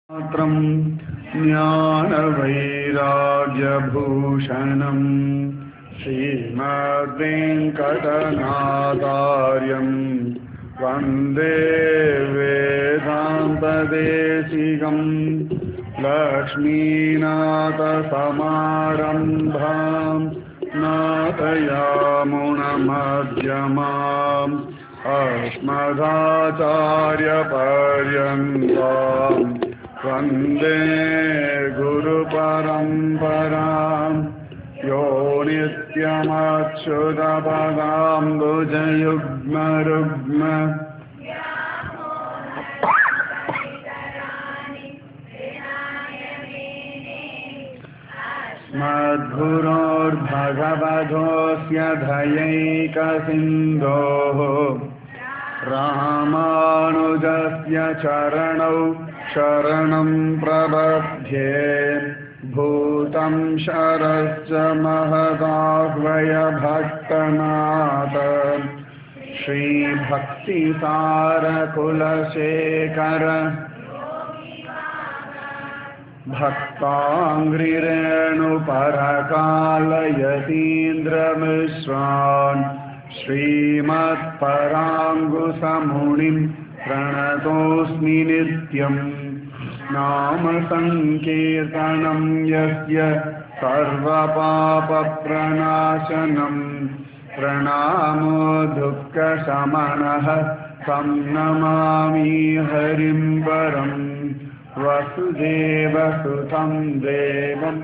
मात्रं ज्ञानवैराग्यभूषणं श्रीमद्वेङ्कटनाथार्यं वन्दे वेदान्तदेशिकं लक्ष्मीनाथसमारम्भां नाथयामुनमध्यमाम् अस्मदाचार्यपर्यन्ताम् वन्दे गुरुपरम्परां यो नित्यमच्युतपदाम्बुजयुग्मरुग्म मद्गुरोर्भगवधोऽस्य धयैकसिन्धोः रामानुजस्य चरणौ शरणं प्रबध्ये भूतं शरश्च महदाह्वयभट्टनाथ श्रीभक्तिसारकुलशेखर भक्ताङ्घ्रिरेणुपरकालयतीन्द्रमिश्रान् श्रीमत्पराङ्गुसमुनिं प्रणतोऽस्मि नित्यम् नाम सङ्कीर्तनं यस्य सर्वपापप्रणाशनम् प्रणामो दुःखशमनः तं नमामि हरिं वरम् वसुदेवसुतं देवम्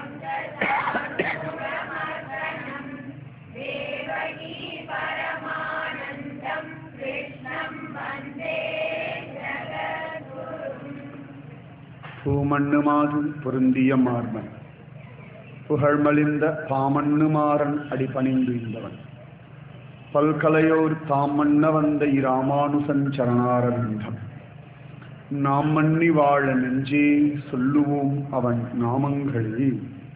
பூமண்ணுமாதும் பொருந்திய மார்பன் புகழ்மலிந்த பாமண்ணுமாறன் அடிபணிந்து இருந்தவன் பல்கலையோர் தாமண்ண வந்த இராமானுசன் சரணாரவிந்தம் நாம் மன்னி வாழ நெஞ்சே சொல்லுவோம் அவன் நாமங்களே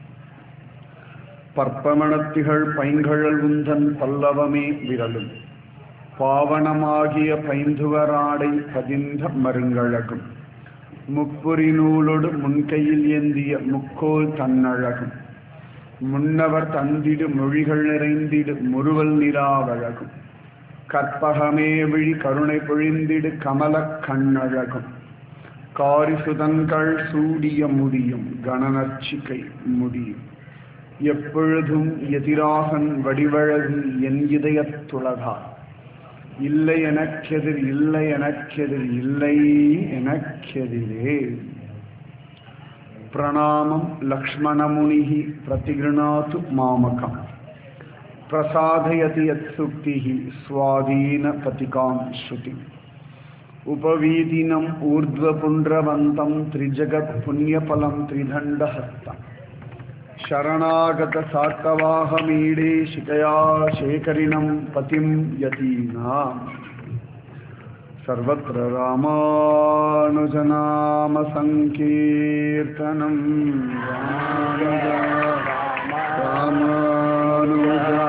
பற்பமணத்திகள் பைங்கழல் உந்தன் பல்லவமே விரலும் பாவனமாகிய பைந்துவராடை பதிந்த மருங்கழகும் முப்புரி நூலொடு முன்கையில் ஏந்திய முக்கோல் தன்னழகும் முன்னவர் தந்திடு மொழிகள் நிறைந்திடு முறுவல் நிலாவழகும் கற்பகமே விழி கருணை பொழிந்திடு கமல கண்ணழகும் காரிசுதங்கள் சூடிய முடியும் கணநர்ச்சிகை முடியும் எப்பொழுதும் எதிராகன் வடிவழகு என் இதயத்துலகார் இல்லை எனக்கெதிர் இல்லை எனக்கெதிர் இல்லை எனக்கெதிரே பிரணாமம் லக்ஷ்மணமுனிः प्रतिगृणातु मामकम् प्रसादयति यत्सुक्तिः स्वाधीनपतिकां श्रुतिम् उपवीदिनम् ऊर्ध्वपुण्ड्रवन्तं त्रिजगत्पुण्यफलं त्रिदण्डहस्तम् शरणागतसार्कवाहमीडे शिकया शेखरिणं पतिं यतीनाम् सर्वत्र रामानुजनामसङ्कीर्तनं रामानुजा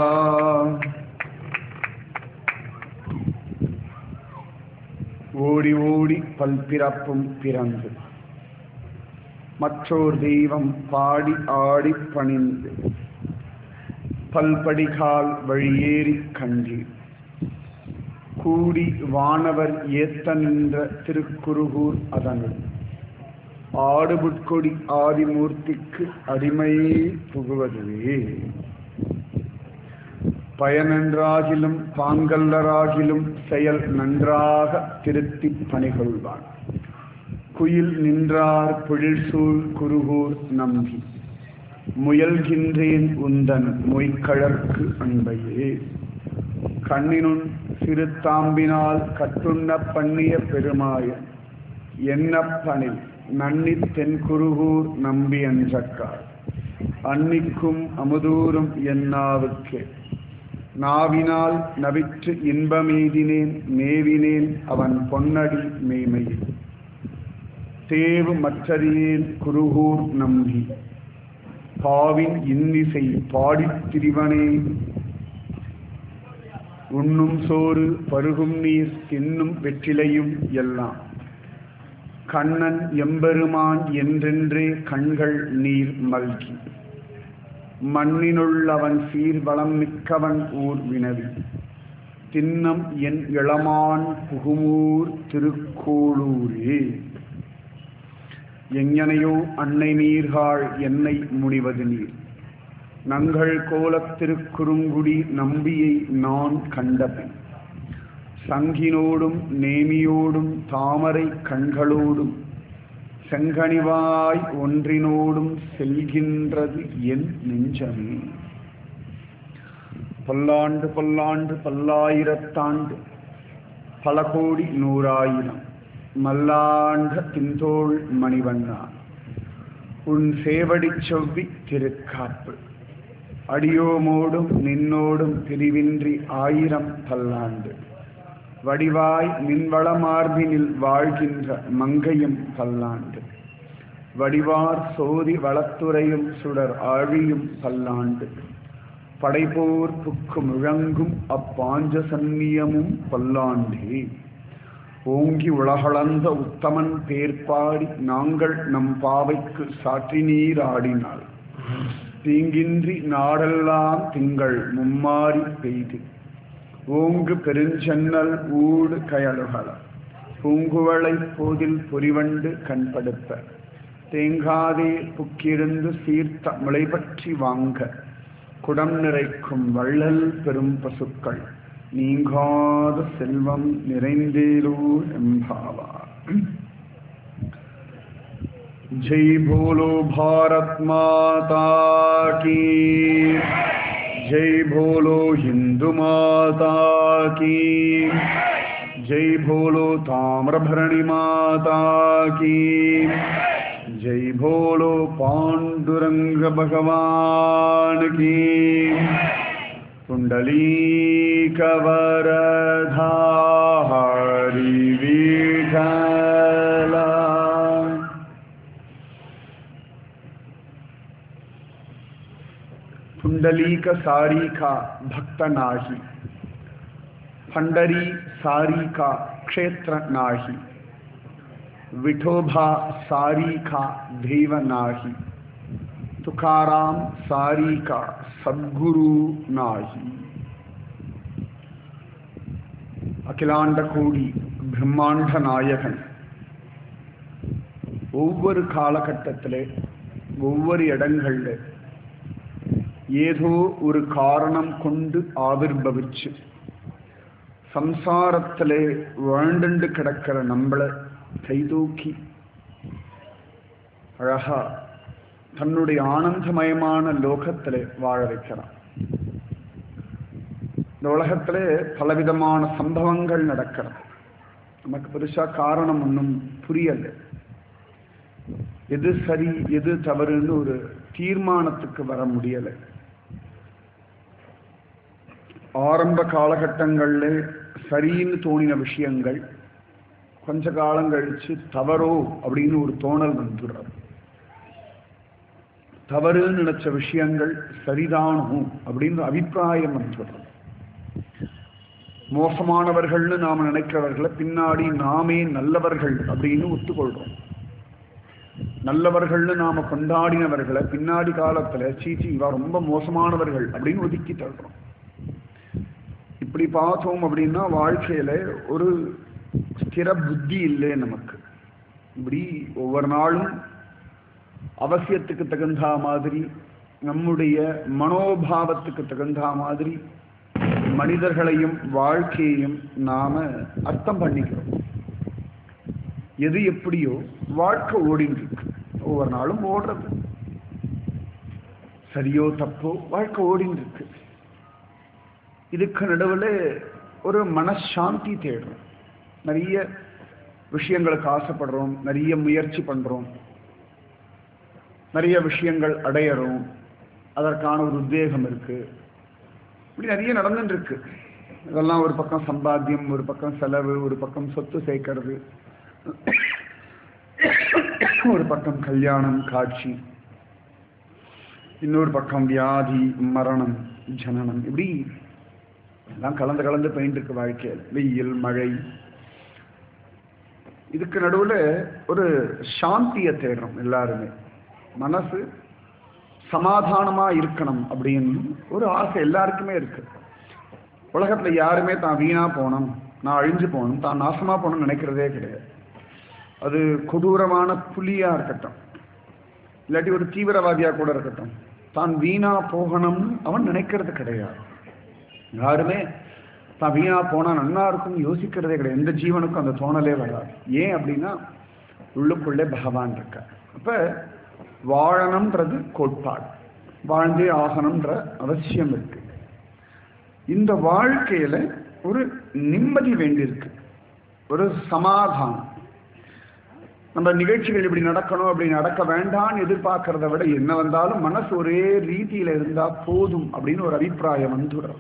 ஓடி ஓடி பல்பிறப்பும் பிறந்து மற்றோர் தெய்வம் பாடி ஆடி பணிந்து பல்படிகால் வழியேறி கண்டீர் கூடி வானவர் ஏத்த நின்ற திருக்குருகூர் அதனுள் ஆடுபுட்கொடி ஆதிமூர்த்திக்கு அடிமையே புகுவதுவே பயனென்றாகிலும் பாங்கல்லராகிலும் செயல் நன்றாக திருத்தி பணிகொள்வான் குயில் நின்றார் பொழில்சூழ் குருகூர் நம்பி முயல்கின்றேன் உந்தன் மொய்கழற்கு அன்பையே கண்ணினுன் சிறு தாம்பினால் கட்டுண்ண பண்ணிய பெருமாயன் என்னப்பனில் நன்னி தென்குருகூர் நம்பி என்றக்கார் அன்னிக்கும் அமுதூரும் என்னாவுக்கு நாவினால் நவிற்று இன்பமெய்தினேன் மேவினேன் அவன் பொன்னடி மேமையில் தேவு மற்றறியேன் குருகூர் நம்பி பாவின் இன்னிசை பாடித் திரிவனே உண்ணும் சோறு பருகும் நீர் தின்னும் வெற்றிலையும் எல்லாம் கண்ணன் எம்பெருமான் என்றென்றே கண்கள் நீர் மல்கி மண்ணினுள் அவன் சீர்வளம் மிக்கவன் ஊர் வினவி தின்னம் என் இளமான் புகுமூர் திருக்கோளூரே எங்கனையோ அன்னை நீர்காள் என்னை முனிவது நீர் நங்கள் கோலத் திருக்குறுங்குடி நம்பியை நான் கண்டபின் சங்கினோடும் நேமியோடும் தாமரை கண்களோடும் செங்கனிவாய் ஒன்றினோடும் செல்கின்றது என் நெஞ்சமே பல்லாண்டு பல்லாண்டு பல்லாயிரத்தாண்டு பல கோடி நூறாயிரம் மல்லாண்ட தின்தோள் மணிவண்ணா உன் சேவடி செவ்வி திருக்காப்பு அடியோமோடும் நின்னோடும் பிரிவின்றி ஆயிரம் பல்லாண்டு வடிவாய் மின்வளமார்பினில் வாழ்கின்ற மங்கையும் பல்லாண்டு வடிவார் சோதி வளத்துறையும் சுடர் ஆழியும் பல்லாண்டு படைபோர் புக்கு முழங்கும் அப்பாஞ்ச சந்நியமும் பல்லாண்டே ஓங்கி உலகளந்த உத்தமன் பேர்பாடி நாங்கள் நம் பாவைக்கு சாற்றி நீர் ஆடினாள் தீங்கின்றி நாடெல்லாம் திங்கள் மும்மாறி பெய்து ஓங்கு பெருஞ்சன்னல் ஊடு கயலுகள பூங்குவளை போதில் பொறிவண்டு கண்படுப்ப தேங்காதே புக்கிருந்து சீர்த்த முளை பற்றி வாங்க குடம் நிறைக்கும் வள்ளல் பெரும் பசுக்கள் நீங்காத செல்வம் நிறைந்தேலூர் எம்பாவா ஜெய் போலோ பாரத் மாதா கீ जय भोलो हिंदू माता की जय भोलो ताम्रभरणी माता की जय भोलो पांडुरंग भगवान की कुंडली कवरधा हरि विठला पुंडलीक सारी का भक्त नाही पंडरी सारी का क्षेत्र नाही विठोबा सारी का देव नाही तुकाराम सारी का सद्गुरु नाही அகிலாண்ட கோடி பிரம்மாண்ட நாயகன் ஒவ்வொரு காலகட்டத்தில் ஒவ்வொரு இடங்கள்ல ஏதோ ஒரு காரணம் கொண்டு ஆவிர்பவிச்சு சம்சாரத்திலே வாழ்ந்துண்டு கிடக்கிற நம்மளை கைதூக்கி அழகா தன்னுடைய ஆனந்தமயமான லோகத்திலே வாழ வைக்கிறான் இந்த உலகத்திலே பலவிதமான சம்பவங்கள் நடக்கிறது நமக்கு பெருசா காரணம் ஒன்றும் புரியல எது சரி எது தவறுன்னு ஒரு தீர்மானத்துக்கு வர முடியலை ஆரம்ப காலகட்டங்களில் சரின்னு தோணின விஷயங்கள் கொஞ்ச காலம் கழிச்சு தவறோ அப்படின்னு ஒரு தோணல் வந்துடுறது தவறுன்னு நினைச்ச விஷயங்கள் சரிதானோ அப்படின்னு அபிப்பிராயம் வந்துடுறது மோசமானவர்கள்னு நாம் நினைக்கிறவர்களை பின்னாடி நாமே நல்லவர்கள் அப்படின்னு ஒத்துக்கொள்றோம் நல்லவர்கள்னு நாம கொண்டாடினவர்களை பின்னாடி காலத்துல சீச்சி இவா ரொம்ப மோசமானவர்கள் அப்படின்னு ஒதுக்கி தள்ளுறோம் இப்படி பார்த்தோம் அப்படின்னா வாழ்க்கையில ஒரு ஸ்திர புத்தி இல்லை நமக்கு இப்படி ஒவ்வொரு நாளும் அவசியத்துக்கு தகுந்த மாதிரி நம்முடைய மனோபாவத்துக்கு தகுந்த மாதிரி மனிதர்களையும் வாழ்க்கையையும் நாம அர்த்தம் பண்ணிக்கிறோம் எது எப்படியோ வாழ்க்கை ஓடின்னு இருக்கு ஒவ்வொரு நாளும் ஓடுறது சரியோ தப்போ வாழ்க்கை ஓடின்னு இருக்கு இதுக்கு நடுவில் ஒரு மனசாந்தி தேடுறோம் நிறைய விஷயங்களுக்கு ஆசைப்படுறோம் நிறைய முயற்சி பண்றோம் நிறைய விஷயங்கள் அடையறோம் அதற்கான ஒரு உத்வேகம் இருக்கு இப்படி நிறைய நடந்துட்டு இருக்கு இதெல்லாம் ஒரு பக்கம் சம்பாத்தியம் ஒரு பக்கம் செலவு ஒரு பக்கம் சொத்து சேர்க்கறது ஒரு பக்கம் கல்யாணம் காட்சி இன்னொரு பக்கம் வியாதி மரணம் ஜனனம் இப்படி எல்லாம் கலந்து கலந்து போயிட்டு இருக்கு வாழ்க்கையில் வெயில் மழை இதுக்கு நடுவில் ஒரு சாந்தியை தேடுறோம் எல்லாருமே மனசு சமாதானமா இருக்கணும் அப்படின்னு ஒரு ஆசை எல்லாருக்குமே இருக்கு உலகத்துல யாருமே தான் வீணா போகணும் நான் அழிஞ்சு போகணும் தான் நாசமா போகணும்னு நினைக்கிறதே கிடையாது அது கொடூரமான புலியா இருக்கட்டும் இல்லாட்டி ஒரு தீவிரவாதியா கூட இருக்கட்டும் தான் வீணா போகணும்னு அவன் நினைக்கிறது கிடையாது யாருமே தான் வீணா போனா நன்னா இருக்கும் யோசிக்கிறதே கிடையாது எந்த ஜீவனுக்கும் அந்த தோணலே வராது ஏன் அப்படின்னா உள்ளுக்குள்ளே பகவான் இருக்க அப்ப வாழணும்ன்றது கோட்பாடு வாழ்ந்தே ஆகணும்ன்ற அவசியம் இருக்கு இந்த வாழ்க்கையில ஒரு நிம்மதி வேண்டியிருக்கு ஒரு சமாதானம் நம்ம நிகழ்ச்சிகள் இப்படி நடக்கணும் அப்படி நடக்க வேண்டாம்னு எதிர்பார்க்கறத விட என்ன வந்தாலும் மனசு ஒரே ரீதியில இருந்தா போதும் அப்படின்னு ஒரு அபிப்பிராயம் வந்துடும்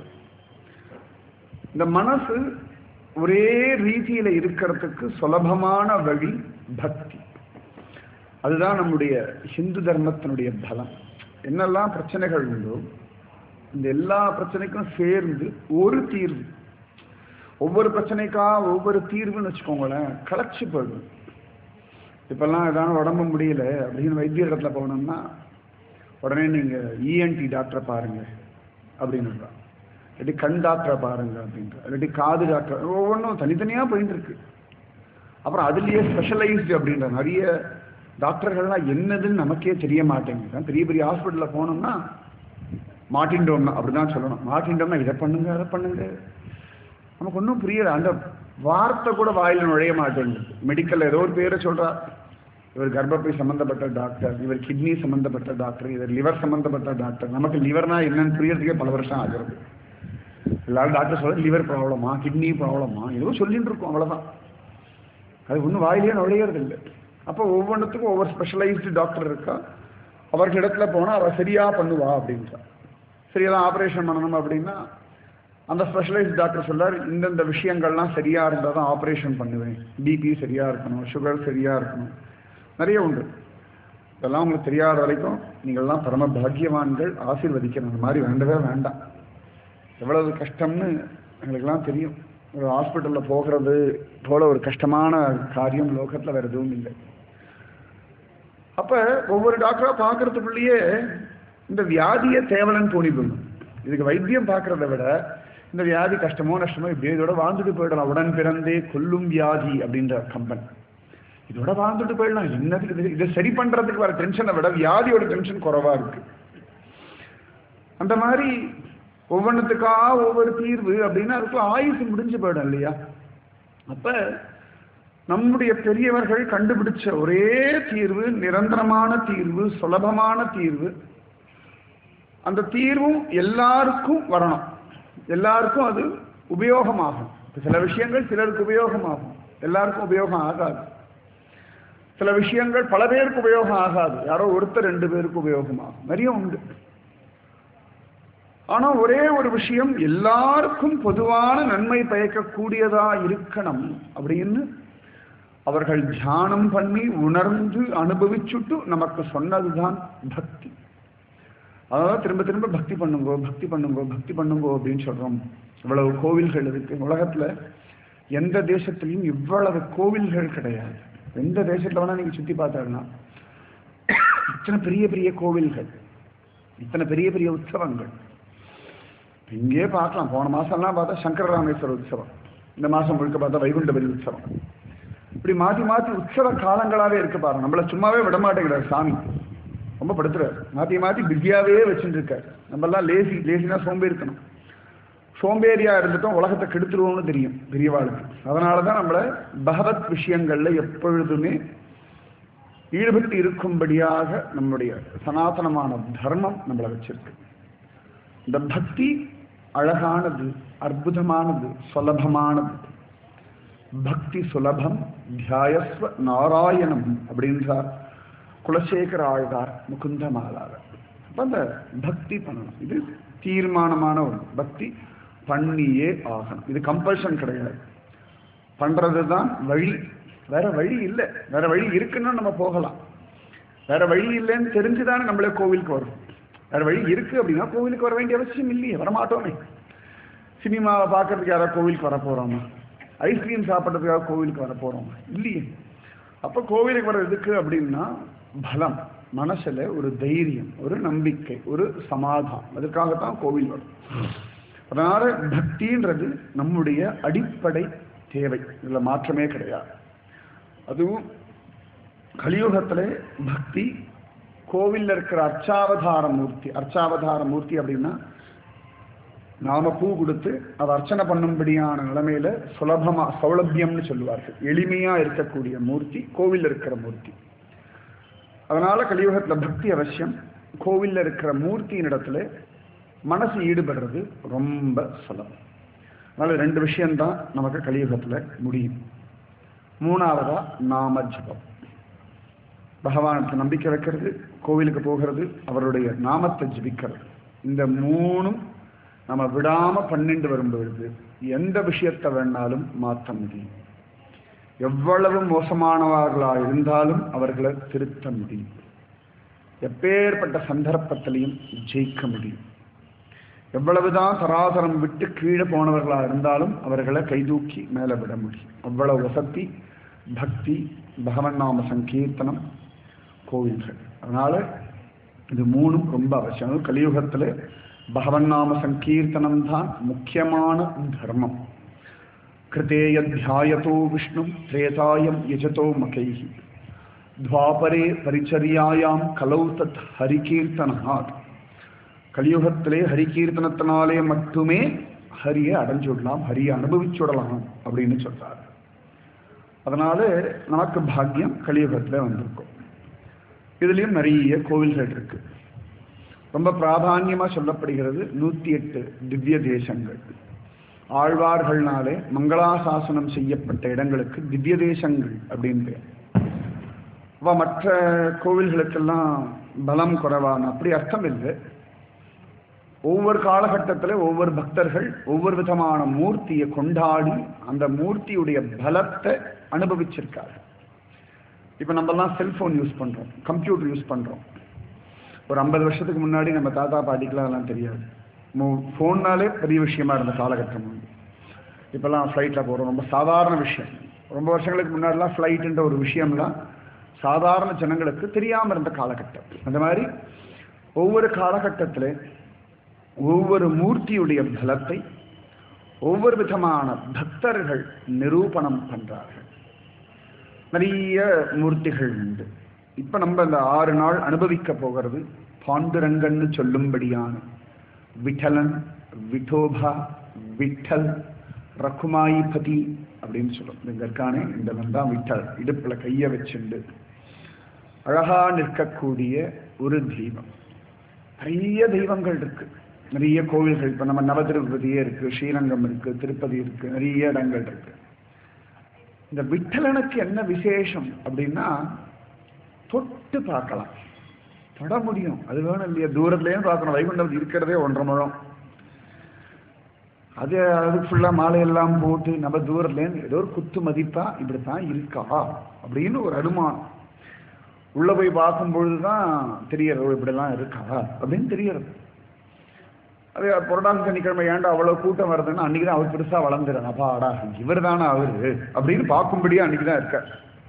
இந்த மனசு ஒரே ரீதியில இருக்கிறதுக்கு சுலபமான வழி பக்தி அதுதான் நம்முடைய ஹிந்து தர்மத்தினுடைய பலம் என்னெல்லாம் பிரச்சனைகள் உண்டோ இந்த எல்லா பிரச்சனைக்கும் சேர்ந்து ஒரு தீர்வு ஒவ்வொரு பிரச்சனைக்கா ஒவ்வொரு தீர்வுன்னு வச்சுக்கோங்களேன் களைச்சு போயிடும் இப்பெல்லாம் ஏதாவது உடம்பு முடியல அப்படின்னு வைத்தியர் இடத்துல போனோம்னா உடனே நீங்க இஎன்டி டாக்டரை பாருங்க அப்படின்னு இல்லாட்டி கண் டாக்டரை பாருங்க அப்படின்ற இல்லாட்டி காது டாக்டர் ஒவ்வொன்றும் தனித்தனியாக போயிட்டு இருக்கு அப்புறம் அதுலேயே ஸ்பெஷலைஸ்டு அப்படின்ற நிறைய டாக்டர்கள்லாம் என்னதுன்னு நமக்கே தெரிய மாட்டேங்குது பெரிய பெரிய ஹாஸ்பிட்டலில் போனோம்னா மாட்டின்டோம்னா அப்படிதான் சொல்லணும் மாட்டின்டோம்னா இதை பண்ணுங்க அதை பண்ணுங்க நமக்கு ஒன்றும் புரியல அந்த வார்த்தை கூட வாயில நுழைய மாட்டேங்குது மெடிக்கல் ஏதோ ஒரு பேரை சொல்றா இவர் கர்ப்பப்பை சம்பந்தப்பட்ட டாக்டர் இவர் கிட்னி சம்பந்தப்பட்ட டாக்டர் இவர் லிவர் சம்பந்தப்பட்ட டாக்டர் நமக்கு லிவர்னா என்னன்னு புரியறதுக்கே பல வருஷம் ஆகிறது எல்லாரும் டாக்டர் சொல்ல லிவர் ப்ராப்ளமா கிட்னி ப்ராப்ளமா ஏதோ சொல்லிட்டு இருக்கோம் அவ்வளவுதான் அது ஒன்றும் வாயிலே நுழையிறது இல்லை அப்போ ஒவ்வொன்றுத்துக்கும் ஒவ்வொரு ஸ்பெஷலைஸ்டு டாக்டர் இருக்கா அவர்களிடத்துல போனால் அவள் சரியா பண்ணுவா அப்படின்றா சரியா ஆப்ரேஷன் பண்ணணும் அப்படின்னா அந்த ஸ்பெஷலைஸ்ட் டாக்டர் சொல்றார் இந்தந்த விஷயங்கள்லாம் சரியா இருந்தால் தான் ஆப்ரேஷன் பண்ணுவேன் பிபி சரியா இருக்கணும் சுகர் சரியா இருக்கணும் நிறைய உண்டு இதெல்லாம் உங்களுக்கு தெரியாத வரைக்கும் நீங்கள்லாம் பரம பாக்கியவான்கள் ஆசீர்வதிக்கணும் அந்த மாதிரி வேண்டவே வேண்டாம் எவ்வளவு கஷ்டம்னு எங்களுக்கெல்லாம் தெரியும் ஒரு ஹாஸ்பிட்டலில் போகிறது போல ஒரு கஷ்டமான காரியம் லோகத்தில் வேறு எதுவும் இல்லை அப்போ ஒவ்வொரு டாக்டராக பார்க்கறதுக்குள்ளேயே இந்த வியாதியை தேவலன்னு தோணி போகணும் இதுக்கு வைத்தியம் பார்க்கறத விட இந்த வியாதி கஷ்டமோ நஷ்டமோ இப்படி இதோட வாழ்ந்துட்டு போயிடலாம் உடன் பிறந்தே கொல்லும் வியாதி அப்படின்ற கம்பன் இதோட வாழ்ந்துட்டு போயிடலாம் என்னதுக்கு இது இதை சரி பண்றதுக்கு வர டென்ஷனை விட வியாதியோட டென்ஷன் குறைவா இருக்கு அந்த மாதிரி ஒவ்வொன்றுத்துக்கா ஒவ்வொரு தீர்வு அப்படின்னா அதுக்குள்ள ஆயுசு முடிஞ்சு போயிடும் இல்லையா அப்ப நம்முடைய பெரியவர்கள் கண்டுபிடிச்ச ஒரே தீர்வு நிரந்தரமான தீர்வு சுலபமான தீர்வு அந்த தீர்வும் எல்லாருக்கும் வரணும் எல்லாருக்கும் அது உபயோகமாகும் சில விஷயங்கள் சிலருக்கு உபயோகமாகும் எல்லாருக்கும் உபயோகம் ஆகாது சில விஷயங்கள் பல பேருக்கு உபயோகம் ஆகாது யாரோ ஒருத்தர் ரெண்டு பேருக்கு உபயோகமாகும் நிறைய உண்டு ஆனா ஒரே ஒரு விஷயம் எல்லாருக்கும் பொதுவான நன்மை பயக்கக்கூடியதா இருக்கணும் அப்படின்னு அவர்கள் தியானம் பண்ணி உணர்ந்து அனுபவிச்சுட்டு நமக்கு சொன்னதுதான் பக்தி அதாவது திரும்ப திரும்ப பக்தி பண்ணுங்கோ பக்தி பண்ணுங்கோ பக்தி பண்ணுங்கோ அப்படின்னு சொல்றோம் இவ்வளவு கோவில்கள் இருக்கு உலகத்துல எந்த தேசத்திலையும் இவ்வளவு கோவில்கள் கிடையாது எந்த தேசத்துல வேணா நீங்க சுத்தி பார்த்தாங்கன்னா இத்தனை பெரிய பெரிய கோவில்கள் இத்தனை பெரிய பெரிய உற்சவங்கள் இங்கே பார்க்கலாம் போன மாசம்லாம் பார்த்தா சங்கரராமேஸ்வர உற்சவம் இந்த மாசம் முழுக்க பார்த்தா வைகுண்டபதி உற்சவம் இப்படி மாத்தி மாத்தி உற்சவ காலங்களாவே இருக்கு பாருங்க நம்மள சும்மாவே விட மாட்டேங்கிறார் சாமி ரொம்ப படுத்துறாரு மாத்தி மாத்தி பிஸியாவே வச்சுட்டு இருக்காரு நம்ம எல்லாம் லேசி லேசினா சோம்பேறி இருக்கணும் சோம்பேறியா இருந்துட்டோம் உலகத்தை கெடுத்துருவோம்னு தெரியும் பெரியவாளுக்கு அதனாலதான் நம்மள பகவத் விஷயங்கள்ல எப்பொழுதுமே ஈடுபட்டு இருக்கும்படியாக நம்முடைய சனாதனமான தர்மம் நம்மளை வச்சிருக்கு இந்த பக்தி அழகானது அற்புதமானது சுலபமானது பக்தி சுலபம் தியாயஸ்வ நாராயணம் அப்படின்றார் குலசேகர ஆழ்வார் முகுந்த மாலாவர் அப்ப அந்த பக்தி பண்ணணும் இது தீர்மானமான ஒன்று பக்தி பண்ணியே ஆகணும் இது கம்பல்ஷன் கிடையாது பண்றது தான் வழி வேற வழி இல்லை வேற வழி இருக்குன்னா நம்ம போகலாம் வேற வழி இல்லைன்னு தெரிஞ்சுதானே நம்மளே கோவிலுக்கு வரும் வேற வழி இருக்கு அப்படின்னா கோவிலுக்கு வர வேண்டிய அவசியம் இல்லையே வரமாட்டோமே சினிமாவை பார்க்கறதுக்கு யாராவது கோவிலுக்கு வர போறோமா ஐஸ்கிரீம் சாப்பிட்றதுக்காக கோவிலுக்கு வர போறோமா இல்லையே அப்போ கோவிலுக்கு வர எதுக்கு அப்படின்னா பலம் மனசுல ஒரு தைரியம் ஒரு நம்பிக்கை ஒரு சமாதானம் அதுக்காகத்தான் கோவில் வரும் அதனால பக்தின்றது நம்முடைய அடிப்படை தேவை இதுல மாற்றமே கிடையாது அதுவும் கலியுகத்திலே பக்தி கோவில்ல இருக்கிற அர்ச்சாவதார மூர்த்தி அர்ச்சாவதார மூர்த்தி அப்படின்னா நாம பூ கொடுத்து அதை அர்ச்சனை பண்ணும்படியான நிலைமையில சுலபமா சௌலபியம்னு சொல்லுவார்கள் எளிமையா இருக்கக்கூடிய மூர்த்தி கோவில்ல இருக்கிற மூர்த்தி அதனால கலியுகத்துல பக்தி அவசியம் கோவில்ல இருக்கிற மூர்த்தியின் இடத்துல மனசு ஈடுபடுறது ரொம்ப சுலபம் அதனால ரெண்டு விஷயம்தான் நமக்கு கலியுகத்துல முடியும் மூணாவதா நாம ஜபம் பகவானுக்கு நம்பிக்கை வைக்கிறது கோவிலுக்கு போகிறது அவருடைய நாமத்தை ஜபிக்கிறது இந்த மூணும் நம்ம விடாம பண்ணிட்டு வரும் பொழுது எந்த விஷயத்தை வேணாலும் மாற்ற முடியும் எவ்வளவு மோசமானவர்களா இருந்தாலும் அவர்களை திருத்த முடியும் எப்பேற்பட்ட சந்தர்ப்பத்திலையும் ஜெயிக்க முடியும் எவ்வளவுதான் சராசரம் விட்டு கீழே போனவர்களா இருந்தாலும் அவர்களை கைதூக்கி மேலே விட முடியும் அவ்வளவு வசதி பக்தி பகவன் நாம சங்கீர்த்தனம் கோவில்கள் அதனால இது மூணும் ரொம்ப அவசியம் கலியுகத்தில் பகவன் நாம சங்கீர்த்தனம் தான் முக்கியமான தர்மம் கிருத்தேயத்தியாயத்தோ விஷ்ணு திரேதாயம் யஜதோ மகைஹி துவாபரே பரிச்சரியாயாம் கலௌ தத் ஹரிகீர்த்தனாத் கலியுகத்திலே ஹரிகீர்த்தனத்தினாலே மட்டுமே ஹரியை அடைஞ்சுடலாம் ஹரியை அனுபவிச்சுடலாம் அப்படின்னு சொல்றார் அதனால நமக்கு பாக்கியம் கலியுகத்தில் வந்திருக்கும் இதுலேயும் நிறைய கோவில்கள் இருக்கு ரொம்ப பிராதான்யமா சொல்லப்படுகிறது நூத்தி எட்டு திவ்ய தேசங்கள் ஆழ்வார்கள்னாலே மங்களாசாசனம் செய்யப்பட்ட இடங்களுக்கு திவ்ய தேசங்கள் அப்படின்னு பேர் அப்ப மற்ற கோவில்களுக்கெல்லாம் பலம் குறைவான அப்படி அர்த்தம் இல்லை ஒவ்வொரு காலகட்டத்தில் ஒவ்வொரு பக்தர்கள் ஒவ்வொரு விதமான மூர்த்தியை கொண்டாடி அந்த மூர்த்தியுடைய பலத்தை அனுபவிச்சிருக்காரு இப்போ நம்மலாம் செல்ஃபோன் யூஸ் பண்ணுறோம் கம்ப்யூட்டர் யூஸ் பண்ணுறோம் ஒரு ஐம்பது வருஷத்துக்கு முன்னாடி நம்ம தாத்தா பாட்டிக்கெலாம் அதெல்லாம் தெரியாது ஃபோன்னாலே பெரிய விஷயமா இருந்த காலகட்டம் உண்டு இப்போல்லாம் ஃப்ளைட்டில் போகிறோம் ரொம்ப சாதாரண விஷயம் ரொம்ப வருஷங்களுக்கு முன்னாடிலாம் ஃப்ளைட்டுன்ற ஒரு விஷயம்லாம் சாதாரண ஜனங்களுக்கு தெரியாமல் இருந்த காலகட்டம் அந்த மாதிரி ஒவ்வொரு காலகட்டத்தில் ஒவ்வொரு மூர்த்தியுடைய பலத்தை ஒவ்வொரு விதமான பக்தர்கள் நிரூபணம் பண்றார்கள் நிறைய மூர்த்திகள் உண்டு இப்ப நம்ம இந்த ஆறு நாள் அனுபவிக்க போகிறது பாண்டுரங்கன்னு சொல்லும்படியான விட்டலன் விட்டோபா விட்டல் ரகுமாயிபதி அப்படின்னு சொல்லும் இங்க இருக்கானே இந்த தான் விட்டல் இடுப்புல கைய வச்சுண்டு அழகா நிற்கக்கூடிய ஒரு தெய்வம் நிறைய தெய்வங்கள் இருக்கு நிறைய கோவில்கள் இப்போ நம்ம நவதிருப்பதியே இருக்கு ஸ்ரீரங்கம் இருக்கு திருப்பதி இருக்கு நிறைய இடங்கள் இருக்கு இந்த விட்டலனுக்கு என்ன விசேஷம் அப்படின்னா தொட்டு பார்க்கலாம் தொட முடியும் அது வேணும் இல்லையா தூரத்துலேயும் பார்க்கணும் வைகுண்டம் இருக்கிறதே ஒன்றரை முழம் அது அது ஃபுல்லாக மாலையெல்லாம் போட்டு நம்ம தூரத்துலேருந்து ஏதோ ஒரு குத்து மதிப்பா இப்படித்தான் இருக்கா அப்படின்னு ஒரு அனுமானம் உள்ள போய் பார்க்கும் பொழுது தான் தெரியறது இப்படிலாம் இருக்கா அப்படின்னு தெரியறது அது புரட்டாசி சனிக்கிழமை ஏன்டா அவ்வளோ கூட்டம் வருதுன்னு அன்றைக்கி தான் அவர் பெருசாக வளர்ந்துறான் அப்பாடா இவர் தானே அவரு அப்படின்னு பார்க்கும்படியே அன்றைக்கி தான் இருக்கார்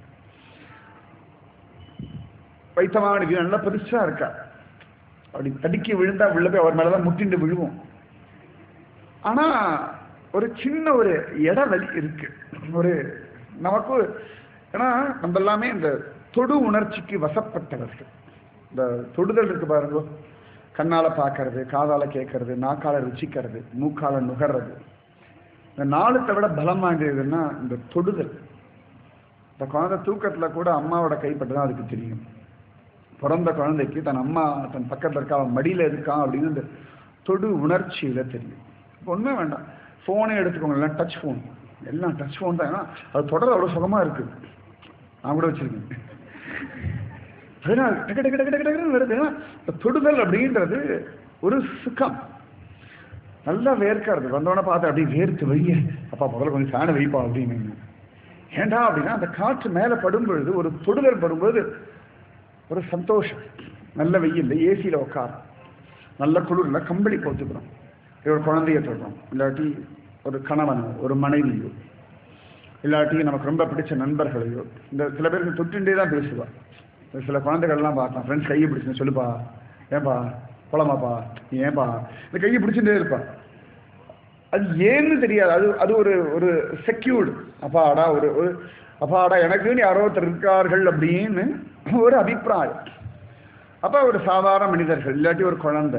வைத்தமானுக்கு நல்லா பெருசாக இருக்கா அப்படி தடுக்கி விழுந்தா உள்ள போய் அவர் மேலே தான் முட்டிண்டு விழுவோம் ஆனால் ஒரு சின்ன ஒரு இட வலி இருக்கு ஒரு நமக்கு ஏன்னா நம்ம எல்லாமே இந்த தொடு உணர்ச்சிக்கு வசப்பட்டவர்கள் இந்த தொடுதல் இருக்கு பாருங்க கண்ணால பார்க்கறது காதால கேட்கறது நாக்கால ருச்சிக்கிறது மூக்கால நுகர்றது இந்த நாளுத்தை விட பலம் வாங்கியதுன்னா இந்த தொடுதல் இந்த குழந்தை தூக்கத்துல கூட அம்மாவோட கைப்பட்டு தான் அதுக்கு தெரியும் பிறந்த குழந்தைக்கு தன் அம்மா தன் பக்கத்தில் இருக்கா அவன் மடியில இருக்கான் அப்படின்னு இந்த தொடு உணர்ச்சியில தெரியும் இப்போ ஒண்ணுமே வேண்டாம் ஃபோனே எடுத்துக்கோங்க எல்லாம் டச் ஃபோன் எல்லாம் டச் ஃபோன் தான் ஏன்னா அது தொடர அவ்வளோ சுகமா இருக்கு நான் கூட வச்சிருக்கேன் அதனால் டக்கு டக்கு டக்கு டக்கு டக்குன்னு வருது ஏன்னா இந்த தொடுதல் அப்படின்றது ஒரு சுகம் நல்லா வேர்க்கிறது வந்தவொடனே பார்த்து அப்படியே வேர்த்து வைய அப்பா முதல்ல கொஞ்சம் ஃபேனை வைப்பா அப்படின்னு ஏண்டா அப்படின்னா அந்த காற்று மேலே படும் பொழுது ஒரு தொடுதல் படும்போது ஒரு சந்தோஷம் நல்ல வெயில் ஏசியில் உட்காரம் நல்ல குளிரில் கம்பளி போத்துக்கிறோம் ஒரு குழந்தைய தொடுறோம் இல்லாட்டி ஒரு கணவன் ஒரு மனைவியோ இல்லாட்டி நமக்கு ரொம்ப பிடிச்ச நண்பர்களையோ இந்த சில பேருக்கு தொட்டுண்டே தான் பேசுவா இந்த சில குழந்தைகள்லாம் பார்க்கலாம் ஃப்ரெண்ட்ஸ் கையை பிடிச்சுன்னு சொல்லுப்பா ஏன்பா போலாமாப்பா நீ ஏன்பா இந்த கையை பிடிச்சுட்டே இருப்பா அது ஏன்னு தெரியாது அது அது ஒரு ஒரு செக்யூர்டு அப்பாடா ஒரு ஒரு அப்பாடா எனக்குன்னு யாரோ ஒருத்தர் இருக்கார்கள் அப்படின்னு ஒரு அபிப்பிராயம் அப்ப ஒரு சாதாரண மனிதர்கள் இல்லாட்டி ஒரு குழந்தை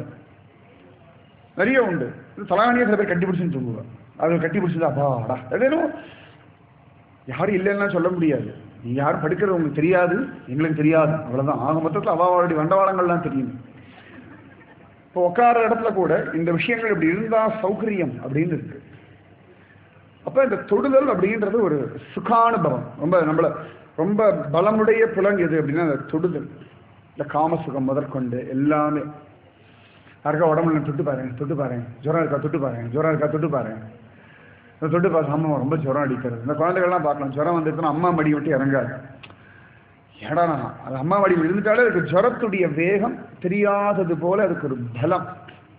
நிறைய உண்டு இது தலானியை சில பேர் கட்டி பிடிச்சுன்னு தூங்குவா அது கட்டி பிடிச்சது அப்பாடா ஏதேனும் யாரும் இல்லைன்னா சொல்ல முடியாது நீ யாரும் படுக்கிறது உங்களுக்கு தெரியாது எங்களுக்கு தெரியாது அவ்வளவுதான் ஆக மொத்தத்தில் அவாவாளுடைய வண்டவாளங்கள்லாம் தெரியும் இப்போ உட்கார இடத்துல கூட இந்த விஷயங்கள் இப்படி இருந்தா சௌகரியம் அப்படின்னு இருக்கு அப்ப இந்த தொடுதல் அப்படின்றது ஒரு சுகானுபவம் ரொம்ப நம்மள ரொம்ப பலமுடைய புலன் எது அப்படின்னா அந்த தொடுதல் இந்த காமசுகம் முதற்கொண்டு எல்லாமே யாருக்கா உடம்புல தொட்டு பாருங்க தொட்டு பாருங்க ஜுரம் இருக்கா தொட்டு பாருங்க ஜுரம் இருக்கா தொட்டு பாருங்க இந்த தொட்டு பார்த்து அம்மா ரொம்ப ஜுரம் அடிக்கிறது இந்த குழந்தைகள்லாம் பார்க்கலாம் ஜுரம் வந்துருச்சுன்னா அம்மா மடி விட்டு இறங்காது ஏடா நான் அது அம்மா மடி விழுந்துட்டாலே அதுக்கு ஜுரத்துடைய வேகம் தெரியாதது போல அதுக்கு ஒரு பலம்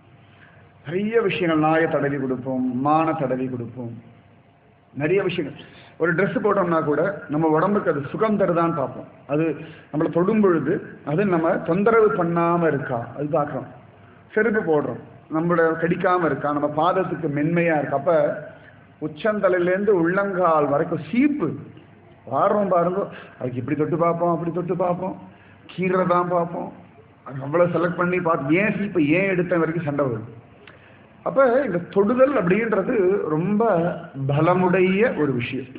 நிறைய விஷயங்கள் நாயை தடவி கொடுப்போம் மான தடவி கொடுப்போம் நிறைய விஷயங்கள் ஒரு Dress போட்டோம்னா கூட நம்ம உடம்புக்கு அது சுகம் தருதான்னு பார்ப்போம் அது நம்மளை தொடும் பொழுது அது நம்ம தொந்தரவு பண்ணாம இருக்கா அது பார்க்குறோம் செருப்பு போடுறோம் நம்மள கடிக்காம இருக்கா நம்ம பாதத்துக்கு மென்மையா இருக்கு அப்ப உச்சந்தலையிலேருந்து உள்ளங்கால் வரைக்கும் சீப்பு வாடுறோம் பாருங்க அதுக்கு இப்படி தொட்டு பார்ப்போம் அப்படி தொட்டு பார்ப்போம் கீரை தான் பார்ப்போம் அது அவ்வளோ செலக்ட் பண்ணி பார்த்து ஏன் சீப்பை ஏன் எடுத்த வரைக்கும் சண்டை வரும் அப்ப இந்த தொடுதல் அப்படின்றது ரொம்ப பலமுடைய ஒரு விஷயம்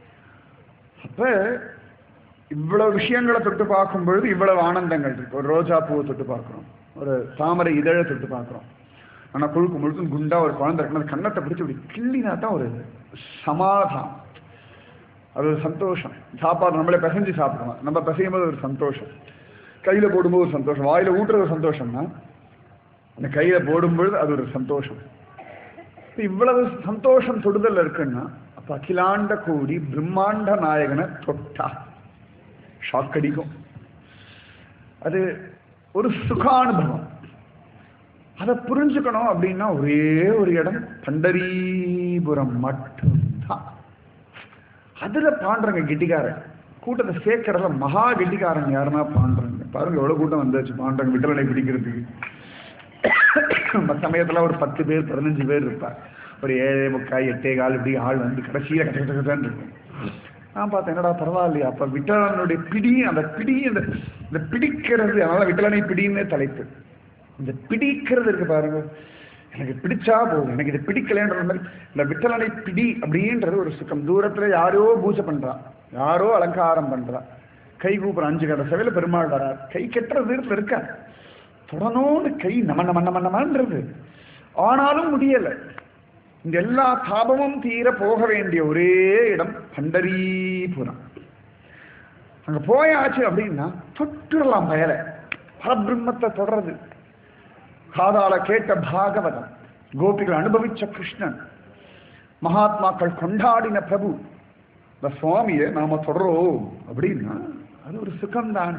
அப்ப இவ்வளவு விஷயங்களை தொட்டு பார்க்கும் பொழுது இவ்வளவு ஆனந்தங்கள் இருக்கு ஒரு ரோஜா பூவை தொட்டு பார்க்கிறோம் ஒரு தாமரை இதழை தொட்டு பார்க்கிறோம் ஆனா குழுக்கு முழுக்க குண்டா ஒரு குழந்தை இருக்கு அந்த கண்ணத்தை பிடிச்சி இப்படி கிள்ளினா தான் ஒரு சமாதானம் அது ஒரு சந்தோஷம் சாப்பாடு நம்மளே பிசைஞ்சு சாப்பிடலாம் நம்ம பிசையும் போது ஒரு சந்தோஷம் கையில போடும்போது ஒரு சந்தோஷம் வாயில ஊட்டுறது ஒரு சந்தோஷம்னா அந்த கையில போடும்பொழுது அது ஒரு சந்தோஷம் இப்ப இவ்வளவு சந்தோஷம் தொடுதல் இருக்குன்னா அப்ப அகிலாண்ட கூடி பிரம்மாண்ட நாயகனை தொட்டா ஷாக் அடிக்கும் அது ஒரு சுகானுபவம் அதை புரிஞ்சுக்கணும் அப்படின்னா ஒரே ஒரு இடம் பண்டரீபுரம் மட்டும்தான் அதுல பாண்டுறங்க கெட்டிக்காரன் கூட்டத்தை சேர்க்கறதுல மகா கெட்டிக்காரன் யாருன்னா பாண்டுறங்க பாருங்க எவ்வளவு கூட்டம் வந்தாச்சு பாண்டுறங்க விட்டலனை பிடிக்கிறதுக்கு நம்ம சமயத்துல ஒரு பத்து பேர் பதினஞ்சு பேர் இருப்பார் ஒரு ஏழே முக்கால் எட்டே கால் இப்படி ஆள் வந்து கடைசியில கட்ட கட்ட கட்டன்னு இருக்கும் நான் பார்த்தேன் என்னடா பரவாயில்லையா அப்ப விட்டலனுடைய பிடி அந்த பிடி அந்த இந்த பிடிக்கிறது அதனால விட்டலனை பிடின்னு தலைப்பு இந்த பிடிக்கிறது இருக்கு பாருங்க எனக்கு பிடிச்சா போதும் எனக்கு இது பிடிக்கலன்ற மாதிரி இந்த விட்டலனை பிடி அப்படின்றது ஒரு சுக்கம் தூரத்துல யாரோ பூஜை பண்றா யாரோ அலங்காரம் பண்றா கை கூப்புற அஞ்சு கடை செவையில பெருமாள் வரார் கை கெட்டுற தூரத்துல இருக்க தொடனோடு கை நம நம நம நமன்றது ஆனாலும் முடியல இந்த எல்லா தாபமும் தீர போக வேண்டிய ஒரே இடம் பண்டரீபுரம் அங்க போயாச்சு அப்படின்னா தொட்டுடலாம் பயலை பரபிரம்மத்தை தொடர்றது காதால கேட்ட பாகவதம் கோபிகள் அனுபவிச்ச கிருஷ்ணன் மகாத்மாக்கள் கொண்டாடின பிரபு இந்த சுவாமியை நாம தொடரோம் அப்படின்னா அது ஒரு சுகம்தான்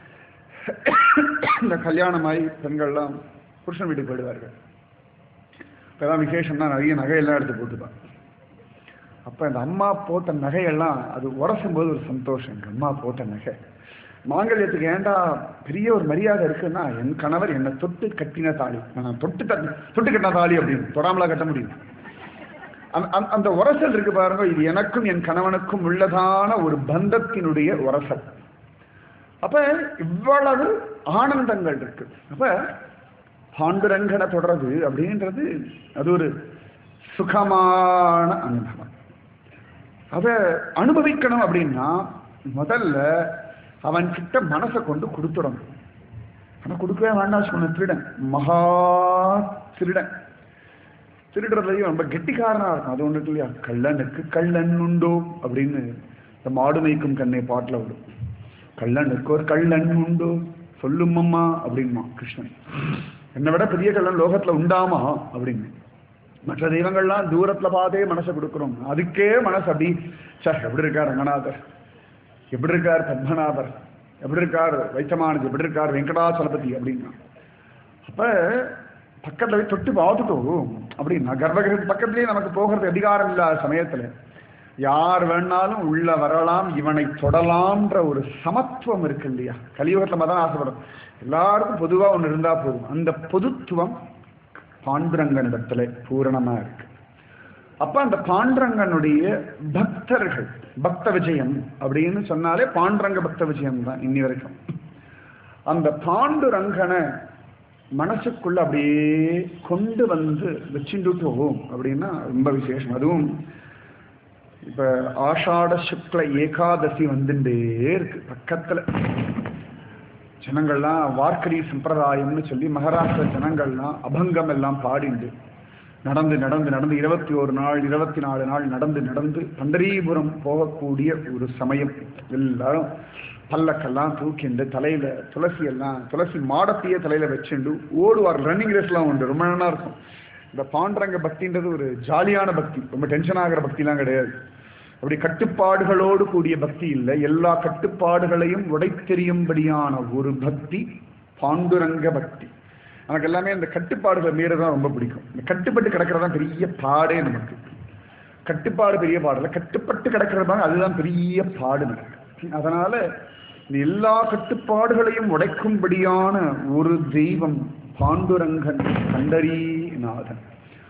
இந்த கல்யாணமாய் பெண்கள்லாம் புருஷன் வீட்டுக்கு போயிடுவார்கள் இப்போதான் விசேஷம்னா நிறைய நகையெல்லாம் எடுத்து போட்டுப்பான் அப்போ இந்த அம்மா போட்ட நகையெல்லாம் அது உரசும் போது ஒரு சந்தோஷம் எங்கள் அம்மா போட்ட நகை மாங்கல்யத்துக்கு ஏண்டா பெரிய ஒரு மரியாதை இருக்குன்னா என் கணவர் என்னை தொட்டு கட்டின தாலி நான் தொட்டு தட்டு தொட்டு கட்டின தாலி அப்படின்னு தொடாமலா கட்ட முடியும் அந்த- அந்த- அந்த உரசல் இருக்கு பாருங்க இது எனக்கும் என் கணவனுக்கும் உள்ளதான ஒரு பந்தத்தினுடைய உரசல் அப்ப இவ்வளவு ஆனந்தங்கள் இருக்கு அப்ப பாண்டுரங்கனை தொடர்றது அப்படின்றது அது ஒரு சுகமான அனுபவம் அதை அனுபவிக்கணும் அப்படின்னா முதல்ல அவன் கிட்ட மனசை கொண்டு கொடுத்துடணும் ஆனா கொடுக்கவே வேண்டாம் சொன்ன திருடன் மகா திருடன் திருடுறதுலயும் ரொம்ப கெட்டிக்காரனா இருக்கும் அது ஒன்று இல்லையா கள்ளனுக்கு கள்ளன் உண்டோ அப்படின்னு இந்த மாடு மேய்க்கும் கண்ணை பாட்டில் வரும் கள்ளனுக்கு ஒரு கள்ளன் உண்டோ சொல்லும் அம்மா அப்படின்மா கிருஷ்ணன் என்னை விட பெரிய கள்ளன் லோகத்துல உண்டாமா அப்படின்னு மற்ற தெய்வங்கள்லாம் தூரத்துல பார்த்தே மனசை கொடுக்குறோம் அதுக்கே மனசு அப்படி சார் எப்படி இருக்கார் ரங்கநாதர் எப்படி இருக்கார் பத்மநாபர் எப்படி இருக்கார் வைத்தமானது எப்படி இருக்கார் வெங்கடாச்சலபதி அப்படின்னா அப்ப பக்கத்துல போய் தொட்டு பார்த்துட்டோம் அப்படின்னா கர்ப்பகிரகத்து பக்கத்துலயே நமக்கு போகிறது அதிகாரம் இல்லாத சமயத்துல யார் வேணாலும் உள்ள வரலாம் இவனை தொடலாம்ன்ற ஒரு சமத்துவம் இருக்கு இல்லையா கலியுகத்துல தான் ஆசைப்படும் எல்லாருக்கும் பொதுவா ஒண்ணு இருந்தா போதும் அந்த பொதுத்துவம் பாண்டுரங்கனிடத்துல பூரணமா இருக்கு அப்ப அந்த பாண்டுரங்கனுடைய பக்தர்கள் பக்த விஜயம் அப்படின்னு சொன்னாலே பாண்டுரங்க பக்த விஜயம் தான் இன்னி வரைக்கும் அந்த பாண்டுரங்கனை மனசுக்குள்ள அப்படியே கொண்டு வந்து வச்சுட்டு ஓம் அப்படின்னா ரொம்ப விசேஷம் அதுவும் இப்ப ஆஷாட சுக்ல ஏகாதசி வந்துட்டே இருக்கு பக்கத்துல ஜனங்கள்லாம் வார்க்கரி சம்பிரதாயம்னு சொல்லி மகாராஷ்டிர ஜனங்கள்லாம் அபங்கம் எல்லாம் பாடிண்டு நடந்து நடந்து நடந்து இருபத்தி ஒரு நாள் இருபத்தி நாலு நாள் நடந்து நடந்து பண்டரீபுரம் போகக்கூடிய ஒரு சமயம் எல்லாரும் பல்லக்கெல்லாம் தூக்கிண்டு தலையில துளசி எல்லாம் துளசி மாடத்தையே தலையில வச்சுண்டு ஓடுவார் ரன்னிங் ரேஸ்லாம் உண்டு ரொம்ப நல்லா இருக்கும் இந்த பாண்டரங்க பக்தின்றது ஒரு ஜாலியான பக்தி ரொம்ப டென்ஷன் ஆகிற பக்திலாம் கிடையாது அப்படி கட்டுப்பாடுகளோடு கூடிய பக்தி இல்லை எல்லா கட்டுப்பாடுகளையும் உடைத்தெறியும்படியான ஒரு பக்தி பாண்டுரங்க பக்தி எனக்கு எல்லாமே இந்த கட்டுப்பாடுகளை மீறதான் ரொம்ப பிடிக்கும் இந்த கட்டுப்பட்டு கிடக்கிறதான் பெரிய பாடே நமக்கு கட்டுப்பாடு பெரிய பாடல கட்டுப்பட்டு கிடக்கிறது பாருங்க, அதுதான் பெரிய பாடு நமக்கு அதனால இந்த எல்லா கட்டுப்பாடுகளையும் உடைக்கும்படியான ஒரு தெய்வம் பாண்டுரங்கன் கண்டரீநாதன்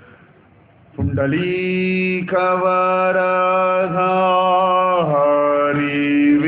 புண்டலீகவரஹரி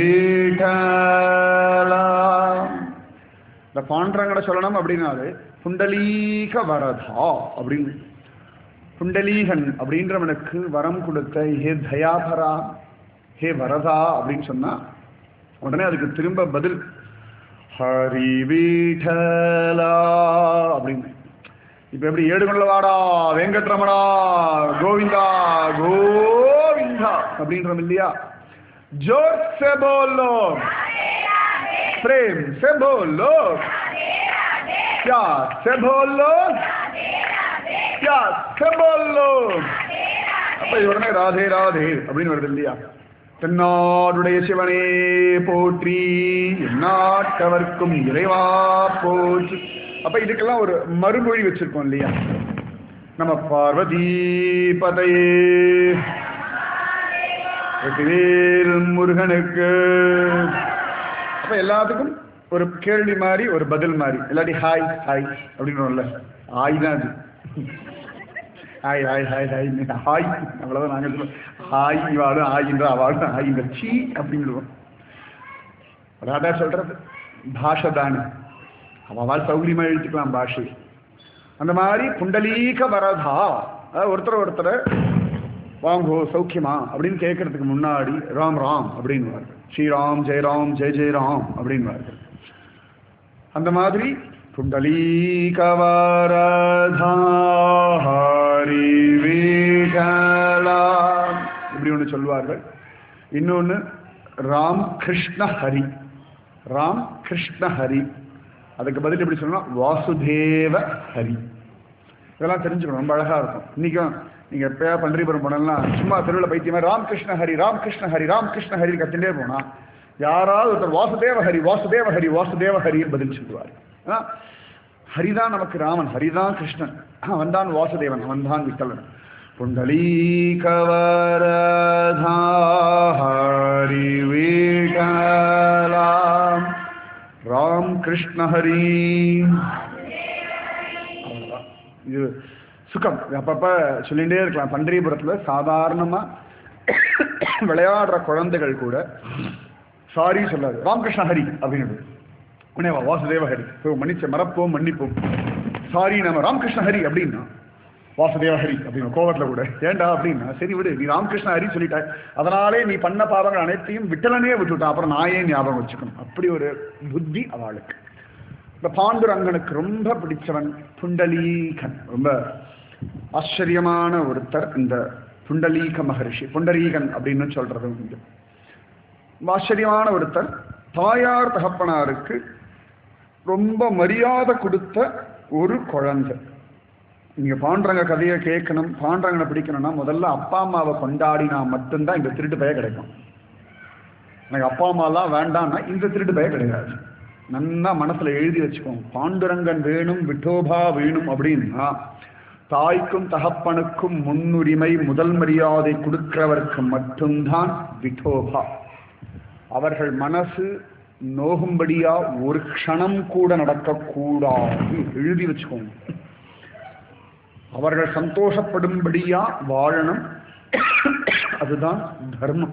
விட்டலா இந்த பாண்டரங்கட சொல்லணும் அப்படின்னாலே புண்டலீக வரதா அப்படின்னு புண்டலீகன் அப்படின்றவனுக்கு வரம் கொடுத்த ஹே தயாபரா ஹே வரதா அப்படின்னு சொன்னா உடனே அதுக்கு திரும்ப பதில் ஹரி வீட்டலா அப்படின்னு இப்ப எப்படி ஏடுகொள்ளவாடா வெங்கட்ரமணா கோவிந்தா கோவிந்தா அப்படின்றோம் இல்லையா ஜோர் से बोलो प्रेम से बोलो प्यार से बोलो प्यार से बोलो அப்ப இது உடனே ராதே ராதே அப்படின்னு வருது இல்லையா தென்னாடுடைய சிவனே போற்றி எந்நாட்டவர்க்கும் இறைவா போற்றி அப்ப இதுக்கெல்லாம் ஒரு மறுமொழி வச்சிருக்கோம் இல்லையா நம்ம பார்வதி பதையே வெற்றிவேல் முருகனுக்கு அப்ப எல்லாத்துக்கும் ஒரு கேள்வி மாதிரி ஒரு பதில் மாதிரி இல்லாட்டி ஹாய் ஹாய் அப்படின்றோம்ல ஹாய் தான் அது hi hi hi hi hi அவ்வளவுதான் நாங்கள் சொல்லுவோம் ஹாய் இவாளும் ஹாயின்ற அவாளும் ஹாயின்ற சீ அப்படின்னுவோம் ராதா சொல்றது பாஷை தானே அவள் சௌகரியமா எழுதிக்கலாம் பாஷை அந்த மாதிரி புண்டலீக வரதா அதாவது ஒருத்தர் ஒருத்தர் வாங்கோ சௌக்கியமா அப்படின்னு கேட்கறதுக்கு முன்னாடி ராம் ராம் அப்படின்வார்கள் ஸ்ரீராம் ஜெயராம் ஜெய ஜெயராம் அப்படின்வார்கள் அந்த மாதிரி புண்டலீகவரதா ஹரி வீகலா இப்படி ஒன்று சொல்வார்கள் இன்னொன்று ராம் கிருஷ்ண ஹரி ராம் கிருஷ்ண ஹரி அதுக்கு பதில் எப்படி சொல்லணும் வாசுதேவ ஹரி இதெல்லாம் தெரிஞ்சுக்கணும் ரொம்ப அழகா இருக்கும் இன்னைக்கும் நீங்க எப்பயா பன்றிபுரம் போனலாம் சும்மா தெருவில் பைத்தியமா ராமகிருஷ்ண ஹரி ராமகிருஷ்ண ஹரி ராமகிருஷ்ண ஹரி கத்திண்டே போனா யாராவது ஒருத்தர் வாசுதேவ ஹரி வாசுதேவ ஹரி வாசுதேவ ஹரின்னு பதில் சொல்லுவார் ஆனா, ஹரிதான் நமக்கு ராமன் ஹரிதான் கிருஷ்ணன் அவன் தான் வாசுதேவன் அவன் தான் விட்டலன் புண்டலீகவரதா ஹரி வீகலாம் ராம் கிருஷ்ண ஹரி அவ்வளவுதான். இது சுகம் இது அப்பப்ப சொல்லிகிட்டே இருக்கலாம் பண்டரிபுரத்துல சாதாரணமா விளையாடுற குழந்தைகள் கூட சாரி சொல்லாது ராமகிருஷ்ண ஹரி அப்படின்னு உடனே வா, வாசுதேவ ஹரி ஸோ மன்னிச்ச மறப்போம் மன்னிப்போம் சாரி நம்ம ராமகிருஷ்ண ஹரி அப்படின்னா வாசுதேவ ஹரி அப்படின்னு கோவத்துல கூட ஏன்டா அப்படின்னா சரி விடு நீ ராமகிருஷ்ண ஹரி சொல்லிட்ட அதனாலே நீ பண்ண பாவங்கள் அனைத்தையும் விட்டலனே விட்டுட்டான் அப்புறம் நான் ஏன் ஞாபகம் வச்சுக்கணும் அப்படி ஒரு புத்தி அவளுக்கு இந்த பாண்டுரங்கனுக்கு ரொம்ப பிடிச்சவன் புண்டலீகன் ரொம்ப ஆச்சரியமான ஒருத்தர் இந்த புண்டலீக மகரிஷி புண்டரீகன் அப்படின்னு சொல்றது உண்டு ஆச்சரியமான ஒருத்தர் தாயார் தகப்பனாருக்கு ரொம்ப மரியாதை கொடுத்த ஒரு குழந்தை நீங்க பாண்டரங்க கதையை கேட்கணும் பாண்டரங்கனை பிடிக்கணும்னா முதல்ல அப்பா அம்மாவை கொண்டாடினா மட்டும்தான் இந்த திருட்டு பய கிடைக்கும் எனக்கு அப்பா அம்மாலாம் வேண்டாம்னா இந்த திருட்டு பய கிடையாது நன்னா மனசுல எழுதி வச்சுக்கோங்க பாண்டுரங்கன் வேணும் விட்டோபா வேணும் அப்படின்னா தாய்க்கும் தகப்பனுக்கும் முன்னுரிமை முதல் மரியாதை கொடுக்கிறவருக்கு மட்டும்தான் விட்டோபா அவர்கள் மனசு நோகும்படியா ஒரு க்ஷணம் கூட நடக்கக்கூடாது எழுதி வச்சுக்கோங்க அவர்கள் சந்தோஷப்படும்படியா வாழணும் அதுதான் தர்மம்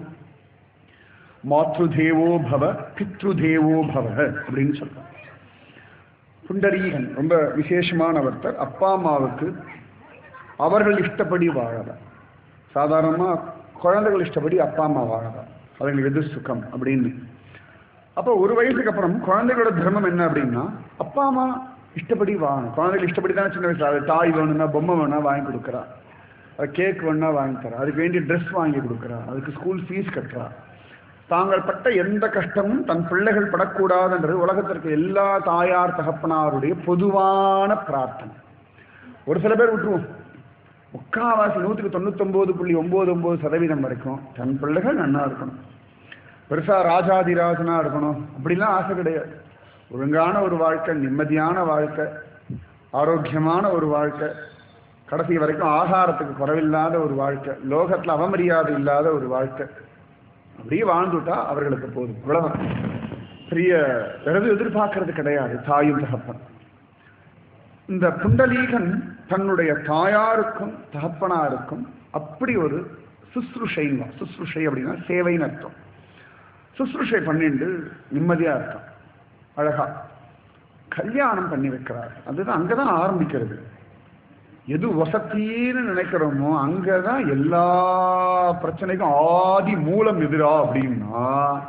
மாத்ருதேவோ பவ பித்ருதேவோ பவ அப்படின்னு சொல்றாங்க புண்டரீகன் ரொம்ப விசேஷமானவர்த்தர் அப்பா அம்மாவுக்கு அவர்கள் இஷ்டப்படி வாழற சாதாரணமா குழந்தைகள் இஷ்டப்படி அப்பா அம்மா வாழற அதுங்களுக்கு எது சுகம் அப்படின்னு அப்போ ஒரு வயசுக்கு அப்புறம் குழந்தைகளோட தர்மம் என்ன அப்படின்னா அப்பா அம்மா இஷ்டப்படி வாங்கணும் குழந்தைகள் இஷ்டப்படி தானே சின்ன வயசுல அது டாய் வேணும்னா பொம்மை வேணா வாங்கி கொடுக்குறா அது கேக் வேணா வாங்கி தரா அதுக்கு வேண்டிய ட்ரெஸ் வாங்கி கொடுக்குறா அதுக்கு ஸ்கூல் ஃபீஸ் கட்டுறா தாங்கள் பட்ட எந்த கஷ்டமும் தன் பிள்ளைகள் படக்கூடாதுன்றது உலகத்திற்கு எல்லா தாயார் தகப்பனாருடைய பொதுவான பிரார்த்தனை ஒரு சில பேர் விட்டுருவோம் முக்காவாசி நூற்றுக்கு தொண்ணூத்தொம்பது புள்ளி ஒம்பது ஒம்பது சதவீதம் வரைக்கும் தன் பிள்ளைகள் நன்னா இருக்கணும் பெருசா ராஜாதிராஜனா இருக்கணும் அப்படிலாம் ஆசை கிடையாது ஒழுங்கான ஒரு வாழ்க்கை நிம்மதியான வாழ்க்கை ஆரோக்கியமான ஒரு வாழ்க்கை கடைசி வரைக்கும் ஆகாரத்துக்கு குறைவில்லாத ஒரு வாழ்க்கை லோகத்துல அவமரியாதை இல்லாத ஒரு வாழ்க்கை அப்படியே வாழ்ந்துட்டா அவர்களுக்கு போதும் இவ்வளவுதான் பெரிய எதாவது எதிர்பார்க்கறது கிடையாது தாயும் தகப்பன் இந்த புண்டலீகன் தன்னுடைய தாயாருக்கும் தகப்பனாருக்கும் அப்படி ஒரு சுசுருஷைங்க சுசுருஷை அப்படின்னா சேவைன்னு அர்த்தம் சுசுருஷை பண்ணிட்டு நிம்மதியா இருக்கான் அழகா கல்யாணம் பண்ணி வைக்கிறார் அதுதான் அங்கதான் ஆரம்பிக்கிறது எது வசத்தின்னு நினைக்கிறோமோ அங்கதான் எல்லா பிரச்சனைக்கும் ஆதி மூலம் எதிரா அப்படின்னா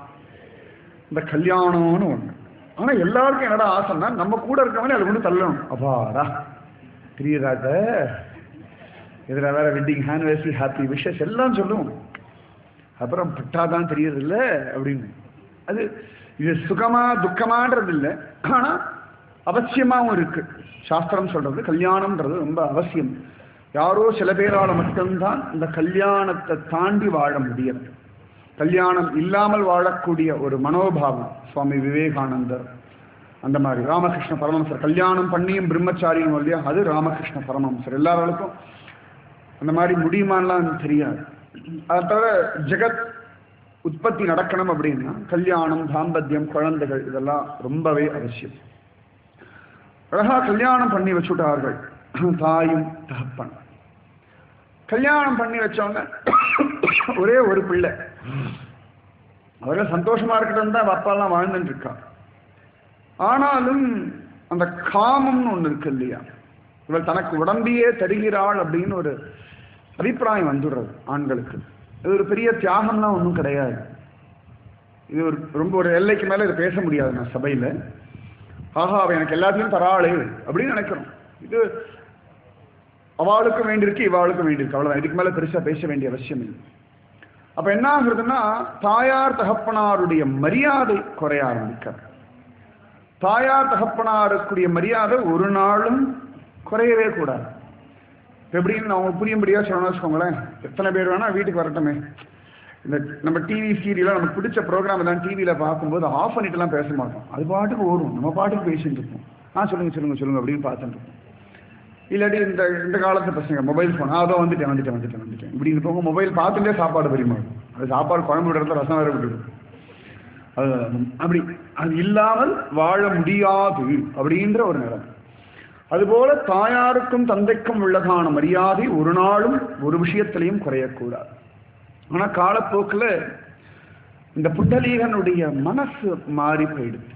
இந்த கல்யாணம்னு ஒண்ணு ஆனா எல்லாருக்கும் என்னடா ஆசைன்னா நம்ம கூட இருக்கவனே அதை கொண்டு தள்ளணும் அப்பாடா பிரியராஜ இதுல வேற வெட்டிங் ஹானிவர்சரி ஹாப்பி விஷஸ் எல்லாம் சொல்லுவோம் அப்புறம் பட்டாதான் தெரியறது இல்ல அப்படின்னு அது இது சுகமா துக்கமான்றது இல்லை ஆனா அவசியமாவும் இருக்கு சாஸ்திரம் சொல்றது கல்யாணம்ன்றது ரொம்ப அவசியம் யாரோ சில பேரால மட்டும்தான் இந்த கல்யாணத்தை தாண்டி வாழ முடியும் கல்யாணம் இல்லாமல் வாழக்கூடிய ஒரு மனோபாவம் சுவாமி விவேகானந்தர் அந்த மாதிரி ராமகிருஷ்ண பரமஹம்சர் கல்யாணம் பண்ணியும் பிரம்மச்சாரியும் இல்லையா அது ராமகிருஷ்ண பரமஹம்சர் எல்லாருக்கும் அந்த மாதிரி முடியுமான்லாம் தெரியாது அதை தவிர ஜெகத் உற்பத்தி நடக்கணும் அப்படின்னா கல்யாணம் தாம்பத்தியம் குழந்தைகள் இதெல்லாம் ரொம்பவே அவசியம் அழகா கல்யாணம் பண்ணி வச்சுட்டார்கள் தாயும் தகப்பன் கல்யாணம் பண்ணி வச்சவங்க ஒரே ஒரு பிள்ளை அவர்கள் சந்தோஷமா இருக்கட்டும் தான் அப்பாலாம் வாழ்ந்துட்டு இருக்கா ஆனாலும் அந்த காமம்னு ஒண்ணு இருக்கு இல்லையா இவள் தனக்கு உடம்பியே தருகிறாள் அப்படின்னு ஒரு அபிப்பிராயம் வந்துடுறது ஆண்களுக்கு இது ஒரு பெரிய தியாகம்லாம் ஒன்றும் கிடையாது இது ஒரு ரொம்ப ஒரு எல்லைக்கு மேல இதை பேச முடியாது நான் சபையில ஆஹா அவ எனக்கு எல்லாத்தையும் தராளே அப்படின்னு நினைக்கிறோம் இது அவளுக்கும் வேண்டியிருக்கு இவாளுக்கும் வேண்டியிருக்கு அவ்வளவுதான் இதுக்கு மேல பெருசா பேச வேண்டிய அவசியம் இல்லை அப்ப என்ன ஆகுறதுன்னா தாயார் தகப்பனாருடைய மரியாதை குறைய ஆரம்பிக்கிறது தாயார் தகப்பனாருக்குரிய மரியாதை ஒரு நாளும் குறையவே கூடாது இப்ப எப்படின்னு நான் உங்களுக்கு புரியும்படியா சொல்லணும்னு வச்சுக்கோங்களேன் எத்தனை பேர் வேணா வீட்டுக்கு வரட்டுமே இந்த நம்ம டிவி சீரியலாம் நமக்கு பிடிச்ச ப்ரோக்ராம் எல்லாம் டிவியில் பார்க்கும்போது ஆஃப் பண்ணிட்டுலாம் பேச மாட்டோம் அது பாட்டுக்கு ஓடும் நம்ம பாட்டுக்கு பேசிட்டு இருப்போம் ஆ சொல்லுங்க சொல்லுங்க சொல்லுங்க அப்படின்னு பார்த்துட்டு இருப்போம் இல்லாட்டி இந்த இந்த காலத்து பசங்க மொபைல் ஃபோன் அதோ வந்துட்டேன் வந்துட்டேன் வந்துட்டேன் வந்துட்டேன் இப்படின்னு போங்க மொபைல் பார்த்துட்டே சாப்பாடு பரிமாறும் அது சாப்பாடு குழம்பு விடுறதுல ரசம் வேற விட்டுடும் அது அப்படி அது இல்லாமல் வாழ முடியாது அப்படின்ற ஒரு நிலம் அதுபோல தாயாருக்கும் தந்தைக்கும் உள்ளதான மரியாதை ஒரு நாளும் ஒரு விஷயத்திலையும் குறையக்கூடாது ஆனா காலப்போக்கில் இந்த புட்டலீகனுடைய மனசு மாறி போயிடுது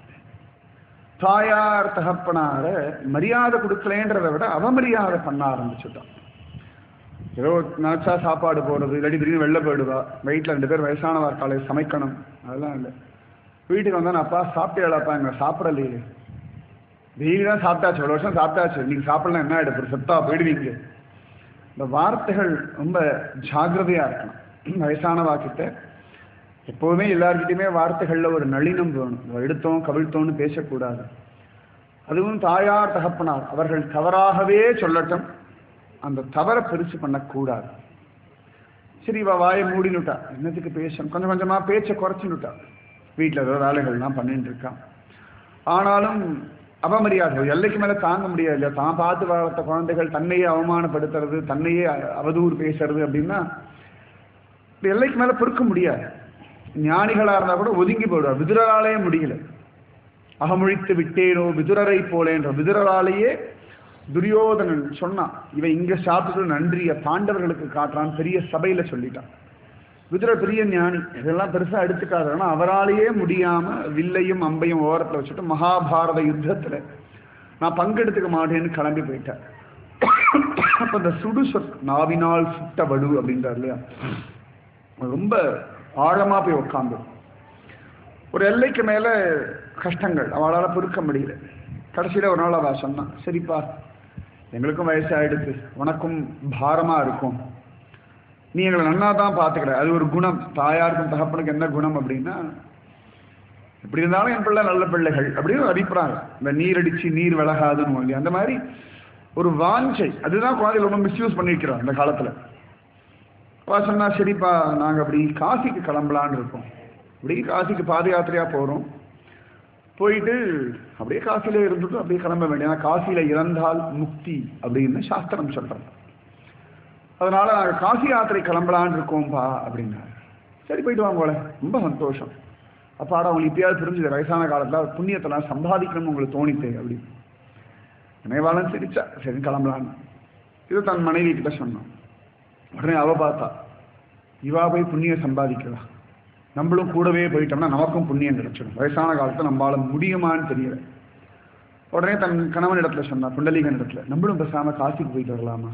தாயார் தகப்பனார மரியாதை கொடுக்கலேன்றதை விட அவமரியாதை பண்ண ஆரம்பிச்சுட்டான் ஏதோ நினச்சா சாப்பாடு போடுறது இல்லாட்டி திடீர்னு வெளில போயிடுவா வீட்டில் ரெண்டு பேர் வயசானவார் காலையில் சமைக்கணும் அதெல்லாம் இல்லை வீட்டுக்கு வந்தா அப்பா சாப்பிட்டேடாப்பா எங்க சாப்பிடலையே டெய்லி தான் சாப்பிட்டாச்சு ஒரு வருஷம் சாப்பிட்டாச்சு நீங்க சாப்பிடலாம் என்ன ஆயிடுது செத்தா போயிடுவீங்க இந்த வார்த்தைகள் ரொம்ப ஜாகிரதையா இருக்கணும் வயசானவா கிட்ட எப்போதுமே எல்லார்கிட்டயுமே வார்த்தைகள்ல ஒரு நளினம் வேணும் எடுத்தோம் கவிழ்த்தோம்னு பேசக்கூடாது அதுவும் தாயார் தகப்பனார் அவர்கள் தவறாகவே சொல்லட்டும் அந்த தவறை பெருசு பண்ணக்கூடாது சரி இவ வாயை மூடினுட்டா என்னத்துக்கு பேசணும் கொஞ்சம் கொஞ்சமா பேச்சை குறைச்சுனுட்டா வீட்டில் ஏதோ வேலைகள்லாம் பண்ணிட்டு இருக்கான் ஆனாலும் அவமரியாதை ஒரு எல்லைக்கு மேல தாங்க முடியாது இல்லையா தான் பார்த்து வளர்த்த குழந்தைகள் தன்னையே அவமானப்படுத்துறது தன்னையே அவதூறு பேசுறது அப்படின்னா இந்த எல்லைக்கு மேல பொறுக்க முடியாது ஞானிகளா இருந்தா கூட ஒதுங்கி போயிடுவார் விதுரராலேயே முடியல அகமொழித்து விட்டேனோ விதுரரை போலேன்ற விதுரராலேயே துரியோதனன் சொன்னான் இவன் இங்க சாப்பிட்டு நன்றிய பாண்டவர்களுக்கு காட்டுறான் பெரிய சபையில சொல்லிட்டான் விதுரர் பெரிய ஞானி இதெல்லாம் பெருசா எடுத்துக்காது ஆனா அவராலேயே முடியாம வில்லையும் அம்பையும் ஓரத்துல வச்சுட்டு மகாபாரத யுத்தத்துல நான் பங்கெடுத்துக்க மாட்டேன்னு கிளம்பி போயிட்டேன் அப்ப இந்த சுடு சொற் நாவினால் சுட்ட வடு அப்படின்றார் இல்லையா ரொம்ப ஆழமா போய் உட்காந்து ஒரு எல்லைக்கு மேல கஷ்டங்கள் அவளால பொறுக்க முடியல கடைசியில ஒரு நாள் அவ சொன்னான் சரிப்பா எங்களுக்கும் வயசாயிடுச்சு உனக்கும் பாரமா இருக்கும் நீ எங்களை நன்னா தான் பார்த்துக்கிற அது ஒரு குணம் தாயாருக்கும் தகப்பனுக்கு என்ன குணம் அப்படின்னா எப்படி இருந்தாலும் என் பிள்ளை நல்ல பிள்ளைகள் அப்படின்னு அடிப்புறாங்க இந்த நீர் அடிச்சு நீர் விலகாதுன்னு இல்லையா அந்த மாதிரி ஒரு வாஞ்சை அதுதான் குழந்தைகள் ரொம்ப மிஸ்யூஸ் பண்ணிருக்கிறோம் இந்த காலத்துல அப்பா சொன்னா சரிப்பா நாங்க அப்படி காசிக்கு கிளம்பலான்னு இருக்கோம் அப்படி காசிக்கு பாத யாத்திரையா போறோம் போயிட்டு அப்படியே காசியில இருந்துட்டு அப்படியே கிளம்ப வேண்டிய ஏன்னா காசியில இறந்தால் முக்தி அப்படின்னு சாஸ்திரம் சொல்றாங்க அதனால நாங்கள் காசி யாத்திரை கிளம்பலான்னு இருக்கோம்பா அப்படின்னாரு சரி போயிட்டு வாங்க போல ரொம்ப சந்தோஷம் அப்பாடா உங்களுக்கு இப்பயாவது புரிஞ்சுது வயசான காலத்தில் புண்ணியத்தெல்லாம் சம்பாதிக்கணும்னு உங்களுக்கு தோணித்து அப்படின்னு நினைவாளன் சிரிச்சா சரி கிளம்பலான்னு இது தன் மனைவி கிட்ட சொன்னான் உடனே அவ பார்த்தா இவா போய் புண்ணியம் சம்பாதிக்கலாம் நம்மளும் கூடவே போயிட்டோம்னா நமக்கும் புண்ணியம் கிடைச்சிடும் வயசான காலத்தில் நம்மளால முடியுமான்னு தெரியல உடனே தன் கணவன் இடத்துல சொன்னா புண்டலீகன் இடத்துல நம்மளும் பேசாம காசிக்கு போயிட்டு வரலாமா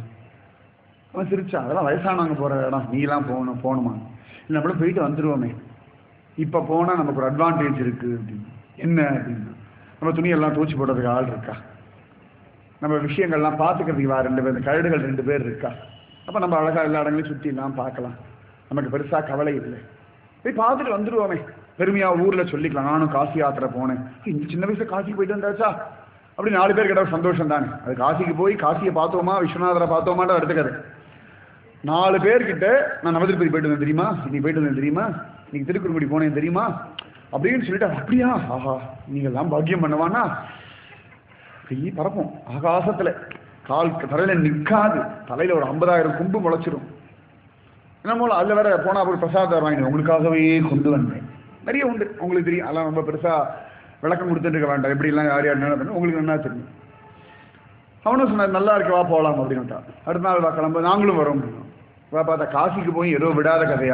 அவன் சிரிச்சா அதெல்லாம் வயசானவங்க போற இடம் நீலாம் போகணும் போகணுமா இல்லை நம்மளும் போயிட்டு வந்துருவோமே இப்போ போனால் நமக்கு ஒரு அட்வான்டேஜ் இருக்கு அப்படின்னு என்ன அப்படின்னு நம்ம துணியெல்லாம் தூச்சி போடுறதுக்கு ஆள் இருக்கா நம்ம விஷயங்கள்லாம் பார்த்துக்கிறதுக்கு வா ரெண்டு பேர் கரடுகள் ரெண்டு பேர் இருக்கா அப்போ நம்ம அழகா எல்லா இடங்களையும் சுற்றிலாம் பார்க்கலாம் நமக்கு பெருசாக கவலை இல்லை போய் பார்த்துட்டு வந்துடுவோமே பெருமையாக ஊரில் சொல்லிக்கலாம் நானும் காசி யாத்திரை போனேன் இந்த சின்ன வயசுல காசிக்கு போயிட்டு வந்தாச்சா அப்படி நாலு பேர் கிட்ட ஒரு சந்தோஷம் தானே அது காசிக்கு போய் காசியை பார்த்தோமா விஸ்வநாதரை பார்த்தோமான்ற எடுத்துக்காது நாலு பேர்கிட்ட நான் நவதிருப்பதி போயிட்டு வந்தேன் தெரியுமா இன்னைக்கு போயிட்டு வந்தேன் தெரியுமா இன்னைக்கு திருக்குறங்குடி போனேன் தெரியுமா அப்படின்னு சொல்லிட்டு அப்படியா ஆஹா நீங்க எல்லாம் பாக்கியம் பண்ணவானா கை பறப்போம் ஆகாசத்துல கால் தலையில நிற்காது தலையில ஒரு ஐம்பதாயிரம் கும்பு முளைச்சிரும் என்னமோ அதில் வேற போனா ஒரு பிரசாதம் வாங்கினேன் உங்களுக்காகவே கொண்டு வந்தேன் நிறைய உண்டு உங்களுக்கு தெரியும் அதெல்லாம் ரொம்ப பெருசா விளக்கம் கொடுத்துட்டு இருக்க வேண்டாம் எப்படிலாம் யார் யார் என்ன உங்களுக்கு என்ன தெரியும் அவனும் சொன்னார் நல்லா இருக்கு வா போகலாம் அப்படின்னுட்டா அடுத்த நாள் வா கிளம்ப நாங்களும் வரோம் வா பார்த்தா காசிக்கு போய் ஏதோ விடாத கதையா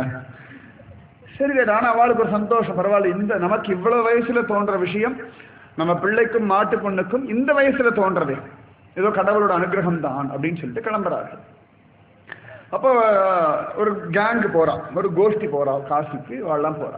சரி ஆனால் அவளுக்கு ஒரு சந்தோஷம் பரவாயில்ல இந்த நமக்கு இவ்வளவு வயசுல தோன்ற விஷயம் நம்ம பிள்ளைக்கும் மாட்டு பொண்ணுக்கும் இந்த வயசுல தோன்றதே ஏதோ கடவுளோட அனுகிரகம் தான் அப்படின்னு சொல்லிட்டு கிளம்புறாரு அப்போ ஒரு கேங்கு போறா ஒரு கோஷ்டி போறா காசிக்கு வாழலாம் போறா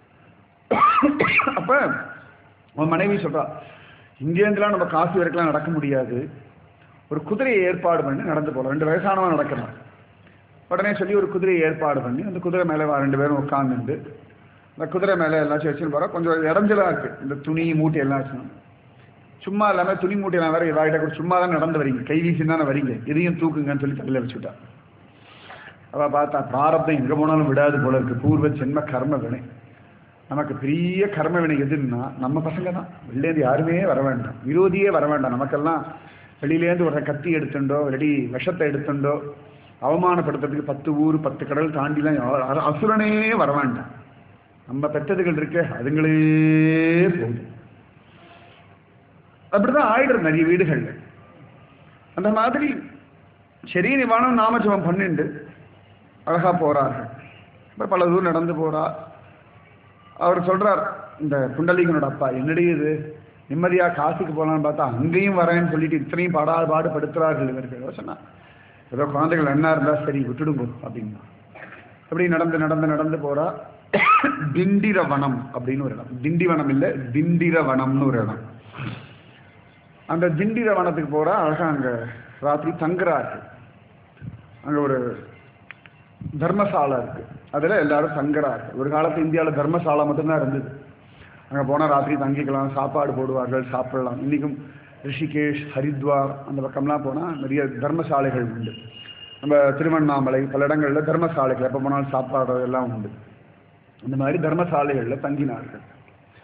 அப்ப உன் மனைவி சொல்றா இங்கேருந்துலாம் நம்ம காசி வரைக்கும் நடக்க முடியாது ஒரு குதிரையை ஏற்பாடு பண்ணி நடந்து போகலாம் ரெண்டு வயசானவன் நடக்கிறான் உடனே சொல்லி ஒரு குதிரையை ஏற்பாடு பண்ணி அந்த குதிரை மேலே ரெண்டு பேரும் உட்காந்துட்டு அந்த குதிரை மேலே எல்லாச்சும் வச்சுன்னு போகிறோம் கொஞ்சம் இடைஞ்சலாக இருக்கு இந்த துணி மூட்டை எல்லாம் வச்சு சும்மா இல்லாமல் துணி மூட்டையெல்லாம் வேற இதாகிட்ட கூட சும்மா தான் நடந்து வரீங்க கை வீசி தானே வரீங்க இதையும் தூக்குங்கன்னு சொல்லி தலையில் வச்சுட்டா அவள் பார்த்தா பிராரப்தம் எங்கே போனாலும் விடாது போல இருக்கு பூர்வ ஜென்ம கர்ம வினை நமக்கு பெரிய கர்ம வினை எதுன்னா நம்ம பசங்க தான் வெளிலேருந்து யாருமே வர வேண்டாம் விரோதியே வர வேண்டாம் நமக்கெல்லாம் வெளியிலேருந்து ஒரு கத்தி எடுத்துண்டோ இல்லாட்டி விஷத்தை எடுத்துண்டோ அவமானப்படுத்துறதுக்கு பத்து ஊர் பத்து கடல் தாண்டிலாம் யா- அசுரனே வர வேண்டாம் நம்ம பெற்றதுகள் இருக்க அதுங்களே போகுது அப்படிதான் ஆயிடுறது நிறைய வீடுகள்ல அந்த மாதிரி சரி நிவானம் நாமஜபம் பண்ணிண்டு அழகா போறார்கள் இப்ப பல தூரம் நடந்து போறா அவர் சொல்றார் இந்த புண்டலீகனோட அப்பா என்னடி இது நிம்மதியா காசுக்கு போகலான்னு பார்த்தா அங்கேயும் வரேன்னு சொல்லிட்டு இத்தனையும் பாடா பாடுபடுத்துறார்கள் இவர்கள் ஏதோ சொன்னா ஏதோ குழந்தைகள் என்ன இருந்தா சரி விட்டுடுங்க அப்படின்னா அப்படி நடந்து நடந்து நடந்து போறா திண்டிரவனம் அப்படின்னு ஒரு இடம் திண்டிவனம் இல்லை திண்டிரவனம்னு ஒரு இடம் அந்த திண்டிரவனத்துக்கு போறா அழகா அங்க ராத்திரி தங்குறாரு அங்க ஒரு தர்மசாலை இருக்கு அதுல எல்லாரும் தங்குறாரு ஒரு காலத்து இந்தியாவில் தர்மசாலை மட்டும்தான் இருந்தது அங்க போனா ராத்திரி தங்கிக்கலாம் சாப்பாடு போடுவார்கள் சாப்பிடலாம் இன்னைக்கும் ரிஷிகேஷ் ஹரித்வார் அந்த பக்கம்லாம் போனா நிறைய தர்மசாலைகள் உண்டு நம்ம திருவண்ணாமலை பல இடங்கள்ல தர்மசாலைகள் எப்போ போனாலும் சாப்பாடு எல்லாம் உண்டு அந்த மாதிரி தர்மசாலைகள்ல தங்கினார்கள்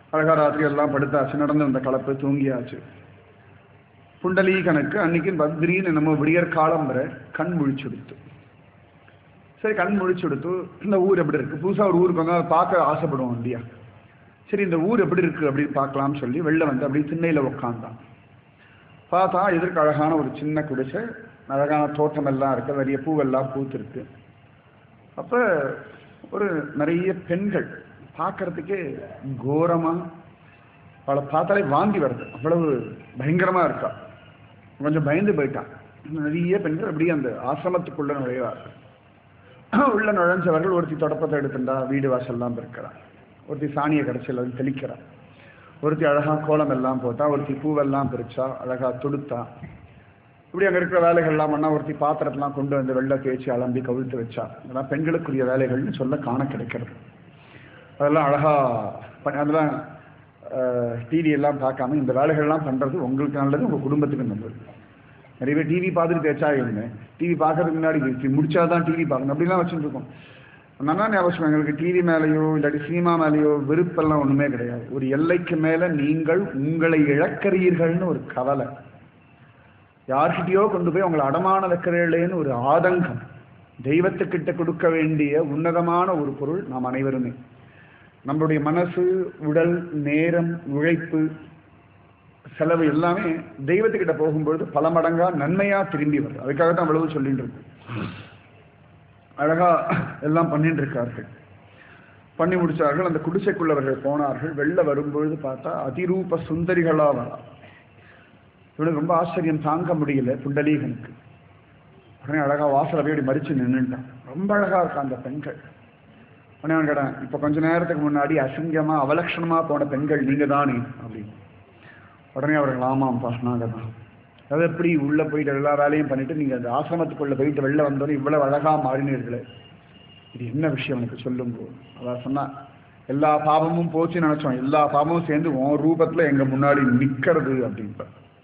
அழகா ராத்திரி எல்லாம் படுத்தாச்சு நடந்து வந்த கலப்பு தூங்கியாச்சு புண்டலீகனுக்கு அன்னைக்கு பத்ரின்னு நம்ம விடியற் காலம் வரை கண் முழிச்சுடுத்து சரி கண் முழிச்சுடுத்து இந்த ஊர் எப்படி இருக்கு புதுசா ஒரு ஊருக்கு வந்து அதை பார்க்க ஆசைப்படுவோம் இல்லையா சரி இந்த ஊர் எப்படி இருக்கு அப்படின்னு பார்க்கலாம்னு சொல்லி வெளில வந்து அப்படியே திண்ணையில உட்காந்தான் பார்த்தா எதிர்க்கு அழகான ஒரு சின்ன குடிசை அழகான தோட்டம் எல்லாம் இருக்கு நிறைய பூவெல்லாம் பூத்திருக்கு அப்ப ஒரு நிறைய பெண்கள் பார்க்கறதுக்கே கோரமா அவளை பார்த்தாலே வாந்தி வருது அவ்வளவு பயங்கரமா இருக்கா கொஞ்சம் பயந்து போயிட்டான் நிறைய பெண்கள் அப்படியே அந்த ஆசிரமத்துக்குள்ள நுழைவார்கள் உள்ள நுழைஞ்சவர்கள் ஒருத்தி தொடப்பத்தை எடுத்துட்டா வீடு வாசல்லாம் இருக்கிறான் ஒருத்தி சாணியை கடைசியில் வந்து தெளிக்கிறா ஒருத்தி அழகா கோலம் எல்லாம் போட்டா ஒருத்தி பூவெல்லாம் பிரிச்சா அழகா துடுத்தா இப்படி அங்க இருக்கிற வேலைகள்லாம் பண்ணா ஒருத்தி பாத்திரத்தெல்லாம் கொண்டு வந்து வெள்ளை தேய்ச்சி அலம்பி கவிழ்த்து வச்சா இதெல்லாம் பெண்களுக்குரிய வேலைகள்னு சொல்ல காண கிடைக்கிறது அதெல்லாம் அழகா பண்ண- அதெல்லாம் டிவி எல்லாம் பார்க்காம இந்த வேலைகள்லாம் பண்றது உங்களுக்கு நல்லது உங்க குடும்பத்துக்கு நல்லது நிறைய பேர் டிவி பார்த்துட்டு தேய்ச்சா இருந்தேன் டிவி பார்க்கறதுக்கு முன்னாடி இது முடிச்சாதான் டிவி பார்க்கணும் அப்படிலாம் வச்சுட்டு இருக்கோம் நல்லா ஞாபகம் எங்களுக்கு டிவி மேலேயோ இல்லாட்டி சினிமா மேலேயோ விருப்பெல்லாம் ஒண்ணுமே கிடையாது ஒரு எல்லைக்கு மேல நீங்கள் உங்களை இழக்கிறீர்கள்னு ஒரு கவலை யார்கிட்டயோ கொண்டு போய் உங்களை அடமான வைக்கிறீர்களேன்னு ஒரு ஆதங்கம் தெய்வத்துக்கிட்ட கொடுக்க வேண்டிய உன்னதமான ஒரு பொருள் நாம் அனைவருமே நம்மளுடைய மனசு உடல் நேரம் உழைப்பு செலவு எல்லாமே தெய்வத்துக்கிட்ட போகும்பொழுது பல மடங்கா நன்மையா திரும்பி வருது அதுக்காக தான் அவ்வளவு சொல்லிட்டு இருக்கு அழகா எல்லாம் பண்ணிட்டு இருக்கார்கள் பண்ணி முடிச்சார்கள் அந்த குடிசைக்குள்ளவர்கள் போனார்கள் வெளில வரும்பொழுது பார்த்தா அதிரூப சுந்தரிகளா வரா இவனுக்கு ரொம்ப ஆச்சரியம் தாங்க முடியல புண்டலீகனுக்கு உடனே அழகா வாசல போய் இப்படி மறிச்சு நின்னுட்டான் ரொம்ப அழகா இருக்கா அந்த பெண்கள் உடனே அவன் கேட்டான் இப்ப கொஞ்ச நேரத்துக்கு முன்னாடி அசிங்கமா அவலட்சணமா போன பெண்கள் நீங்க தானே அப்படின்னு உடனே அவர்கள் ஆமாம்ப்பா நாங்க தான் அது எப்படி உள்ள போயிட்டு எல்லா வேலையும் பண்ணிட்டு நீங்க அந்த ஆசிரமத்துக்குள்ள போயிட்டு வெளில வந்தோன்னே இவ்வளவு அழகா மாறினீர்களே இது என்ன விஷயம் எனக்கு சொல்லுங்க அதான் சொன்னா எல்லா பாவமும் போச்சுன்னு நினைச்சோம் எல்லா பாவமும் சேர்ந்து உன் ரூபத்துல எங்க முன்னாடி நிக்கிறது அப்படின்ப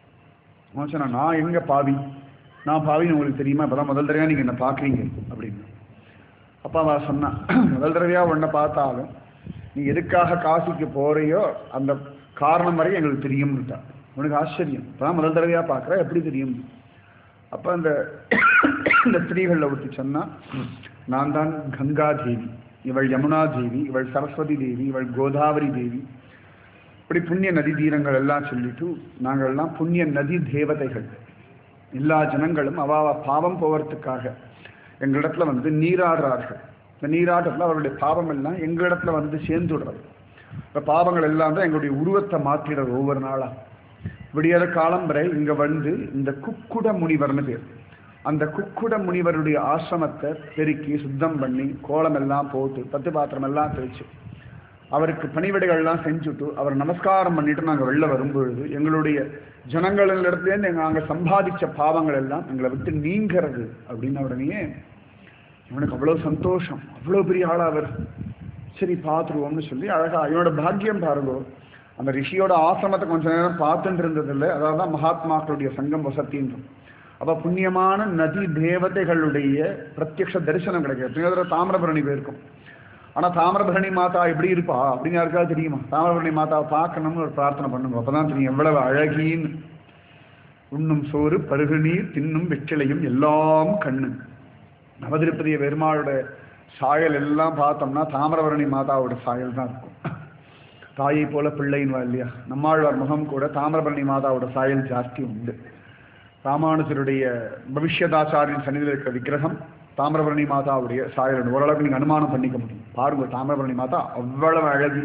அவன் சொன்னா நான் எங்க பாவி நான் பாவின்னு உங்களுக்கு தெரியுமா இப்பதான் முதல் தடவையா நீங்க என்ன பாக்குறீங்க அப்படின்னு அப்பா அவன் சொன்னா முதல் தடவையா உன்னை பார்த்தாலும் நீ எதுக்காக காசிக்கு போறியோ அந்த காரணம் வரை எங்களுக்கு தெரியும்னுட்டா உனக்கு ஆச்சரியம் இப்பதான் முதல் தடவையா பார்க்கற எப்படி தெரியும் அப்ப அந்த இந்த ஸ்திரீகள்ல ஒருத்தி சொன்னா நான் தான் கங்கா தேவி இவள் யமுனா தேவி இவள் சரஸ்வதி தேவி இவள் கோதாவரி தேவி இப்படி புண்ணிய நதி தீரங்கள் எல்லாம் சொல்லிட்டு நாங்கள் எல்லாம் புண்ணிய நதி தேவதைகள் எல்லா ஜனங்களும் அவ அவ பாவம் போவதற்காக எங்களிடத்துல வந்து நீராடுறார்கள் இந்த நீராட்டத்தில் அவருடைய பாவம் எல்லாம் எங்களிடத்துல வந்து சேர்ந்துடுறது இந்த பாவங்கள் எல்லாம் தான் எங்களுடைய உருவத்தை மாற்றிடுறது ஒவ்வொரு நாளா விடியற காலம் வரை இங்க வந்து இந்த குக்குட முனிவர்னு பேர் அந்த குக்குட முனிவருடைய ஆசிரமத்தை பெருக்கி சுத்தம் பண்ணி கோலம் எல்லாம் போட்டு பத்து பாத்திரம் எல்லாம் தேய்ச்சு அவருக்கு பணிவிடைகள்லாம் செஞ்சுட்டு அவர் நமஸ்காரம் பண்ணிட்டு நாங்கள் வெளில வரும்பொழுது எங்களுடைய ஜனங்களிடத்துலேருந்து நாங்கள் சம்பாதிச்ச பாவங்கள் எல்லாம் எங்களை விட்டு நீங்கிறது அப்படின்னு உடனே இவனுக்கு அவ்வளோ சந்தோஷம் அவ்வளோ பெரிய ஆளா அவர் சரி பார்த்துருவோம்னு சொல்லி அழகா இவனோட பாக்கியம் பாருங்க அந்த ரிஷியோட ஆசிரமத்தை கொஞ்ச நேரம் பார்த்துட்டு இருந்ததில்லை அதாவது தான் மகாத்மாக்களுடைய சங்கம் வசத்தின்றோம் அப்ப புண்ணியமான நதி தேவதைகளுடைய பிரத்யக்ஷ தரிசனம் கிடைக்கும் எத்தனையோ தடவை தாமிரபரணி போயிருக்கும் ஆனா தாமிரபரணி மாதா எப்படி இருப்பா அப்படின்னு யாருக்காவது தெரியுமா தாமிரபரணி மாதாவை பார்க்கணும்னு ஒரு பிரார்த்தனை பண்ணுங்க அப்பதான் தெரியும் எவ்வளவு அழகின்னு உண்ணும் சோறு பருகு நீர் தின்னும் வெற்றிலையும் எல்லாம் கண்ணு நவதிருப்பதிய பெருமாளோட சாயல் எல்லாம் பார்த்தோம்னா தாமிரபரணி மாதாவோட சாயல் தான் இருக்கும் தாயை போல பிள்ளைன்னு இல்லையா நம்மாழ்வார் முகம் கூட தாமிரபரணி மாதாவோட சாயல் ஜாஸ்தி உண்டு ராமானுஜருடைய பவிஷ்யதாச்சாரியின் சன்னிதியில் இருக்கிற விக்கிரகம் தாமிரபரணி மாதாவுடைய சாயல் ஓரளவுக்கு நீங்க அனுமானம் பண்ணிக்க முடியும் பாருங்க தாமிரபரணி மாதா அவ்வளவு அழகி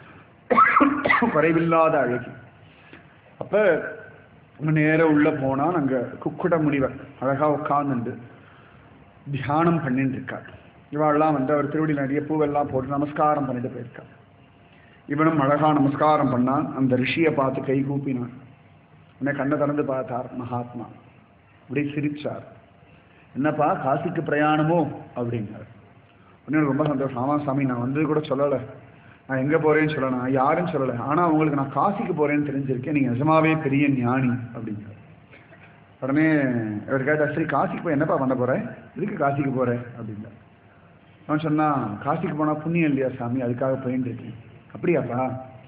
குறைவில்லாத அழகி அப்ப நேரம் உள்ள போனா அங்க குக்குட முனிவர் அழகா உட்கார்ந்துண்டு தியானம் பண்ணிட்டு இருக்கார் இவாள்லாம் வந்து அவர் திருவடி நிறைய பூவெல்லாம் போட்டு நமஸ்காரம் பண்ணிட்டு போயிருக்கார் இவனும் அழகா நமஸ்காரம் பண்ணான் அந்த ரிஷியை பார்த்து கை கூப்பினான் உன்னை கண்ணை திறந்து பார்த்தார் மகாத்மா அப்படி சிரிச்சார் என்னப்பா காசிக்கு பிரயாணமோ அப்படின்னார் உடனே ரொம்ப சந்தோஷம் ஆமா சாமி நான் வந்தது கூட சொல்லலை நான் எங்க போறேன்னு சொல்லலை நான் யாருன்னு சொல்லலை ஆனா உங்களுக்கு நான் காசிக்கு போறேன்னு தெரிஞ்சிருக்கேன் நீங்க நிஜமாவே பெரிய ஞானி அப்படிங்கிறார் உடனே இவர் கேட்டா சரி காசிக்கு போய் என்னப்பா பண்ண போற எதுக்கு காசிக்கு போற அப்படின்னார் அவன் சொன்னா காசிக்கு போனா புண்ணியம் இல்லையா சாமி அதுக்காக போயின்னு இருக்கேன் அப்படியாப்பா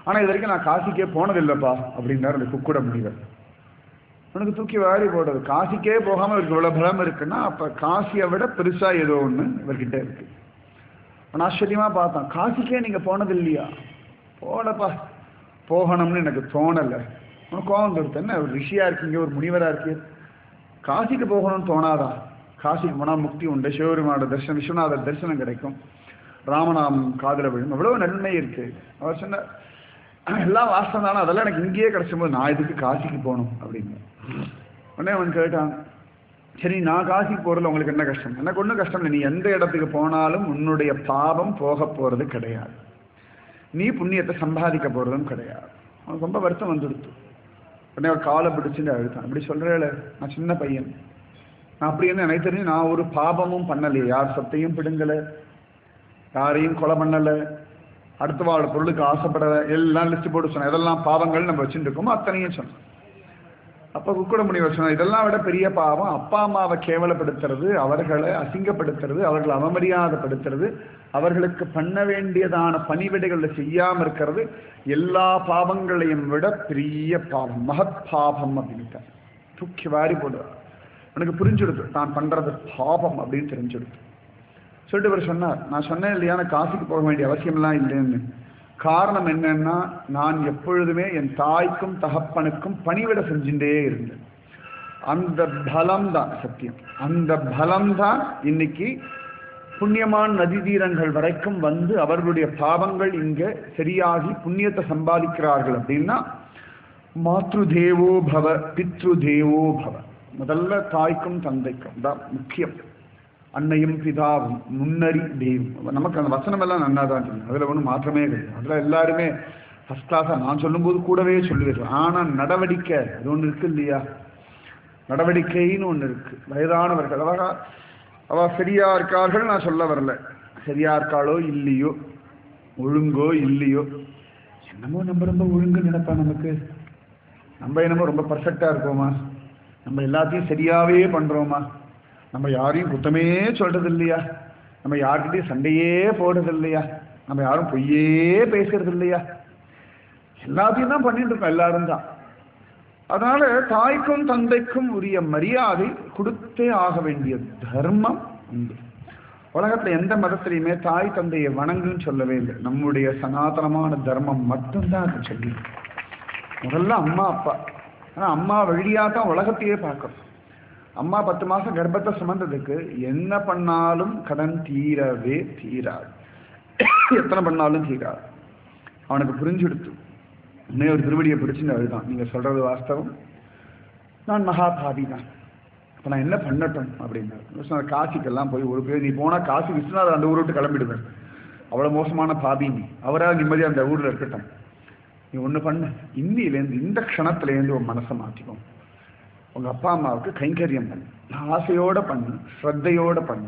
ஆனா இது வரைக்கும் நான் காசிக்கே போனதில்லைப்பா அப்படின்னாரு அந்த குக்குட முனிவர் உனக்கு தூக்கி வாரி போடுறது காசிக்கே போகாம இவருக்கு இவ்வளவு பலம் இருக்குன்னா அப்ப காசியை விட பெருசா ஏதோ ஒண்ணு இவர்கிட்ட இருக்கு நான் ஆச்சரியமா பார்த்தேன் காசிக்கே நீங்க போனது இல்லையா போனப்பா போகணும்னு எனக்கு தோணலை உனக்கு கோவம் கொடுத்து என்ன ஒரு ரிஷியா இருக்கீங்க ஒரு முனிவரா இருக்கீங்க காசிக்கு போகணும்னு தோணாதா காசிக்கு போனா முக்தி உண்டு சிவபெருமானோட தரிசனம் விஸ்வநாதர் தரிசனம் கிடைக்கும் ராமநாமம் காதல விழும் எவ்வளவு நன்மை இருக்கு அவர் சொன்ன எல்லாம் வாசம் தானே அதெல்லாம் எனக்கு இங்கேயே கிடைச்சும்போது நான் இதுக்கு காசிக்கு போகணும் அப்படின்னு உடனே அவன் கேட்டான் சரி நான் காசிக்கு போறதுல உங்களுக்கு என்ன கஷ்டம் எனக்கு ஒன்றும் கஷ்டம் இல்லை நீ எந்த இடத்துக்கு போனாலும் உன்னுடைய பாவம் போக போறது கிடையாது நீ புண்ணியத்தை சம்பாதிக்க போறதும் கிடையாது அவனுக்கு ரொம்ப வருத்தம் வந்துடுத்து உடனே அவர் காலை பிடிச்சுட்டு அழுத்தான் அப்படி சொல்றேல நான் சின்ன பையன் நான் அப்படி என்ன எனக்கு தெரிஞ்சு நான் ஒரு பாபமும் பண்ணலையே யார் சத்தையும் பிடுங்கலை யாரையும் கொலை பண்ணலை அடுத்த வாழ் பொருளுக்கு ஆசைப்படலை எல்லாம் லிஸ்ட் போட்டு சொன்னேன் எதெல்லாம் பாவங்கள் நம்ம வச்சுட்டு இருக்கோமோ அத்தனையும் சொன்னேன் அப்ப குக்குட முனிவர் சொன்னார் இதெல்லாம் விட பெரிய பாவம் அப்பா அம்மாவை கேவலப்படுத்துறது அவர்களை அசிங்கப்படுத்துறது அவர்களை அவமரியாதைப்படுத்துறது அவர்களுக்கு பண்ண வேண்டியதான பணிவிடைகளை செய்யாம இருக்கிறது எல்லா பாவங்களையும் விட பெரிய பாவம் மகத் பாவம் அப்படின்ட்டார் தூக்கி வாரி போடுவார் உனக்கு புரிஞ்சுடுது தான் பண்றது பாவம் அப்படின்னு தெரிஞ்சுடுது சொல்லிட்டு இவர் சொன்னார் நான் சொன்னேன் இல்லையா நான் காசிக்கு போக வேண்டிய அவசியம்லாம் இல்லைன்னு காரணம் என்னன்னா நான் எப்பொழுதுமே என் தாய்க்கும் தகப்பனுக்கும் பணிவிட செஞ்சுட்டே இருந்தேன் அந்த பலம் தான் சத்தியம் அந்த பலம் தான் இன்னைக்கு புண்ணியமான நதி தீரங்கள் வரைக்கும் வந்து அவர்களுடைய பாவங்கள் இங்க சரியாகி புண்ணியத்தை சம்பாதிக்கிறார்கள் அப்படின்னா மாத்ரு தேவோ பவ பித்ரு தேவோ பவ முதல்ல தாய்க்கும் தந்தைக்கும் தான் முக்கியம் அன்னையும் பிதாவும் முன்னறி தெய்வம் நமக்கு அந்த வசனம் எல்லாம் நன்னா தான் தெரியும் அதில் ஒன்றும் மாற்றமே கிடையாது அதில் எல்லாருமே ஃபஸ்ட் கிளாஸாக நான் சொல்லும்போது கூடவே சொல்லுவேன் ஆனால் நடவடிக்கை அது ஒன்று இருக்கு இல்லையா நடவடிக்கைன்னு ஒன்று இருக்கு வயதானவர்கள் அவ அவ சரியா இருக்கார்கள் நான் சொல்ல வரல சரியா இருக்காளோ இல்லையோ ஒழுங்கோ இல்லையோ என்னமோ நம்ம ரொம்ப ஒழுங்கு நினைப்பா நமக்கு நம்ம என்னமோ ரொம்ப பர்ஃபெக்டா இருக்கோமா நம்ம எல்லாத்தையும் சரியாவே பண்றோமா நம்ம யாரையும் குத்தமே சொல்றது இல்லையா நம்ம யார்கிட்டயும் சண்டையே போடுறது இல்லையா நம்ம யாரும் பொய்யே பேசுறது இல்லையா எல்லாத்தையும் தான் பண்ணிட்டு இருக்கோம் எல்லாரும் தான் அதனால தாய்க்கும் தந்தைக்கும் உரிய மரியாதை கொடுத்தே ஆக வேண்டிய தர்மம் உண்டு உலகத்துல எந்த மதத்திலையுமே தாய் தந்தையை வணங்குன்னு சொல்லவே இல்லை நம்முடைய சனாதனமான தர்மம் மட்டும்தான் அது சொல்லி முதல்ல அம்மா அப்பா ஆனா அம்மா வழியா தான் உலகத்தையே பார்க்கணும் அம்மா பத்து மாசம் கர்ப்பத்தை சுமந்ததுக்கு என்ன பண்ணாலும் கடன் தீரவே தீராது எத்தனை பண்ணாலும் தீராது அவனுக்கு புரிஞ்சுடுத்து உன்னே ஒரு திருவடியை பிடிச்சுன்னு அழுதான் நீங்க சொல்றது வாஸ்தவம் நான் மகாபாவி தான் இப்போ நான் என்ன பண்ணட்டும் அப்படின்னாரு சொன்னார் காசிக்கெல்லாம் போய் ஒரு பேர் நீ போனா காசி விஸ்வநாதர் அந்த ஊரை விட்டு கிளம்பிடுவேன் அவ்வளவு மோசமான பாபி நீ அவரால் நிம்மதியா அந்த ஊர்ல இருக்கட்டும் நீ ஒண்ணு பண்ணு இன்னிலேருந்து இந்த க்ஷணத்துலேருந்து உன் மனசை மாற்றிக்கும் உங்க அப்பா அம்மாவுக்கு கைங்கரியம் பண்ணு ஆசையோட பண்ணு ஸ்ரத்தையோட பண்ணு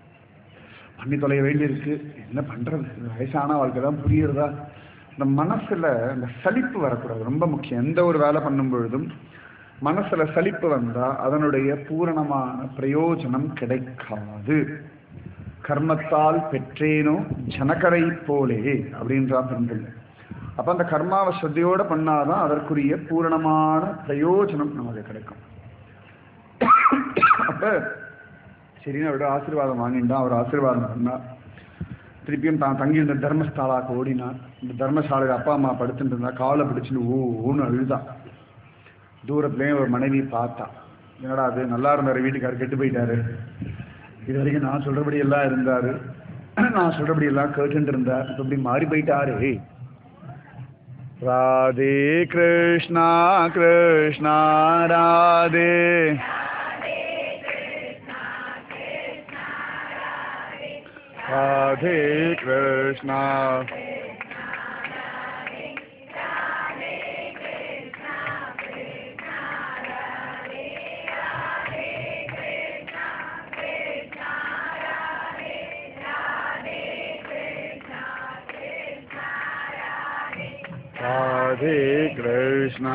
பண்ணி தொலைய வேண்டியிருக்கு என்ன பண்றது இது வயசான வாழ்க்கை தான் புரியுறதா இந்த மனசுல இந்த சலிப்பு வரக்கூடாது ரொம்ப முக்கியம் எந்த ஒரு வேலை பண்ணும் பொழுதும் மனசுல சலிப்பு வந்தா அதனுடைய பூரணமான பிரயோஜனம் கிடைக்காது கர்மத்தால் பெற்றேனோ ஜனகரை போலே அப்படின்றா பெண்கள் அப்ப அந்த கர்மாவை ஸ்ரத்தையோட பண்ணாதான் அதற்குரிய பூரணமான பிரயோஜனம் நமக்கு கிடைக்கும் அப்ப சரின்னு அவரோட ஆசீர்வாதம் வாங்கிட்டான் அவர் ஆசீர்வாதம் பண்ணா திருப்பியும் தான் தங்கியிருந்த தர்மஸ்தாலாக்கு ஓடினான் இந்த தர்மசாலையில் அப்பா அம்மா படுத்துட்டு இருந்தா காலை பிடிச்சிட்டு ஓ ஓன்னு அழுதான் தூரத்துலேயும் ஒரு மனைவி பார்த்தா என்னடா அது நல்லா இருந்தாரு வீட்டுக்காரர் கெட்டு போயிட்டாரு இது வரைக்கும் நான் சொல்றபடி எல்லாம் இருந்தாரு நான் சொல்றபடி எல்லாம் கேட்டுட்டு இருந்தார் இப்ப இப்படி மாறி போயிட்டாரு ராதே கிருஷ்ணா கிருஷ்ணா ராதே ராதே கிருஷ்ணா ராதே கிருஷ்ணா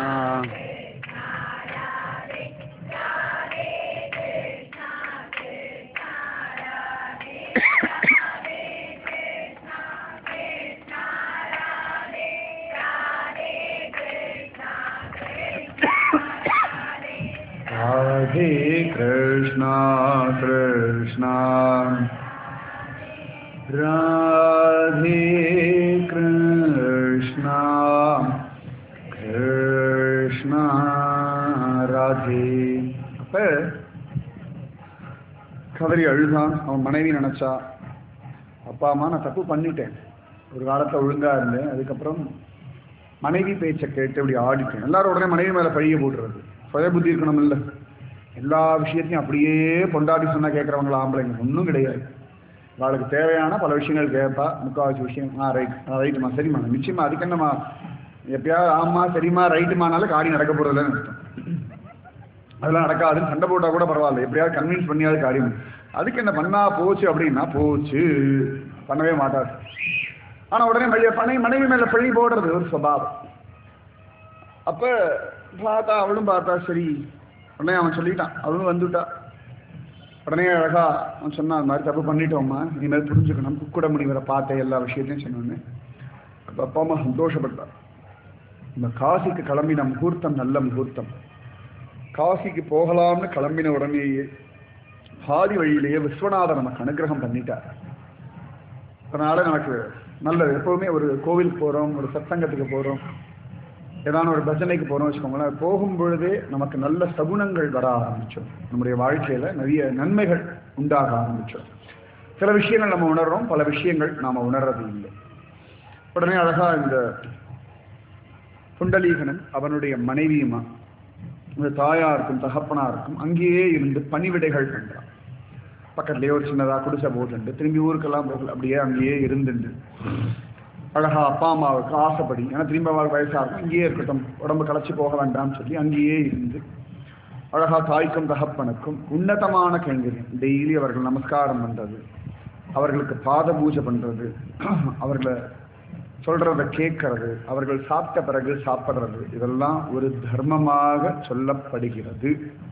राधे कृष्णा कृष्णा राधे कृष्णा कृष्णा ராதே அப்ப கதறி அழுதான் அவன் மனைவி நினைச்சா அப்பா அம்மா நான் தப்பு பண்ணிட்டேன் ஒரு காலத்துல ஒழுங்கா இருந்தேன் அதுக்கப்புறம் மனைவி பேச்சை கேட்டு இப்படி ஆடிட்டேன் எல்லாரும் உடனே மனைவி மேல பழிய போட்டுறது சுய புத்தி இருக்கணும் இல்ல எல்லா விஷயத்தையும் அப்படியே பொண்டாட்டி சொன்னா கேட்கறவங்களா ஆம்பளைங்க ஒன்றும் கிடையாது அவளுக்கு தேவையான பல விஷயங்கள் கேட்பா முக்கால்வாசி விஷயம் ஆ ரைட் ரைட்டுமா சரிம்மா நிச்சயமா அதுக்கு என்னம்மா எப்பயாவது ஆமா சரிம்மா ரைட்டுமானாலும் காடி நடக்க போறதில்லன்னு அர்த்தம் அதெல்லாம் நடக்காதுன்னு சண்டை போட்டா கூட பரவாயில்ல எப்படியாவது கன்வின்ஸ் பண்ணியாவது காரியம் அதுக்கு என்ன பண்ணா போச்சு அப்படின்னா போச்சு பண்ணவே மாட்டார் ஆனா உடனே மனைவி பனை மனைவி மேல பழி போடுறது ஒரு சுபாவம் அப்ப பார்த்தா அவளும் பார்த்தா சரி உடனே அவன் சொல்லிட்டான் அவளும் வந்துட்டா உடனே அழகா அவன் சொன்னான் அது மாதிரி தப்பு பண்ணிட்டோம்மா இனிமேல் புரிஞ்சுக்கணும் குக்குட முனிவரை பார்த்த எல்லா விஷயத்தையும் சொன்னோன்னு அப்ப அப்பா அம்மா சந்தோஷப்பட்டார் இந்த காசிக்கு கிளம்பின முகூர்த்தம் நல்ல முகூர்த்தம் காசிக்கு போகலாம்னு கிளம்பின உடனேயே பாதி வழியிலேயே விஸ்வநாதர் நமக்கு அனுகிரகம் பண்ணிட்டார் அதனால நமக்கு நல்லது எப்பவுமே ஒரு கோவிலுக்கு போறோம் ஒரு சத்சங்கத்துக்கு போறோம் ஏதான ஒரு பஜனைக்கு போறோம் வச்சுக்கோங்களேன் போகும் பொழுதே நமக்கு நல்ல சகுனங்கள் வர ஆரம்பிச்சோம் நம்முடைய வாழ்க்கையில நிறைய நன்மைகள் உண்டாக ஆரம்பிச்சோம் சில விஷயங்கள் நம்ம உணர்றோம் பல விஷயங்கள் நாம உணர்றது இல்லை உடனே அழகா இந்த புண்டலீகனன் அவனுடைய மனைவியுமா இந்த தாயாருக்கும் தகப்பனாருக்கும் அங்கேயே இருந்து பணிவிடைகள் பண்றான் பக்கத்துலயே ஒரு சின்னதா குடிசை போட்டுண்டு திரும்பி ஊருக்கெல்லாம் போகல அப்படியே அங்கேயே இருந்துண்டு அழகா அப்பா அம்மாவுக்கு ஆசைப்படி ஏன்னா திரும்ப அவள் வயசா இருக்கும் இங்கேயே இருக்கட்டும் உடம்பு களைச்சு போக வேண்டாம்னு சொல்லி அங்கேயே இருந்து அழகா தாய்க்கும் தகப்பனுக்கும் உன்னதமான கைங்கரியம் டெய்லி அவர்கள் நமஸ்காரம் பண்றது அவர்களுக்கு பாத பூஜை பண்றது அவர்களை சொல்றத கேட்கறது அவர்கள் சாப்பிட்ட பிறகு சாப்பிடுறது இதெல்லாம் ஒரு தர்மமாக சொல்லப்படுகிறது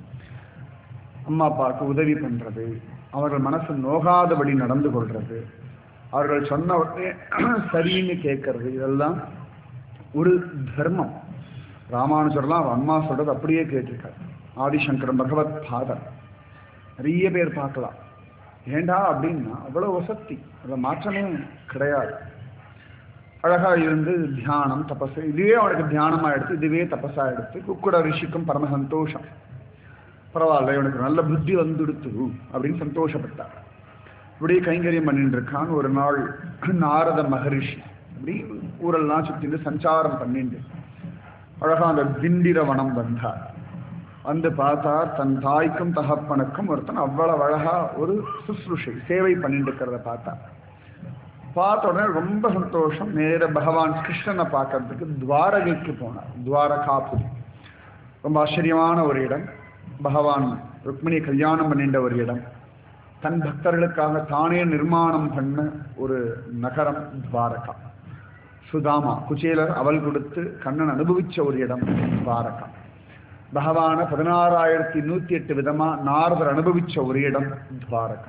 அம்மா அப்பாவுக்கு உதவி பண்றது அவர்கள் மனசு நோகாதபடி நடந்து கொள்றது அவர்கள் சொன்ன உடனே சரின்னு கேட்கறது இதெல்லாம் ஒரு தர்மம் ராமானுஜர்லாம் அவன் அம்மா சொல்றது அப்படியே கேட்டிருக்காரு ஆதிசங்கரன் பகவத் பாதர் நிறைய பேர் பார்க்கலாம் ஏண்டா அப்படின்னா அவ்வளவு வசதி அதில் மாற்றமே கிடையாது அழகா இருந்து தியானம் தபசு இதுவே அவனுக்கு தியானமா எடுத்து இதுவே தபஸா எடுத்து குக்குட ரிஷிக்கும் பரம சந்தோஷம் பரவாயில்ல இவனுக்கு நல்ல புத்தி வந்துடுத்து அப்படின்னு சந்தோஷப்பட்டார் இப்படியே கைங்கரியம் பண்ணிட்டு இருக்கான் ஒரு நாள் நாரத மகரிஷி அப்படி ஊரெல்லாம் சுத்திட்டு சஞ்சாரம் பண்ணிட்டு அழகா அந்த திண்டிர வனம் வந்தார் வந்து பார்த்தார் தன் தாய்க்கும் தகப்பனுக்கும் ஒருத்தன் அவ்வளவு அழகா ஒரு சுசுருஷை சேவை பண்ணிட்டு இருக்கிறத பார்த்தார் பார்த்த உடனே ரொம்ப சந்தோஷம் நேர பகவான் கிருஷ்ணனை பார்க்கறதுக்கு துவாரகைக்கு போனார் துவாரகாபுரி ரொம்ப ஆச்சரியமான ஒரு இடம் பகவான் ருக்மிணியை கல்யாணம் பண்ணிட்ட ஒரு இடம் தன் பக்தர்களுக்காக தானே நிர்மாணம் பண்ண ஒரு நகரம் துவாரகா சுதாமா குச்சேலர் அவள் கொடுத்து கண்ணன் அனுபவிச்ச ஒரு இடம் துவாரகா பகவான பதினாறாயிரத்தி நூத்தி எட்டு விதமா நாரதர் அனுபவிச்ச ஒரு இடம் துவாரகா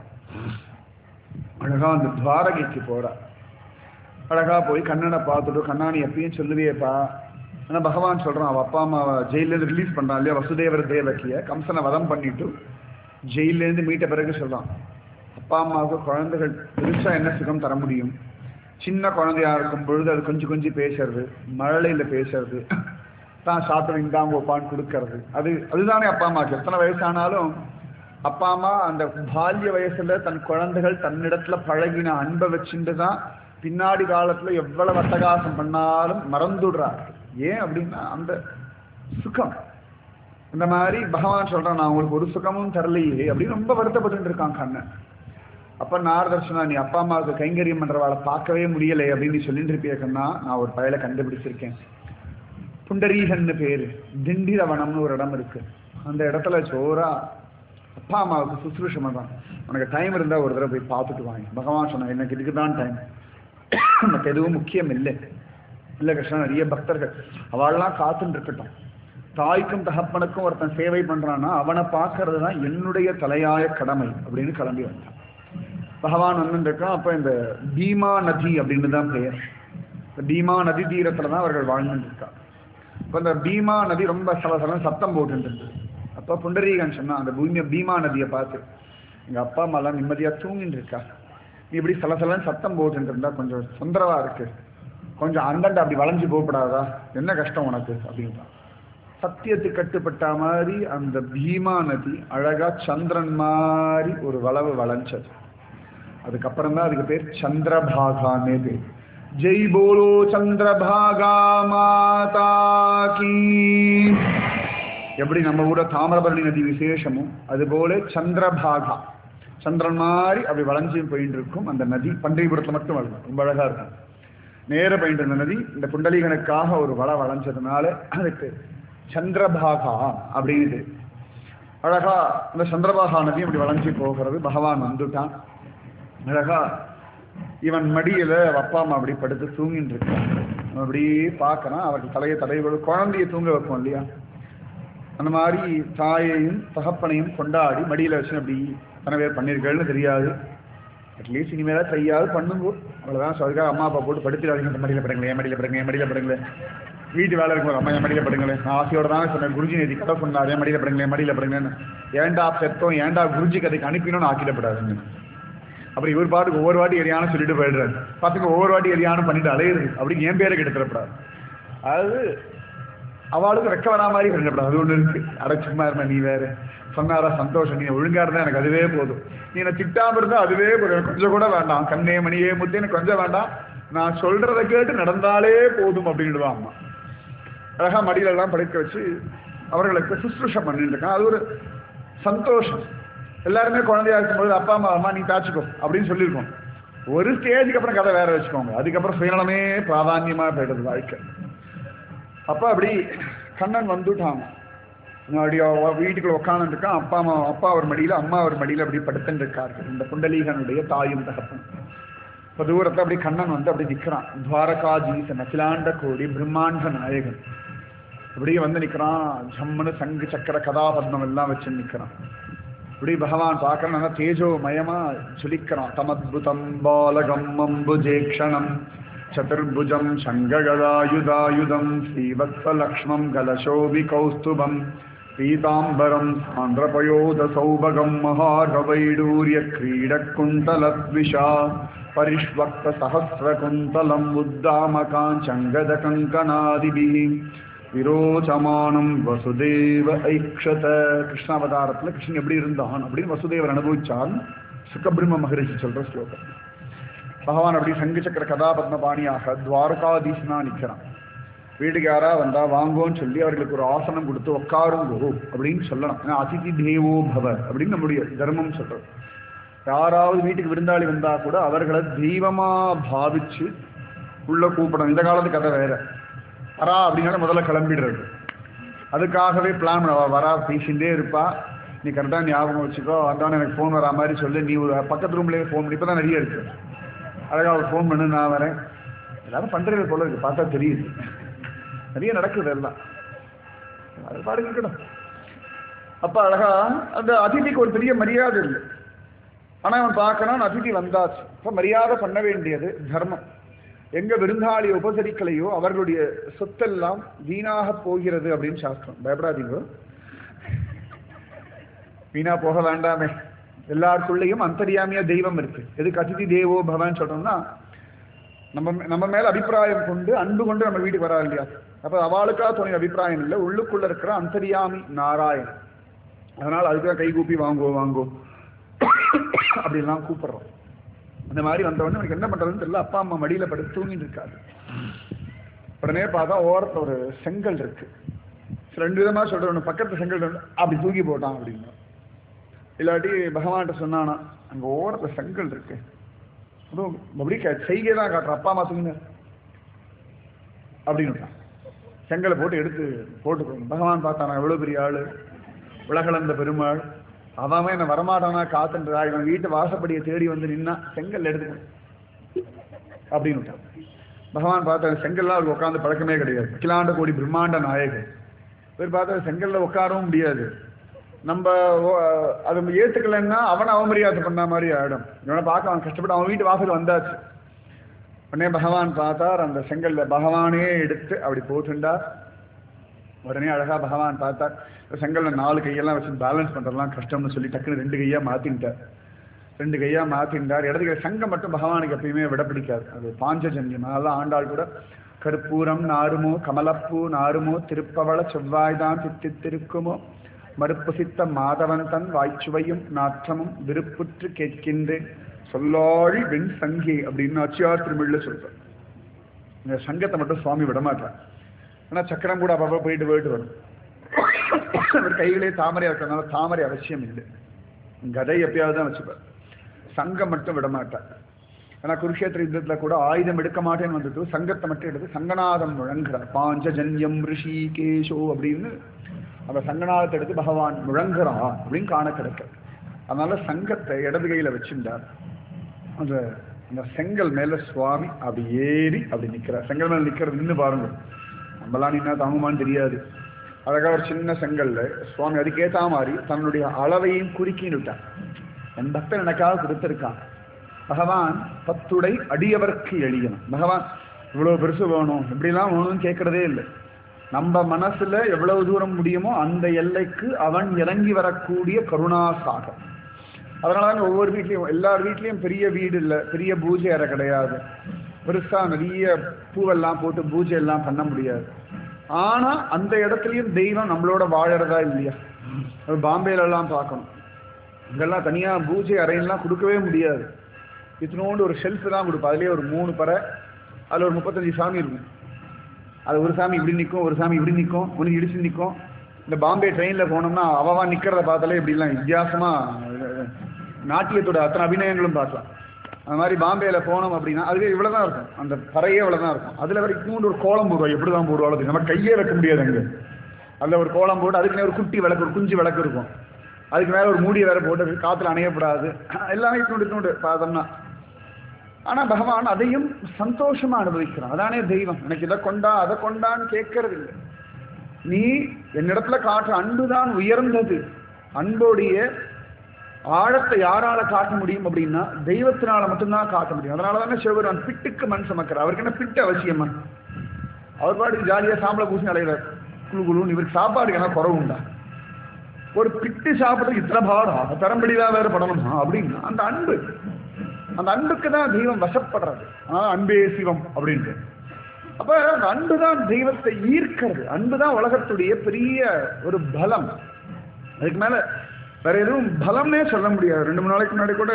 அழகா அந்த துவாரகைக்கு போறார் அழகா போய் கண்ணனை பார்த்துட்டு கண்ணா நீ எப்பயும் சொல்லுவியேப்பா ஆனா பகவான் சொல்றான் அவ அப்பா அம்மா ஜெயில இருந்து ரிலீஸ் பண்றான் இல்லையா வசுதேவர் தேவகிய கம்சனை வதம் பண்ணிட்டு ஜெயில இருந்து மீட்ட பிறகு சொல்றான் அப்பா அம்மாவுக்கு குழந்தைகள் பெருசா என்ன சுகம் தர முடியும் சின்ன குழந்தையா இருக்கும் பொழுது அது கொஞ்சம் கொஞ்சம் பேசுறது மழலையில பேசுறது தான் சாப்பிட்டு இந்தாங்க ஒப்பான்னு கொடுக்கறது அது அதுதானே அப்பா அம்மாவுக்கு எத்தனை வயசானாலும் அப்பா அம்மா அந்த பால்ய வயசுல தன் குழந்தைகள் தன்னிடத்துல பழகின அன்பை வச்சுட்டு தான் பின்னாடி காலத்துல எவ்வளவு அட்டகாசம் பண்ணாலும் மறந்துடுறாரு ஏன் அப்படின்னா அந்த சுகம் இந்த மாதிரி பகவான் சொல்றான் நான் உங்களுக்கு ஒரு சுகமும் தரலையே அப்படின்னு ரொம்ப வருத்தப்பட்டு இருக்கான் கண்ணன் அப்ப நாரதர்ஷனா நீ அப்பா அம்மாவுக்கு கைங்கரியம் பண்றவாளை பார்க்கவே முடியலை அப்படின்னு நீ சொல்லிட்டு இருப்பிய கண்ணா நான் ஒரு பயலை கண்டுபிடிச்சிருக்கேன் புண்டரீகன்னு பேரு திண்டிரவனம்னு ஒரு இடம் இருக்கு அந்த இடத்துல சோறா அப்பா அம்மாவுக்கு சுசுரூஷமா தான் உனக்கு டைம் இருந்தா ஒரு தடவை போய் பார்த்துட்டு வாங்க பகவான் சொன்னா எனக்கு இதுக்கு தான் டைம் மற்ற எதுவும் முக்கியம் இல்லை இல்லை கிருஷ்ணா நிறைய பக்தர்கள் அவள்லாம் காத்துட்டு இருக்கட்டும் தாய்க்கும் தகப்பனுக்கும் ஒருத்தன் சேவை பண்றான்னா அவனை பார்க்கறது தான் என்னுடைய தலையாய கடமை அப்படின்னு கிளம்பி வந்தான் பகவான் வந்து இருக்கான் அப்ப இந்த பீமா நதி அப்படின்னு தான் பெயர் இந்த பீமா நதி தீரத்துல தான் அவர்கள் வாழ்ந்துட்டு இருக்கா இப்ப இந்த பீமா நதி ரொம்ப சலசலம் சத்தம் போட்டு இருந்தது அப்பா புண்டரீகன் சொன்னான் அந்த பூமி பீமா நதியை பார்த்து எங்க அப்பா அம்மா எல்லாம் நிம்மதியா தூங்கிட்டு இருக்கா நீ இப்படி சலசலன்னு சத்தம் போட்டுட்டு இருந்தா கொஞ்சம் தொந்தரவா இருக்கு கொஞ்சம் அந்தண்ட அப்படி வளைஞ்சு போகப்படாதா என்ன கஷ்டம் உனக்கு அப்படின்றான் சத்தியத்துக்கு கட்டுப்பட்ட மாதிரி அந்த பீமா நதி அழகா சந்திரன் மாதிரி ஒரு வளவு வளைஞ்சது அதுக்கப்புறம் தான் அதுக்கு பேர் சந்திரபாகான்னே பேர் ஜெய் போலோ சந்திரபாகா மாதா கீ எப்படி நம்ம ஊர தாமிரபரணி நதி விசேஷமும் அதுபோல சந்திரபாகா சந்திரன் மாதிரி அப்படி வளைஞ்சு போயிட்டு இருக்கும் அந்த நதி பண்டிகைபுரத்தில் மட்டும் வளரும் ரொம்ப அழகா இருக்கும் நேர போயிட்டு இருந்த நதி இந்த புண்டலீகனுக்காக ஒரு வள வளைஞ்சதுனால அதுக்கு சந்திரபாகா அப்படின்னு அழகா அந்த சந்திரபாகா நதி அப்படி வளைஞ்சு போகிறது பகவான் வந்துட்டான் அழகா இவன் மடியில அவ அப்பா அம்மா அப்படி படுத்து தூங்கிட்டு இருக்கான் அவன் அப்படியே பார்க்கறான் அவருக்கு தலையை தடவை குழந்தைய தூங்க வைப்போம் இல்லையா அந்த மாதிரி தாயையும் தகப்பனையும் கொண்டாடி மடியில வச்சு அப்படி எத்தனை பேர் பண்ணியிருக்கேன்னு தெரியாது அட்லீஸ்ட் இனிமேல் தையாவது பண்ணுங்க அவ்வளோதான் சொல்லுங்க அம்மா அப்பா போட்டு படுத்திடாதீங்க இந்த மடியில் படுங்களேன் என் மடியில் படுங்க என் மடியில் படுங்களேன் வீட்டு வேலை இருக்கும் அம்மா என் மடியில் படுங்களேன் நான் ஆசையோட தான் சொன்னேன் குருஜி நேதி கதை சொன்னார் என் மடியில் படுங்களேன் மடியில் படுங்களேன்னு ஏன்டா பெத்தோம் ஏன்டா குருஜி கதைக்கு அனுப்பினோன்னு ஆக்கிடப்படாதுங்க அப்புறம் இவர் பாட்டுக்கு ஒவ்வொரு வாட்டி எரியானு சொல்லிட்டு போயிடுறாரு பசங்க ஒவ்வொரு வாட்டி எரியானு பண்ணிட்டு அலையுது அப்படின்னு என் பேரை கெடுத்துடப்படாது அதாவது அவளுக்கு ரெக்க வரா மாதிரி பண்ணிடப்படாது அது ஒன்று இருக்கு அட சும்மா இருந்த நீ வேற சொன்னாரா சந்தோஷம் நீ ஒழுங்கா இருந்தா எனக்கு அதுவே போதும் நீ என்ன திட்டாம இருந்தா அதுவே போதும் எனக்கு கொஞ்சம் கூட வேண்டாம் கண்ணே மணியே முத்தே எனக்கு கொஞ்சம் வேண்டாம் நான் சொல்றதை கேட்டு நடந்தாலே போதும் அப்படின்டுவான் அம்மா அழகா மடியில எல்லாம் படுக்க வச்சு அவர்களுக்கு சுசுஷம் பண்ணிட்டு இருக்கான் அது ஒரு சந்தோஷம் எல்லாருமே குழந்தையா இருக்கும்போது அப்பா அம்மா அம்மா நீ தாச்சுக்கோ அப்படின்னு சொல்லியிருக்கோம் ஒரு ஸ்டேஜுக்கு அப்புறம் கதை வேற வச்சுக்கோங்க அதுக்கப்புறம் சுயநலமே பிராதான்யமா போயிடுது வாழ்க்கை அப்ப அப்படி கண்ணன் வந்துட்டாங்க அப்படி அவ வீட்டுக்குள்ள உட்காந்துருக்கான் அப்பா அம்மா அப்பா ஒரு மடியில அம்மா ஒரு மடியில அப்படி படுத்துட்டு இருக்கார்கள் இந்த புண்டலீகனுடைய தாயும் தகப்பன் இப்ப தூரத்துல அப்படி கண்ணன் வந்து அப்படி நிக்கிறான் துவாரகாஜீசன் அகிலாண்ட கோடி பிரம்மாண்ட நாயகன் அப்படியே வந்து நிக்கிறான் ஜம்முன்னு சங்கு சக்கர கதாபத்மம் எல்லாம் வச்சு நிக்கிறான் இப்படி பகவான் பார்க்கற நல்லா தேஜோமயமா ஜொலிக்கிறான் தமத்புதம் பாலகம் அம்புஜேக்ஷணம் சதுர்புஜம் சங்ககதாயுதாயுதம் ஸ்ரீவத்ஸலக்ஷ்மம் கலசோபி கௌஸ்துபம் பீதாம்பரம் சாந்திரபயோத சௌபகம் மகாகவைடூரிய क्रीडकुण्टलद्विषा परिष्वक्त सहस्रकुन्तलम् उद्दामकाञ्चङ्गद कङ्कणादिभिः விரோச்சமானம் வசுதேவ ஐக்ஷத கிருஷ்ணாவதாரத்துல கிருஷ்ணன் எப்படி இருந்தான் அப்படின்னு வசுதேவர் அனுபவிச்சான் சுகபிரம்ம மகரிஷி சொல்ற ஸ்லோகம் பகவான் அப்படி சங்கு சக்கர கதாபத்மபாணியாக துவாரகாதீசனா நிக்கிறான் வீட்டுக்கு யாரா வந்தா வாங்கோன்னு சொல்லி அவர்களுக்கு ஒரு ஆசனம் கொடுத்து உட்காருங்கோ அப்படின்னு சொல்லணும் ஏன்னா அதிதி தேவோ பவ அப்படின்னு நம்முடைய தர்மம் சொல்றது யாராவது வீட்டுக்கு விருந்தாளி வந்தா கூட அவர்களை தெய்வமா பாவிச்சு உள்ள கூப்பிடணும் இந்த காலத்து கதை வேற வரா அப்படின்னால முதல்ல கிளம்பிடுறது அதுக்காகவே பிளான் பண்ண வரா பேசிகிட்டே இருப்பா நீ கரெக்டாக ஞாபகம் வச்சுக்கோ அதான் எனக்கு ஃபோன் வரா மாதிரி சொல்லு நீ ஒரு பக்கத்து ரூம்லேயே ஃபோன் பண்ணி இப்போ தான் நிறைய இருக்கு அழகா ஒரு ஃபோன் பண்ணு நான் வரேன் எல்லாரும் பண்ணுறது போல இருக்கு பார்த்தா தெரியுது நிறைய நடக்குது எல்லாம் அது பாருங்க இருக்கட்டும் அப்ப அழகா அந்த அதிதிக்கு ஒரு பெரிய மரியாதை இல்லை ஆனா அவன் பார்க்கணும் அதிதி வந்தாச்சு இப்ப மரியாதை பண்ண வேண்டியது தர்மம் எங்க விருந்தாளி உபசரிக்கலையோ அவர்களுடைய சொத்தெல்லாம் வீணாக போகிறது அப்படின்னு சாஸ்திரம் பயப்படாதீங்க வீணா போக வேண்டாமே எல்லாருக்குள்ளேயும் அந்தரியாமியா தெய்வம் இருக்கு எதுக்கு அதிதி தேவோ பவன் சொல்றோம்னா நம்ம நம்ம மேல அபிப்பிராயம் கொண்டு அன்பு கொண்டு நம்ம வீட்டுக்கு வரா இல்லையா அப்ப அவளுக்கா துணை அபிப்பிராயம் இல்லை உள்ளுக்குள்ள இருக்கிற அந்தரியாமி நாராயணன் அதனால அதுக்கு கை கூப்பி வாங்கோ வாங்கோ அப்படின்லாம் கூப்பிடுறோம் அந்த மாதிரி வந்தவொடனே எனக்கு என்ன பண்றதுன்னு தெரியல அப்பா அம்மா மடியில படுத்து தூங்கிட்டு இருக்காரு உடனே பார்த்தா ஓரத்துல ஒரு செங்கல் இருக்கு ரெண்டு விதமா சொல்ற ஒண்ணு பக்கத்து செங்கல் இருக்கு. அப்படி தூக்கி போட்டான் அப்படின்னு இல்லாட்டி பகவான்கிட்ட சொன்னானா அங்க ஓரத்துல செங்கல் இருக்கு அதுவும் அப்படி செய்கை தான் காட்டுற அப்பா அம்மா தூங்கின அப்படின்னு செங்கலை போட்டு எடுத்து போட்டு பகவான் பார்த்தானா எவ்வளவு பெரிய ஆளு உலகளந்த பெருமாள் அவன் என்ன வரமாட்டானா காத்துன்றா இவன் வீட்டு வாசப்படியை தேடி வந்து நின்னா செங்கல் எடுத்து அப்படின்னு விட்டான். பகவான் பார்த்த செங்கல்லாம் அவருக்கு உட்காந்து பழக்கமே கிடையாது அகிலாண்ட கோடி பிரம்மாண்ட நாயகன் இவர் பார்த்தா செங்கல்ல உட்காரவும் முடியாது நம்ம ஓ- அதை ஏத்துக்கலைன்னா அவனை அவமரியாதை பண்ண மாதிரி ஆயிடும் இவனை பார்க்க அவன் கஷ்டப்பட்டு அவன் வீட்டு வாசல் வந்தாச்சு உடனே பகவான் பார்த்தார் அந்த செங்கல்ல பகவானே எடுத்து அப்படி போட்டுண்டா உடனே அழகா பகவான் பார்த்தா செங்கல்ல நாலு கையெல்லாம் வச்சு பேலன்ஸ் பண்றதுலாம் கஷ்டம்னு சொல்லி டக்குன்னு ரெண்டு கையா மாத்தின்ட்டார் ரெண்டு கையா மாத்தின்றார் இடது கை சங்கம் மட்டும் பகவானுக்கு எப்பயுமே விட பிடிக்காது அது பாஞ்சஜன்யம் அதெல்லாம் ஆண்டாள் கூட கருப்பூரம் நாருமோ கமலப்பூ நாருமோ திருப்பவள செவ்வாய்தான் தித்தித்திருக்குமோ மறுப்பு சித்த மாதவன் தன் வாய்ச்சுவையும் நாற்றமும் விருப்புற்று கேட்கின்றேன் சொல்லாழி வெண் சங்கி அப்படின்னு அச்சியார் திருமிழ்ல சொல்றார் இந்த சங்கத்தை மட்டும் சுவாமி விடமாட்டார் ஆனா சக்கரம் கூட அப்பப்போ போயிட்டு போயிட்டு வரும் அவர் கைகளே தாமரை இருக்கிறதுனால தாமரை அவசியம் இல்லை கதை எப்பயாவது தான் வச்சுப்பார் சங்கம் மட்டும் விடமாட்டார் ஆனா குருஷேத்திர யுத்தத்துல கூட ஆயுதம் எடுக்க மாட்டேன்னு வந்துட்டு சங்கத்தை மட்டும் எடுத்து சங்கநாதம் முழங்குறார் பாஞ்சஜன்யம் ரிஷி கேஷோ அப்படின்னு அந்த சங்கநாதத்தை எடுத்து பகவான் முழங்குறான் அப்படின்னு காண கிடைக்க அதனால சங்கத்தை இடது கையில வச்சிருந்தார் அந்த அந்த செங்கல் மேல சுவாமி அப்படி ஏறி அப்படி நிக்கிறார் செங்கல் மேல நிக்கிறது நின்று பாருங்க நம்மளாம் நின்னா தாங்குமான்னு தெரியாது அழகா ஒரு சின்ன செங்கல்ல சுவாமி அதுக்கேத்த மாதிரி தன்னுடைய அளவையும் குறுக்கின்னு விட்டார் என் பக்தன் எனக்காக கொடுத்திருக்கான் பகவான் பத்துடை அடியவர்க்கு எளியவன் பகவான் இவ்வளவு பெருசு வேணும் இப்படிலாம் வேணும்னு கேட்கறதே இல்லை நம்ம மனசுல எவ்வளவு தூரம் முடியுமோ அந்த எல்லைக்கு அவன் இறங்கி வரக்கூடிய கருணாசாகர் அதனால ஒவ்வொரு வீட்லயும் எல்லார் வீட்லயும் பெரிய வீடு இல்லை பெரிய பூஜை அறை கிடையாது பெருசா நிறைய பூவெல்லாம் போட்டு பூஜை எல்லாம் பண்ண முடியாது ஆனா அந்த இடத்துலயும் தெய்வம் நம்மளோட வாழறதா இல்லையா அது பாம்பேல எல்லாம் பார்க்கணும் இங்கெல்லாம் தனியா பூஜை அறையெல்லாம் கொடுக்கவே முடியாது இத்தினோண்டு ஒரு ஷெல்ஃப் தான் கொடுப்போம் அதுலயே ஒரு மூணு பறை அதுல ஒரு முப்பத்தஞ்சு சாமி இருக்கும் அது ஒரு சாமி இப்படி நிற்கும் ஒரு சாமி இப்படி நிற்கும் ஒன்று இடிச்சு நிற்கும் இந்த பாம்பே ட்ரெயினில் போனோம்னா அவவா நிற்கிறத பார்த்தாலே இப்படிலாம் வித்தியாசமா நாட்டியத்தோட அத்தனை அபிநயங்களும் பார்க்கலாம் அந்த மாதிரி பாம்பேல போனோம் அப்படின்னா அதுவே இவ்வளவுதான் இருக்கும் அந்த பறையே இவ்வளவுதான் இருக்கும் அதுல வரைக்கும் ஒரு கோலம் போடுவோம் எப்படி தான் போடுவாள் நம்ம கையே வைக்க முடியாது அங்க அதுல ஒரு கோலம் போட்டு அதுக்குன்னே ஒரு குட்டி விளக்கு ஒரு குஞ்சு விளக்கு இருக்கும் அதுக்கு மேல ஒரு மூடியை வேற போட்டு காத்துல அணையப்படாது எல்லாமே இட்னோண்டு இட்னோண்டு பார்த்தோம்னா ஆனா பகவான் அதையும் சந்தோஷமா அனுபவிக்கிறான் அதானே தெய்வம் எனக்கு இதை கொண்டா அதை கொண்டான்னு கேட்கறது இல்லை நீ என்னிடத்துல காட்டுற அன்புதான் உயர்ந்தது அன்போடைய ஆழத்தை யாரால காட்ட முடியும் அப்படின்னா தெய்வத்தினால மட்டும்தான் காட்ட முடியும் அதனால தானே சிவபெருமான் பிட்டுக்கு மண் சமக்கிறார் அவருக்கு என்ன பிட்டு அவசியமா அவர் பாட்டுக்கு ஜாலியா சாம்பல பூசி அலைகிறார் குழு குழுன்னு இவருக்கு சாப்பாடுக்கு என்ன குறவு உண்டா ஒரு பிட்டு சாப்பிட்றதுக்கு இத்தனை பாடா தரம்படிதான் வேற படணுமா அப்படின்னா அந்த அன்பு அந்த அன்புக்கு தான் தெய்வம் வசப்படுறது ஆஹ் அன்பே சிவம் அப்படின்ட்டு அப்ப அந்த அன்பு தான் தெய்வத்தை ஈர்க்கிறது அன்பு தான் உலகத்துடைய பெரிய ஒரு பலம் அதுக்கு மேல வேற எதுவும் பலம்னே சொல்ல முடியாது ரெண்டு மூணு நாளைக்கு முன்னாடி கூட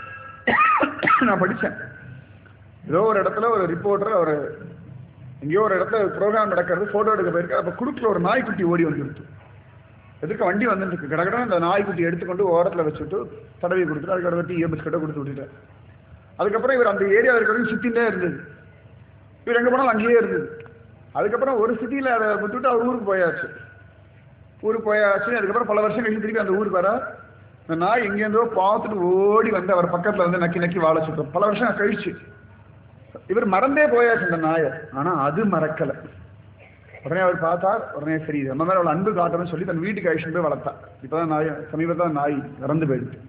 நான் படித்தேன் ஏதோ ஒரு இடத்துல ஒரு ரிப்போர்ட்டர் அவர் எங்கேயோ ஒரு இடத்துல ப்ரோக்ராம் நடக்கிறது ஃபோட்டோ எடுக்க போயிருக்காரு அப்போ குடுக்கில் ஒரு நாய்க்குட்டி ஓடி வந்துருக்கு எதுக்கு வண்டி வந்துட்டு இருக்கு கடகட அந்த நாய்க்குட்டி எடுத்துக்கொண்டு ஓரத்தில் வச்சுட்டு தடவி கொடுத்துட்டு அதுக்கு அடுத்து இஎம்எஸ் கிட்ட கொடுத்து விட்டுட்டார் அதுக்கப்புறம் இவர் அந்த ஏரியா இருக்கிறவங்க சுத்திட்டே இருந்தது இவர் எங்கே போனாலும் அங்கேயே இருந்தது அதுக்கப்புறம் ஒரு சிட்டியில் அதை விட்டுட்டு அவர் ஊருக்கு போயாச்சு ஊருக்கு போயாச்சு அதுக்கப்புறம் பல வருஷம் கழிச்சு திருப்பி அந்த ஊருக்கு வர இந்த நாய் எங்கேருந்தோ பார்த்துட்டு ஓடி வந்து அவர் பக்கத்தில் வந்து நக்கி நக்கி வாழ சுத்தம் பல வருஷம் கழிச்சு இவர் மறந்தே போயாச்சு இந்த நாயை ஆனா அது மறக்கல உடனே அவர் பார்த்தார் உடனே சரி நம்ம மேல அவள் அன்பு காட்டணும்னு சொல்லி தன் வீட்டுக்கு அழிச்சு போய் வளர்த்தா இப்பதான் நாய் சமீபத்தில் நாய் இறந்து போயிடுச்சு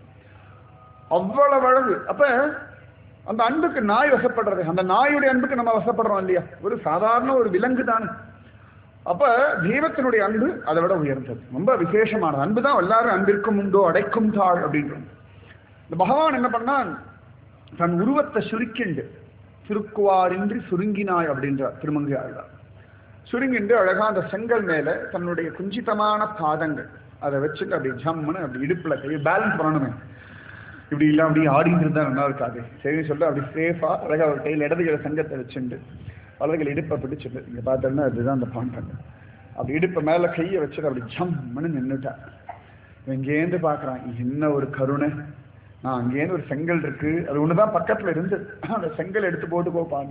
அவ்வளவு அழகு அப்ப அந்த அன்புக்கு நாய் வசப்படுறது அந்த நாயுடைய அன்புக்கு நம்ம வசப்படுறோம் இல்லையா ஒரு சாதாரண ஒரு விலங்கு தானே அப்ப தெய்வத்தினுடைய அன்பு அதை விட உயர்ந்தது ரொம்ப விசேஷமானது அன்பு தான் எல்லாரும் அன்பிற்கும் உண்டோ அடைக்கும் தாழ் அப்படின்றது இந்த பகவான் என்ன பண்ணான் தன் உருவத்தை சுருக்கிண்டு சுருக்குவாரின்றி சுருங்கினாய் அப்படின்றார் திருமங்கை ஆழ்வார் சுருங்கிண்டு அழகா அந்த செங்கல் மேல தன்னுடைய குஞ்சிதமான பாதங்கள் அதை வச்சுட்டு அப்படி ஜம்முன்னு அப்படி இடுப்புல கை பேலன்ஸ் பண்ணணுமே இப்படி இல்லை அப்படி ஆடிட்டு இருந்தா நல்லா இருக்காது சரி சொல்லிட்டு அப்படி சேஃபா அழகா ஒரு கையில் இடதுகளை சங்கத்தை வச்சுண்டு வலதுகள் இடுப்பை பிடிச்சிட்டு இங்க பார்த்தோன்னா அதுதான் அந்த பாண்டாங்க அப்படி இடுப்பை மேல கையை வச்சுட்டு அப்படி ஜம்முன்னு நின்றுட்டான் இங்கேருந்து பார்க்கறான் என்ன ஒரு கருணை நான் அங்கேருந்து ஒரு செங்கல் இருக்கு அது ஒண்ணுதான் பக்கத்துல இருந்து அந்த செங்கல் எடுத்து போட்டு போப்பாங்க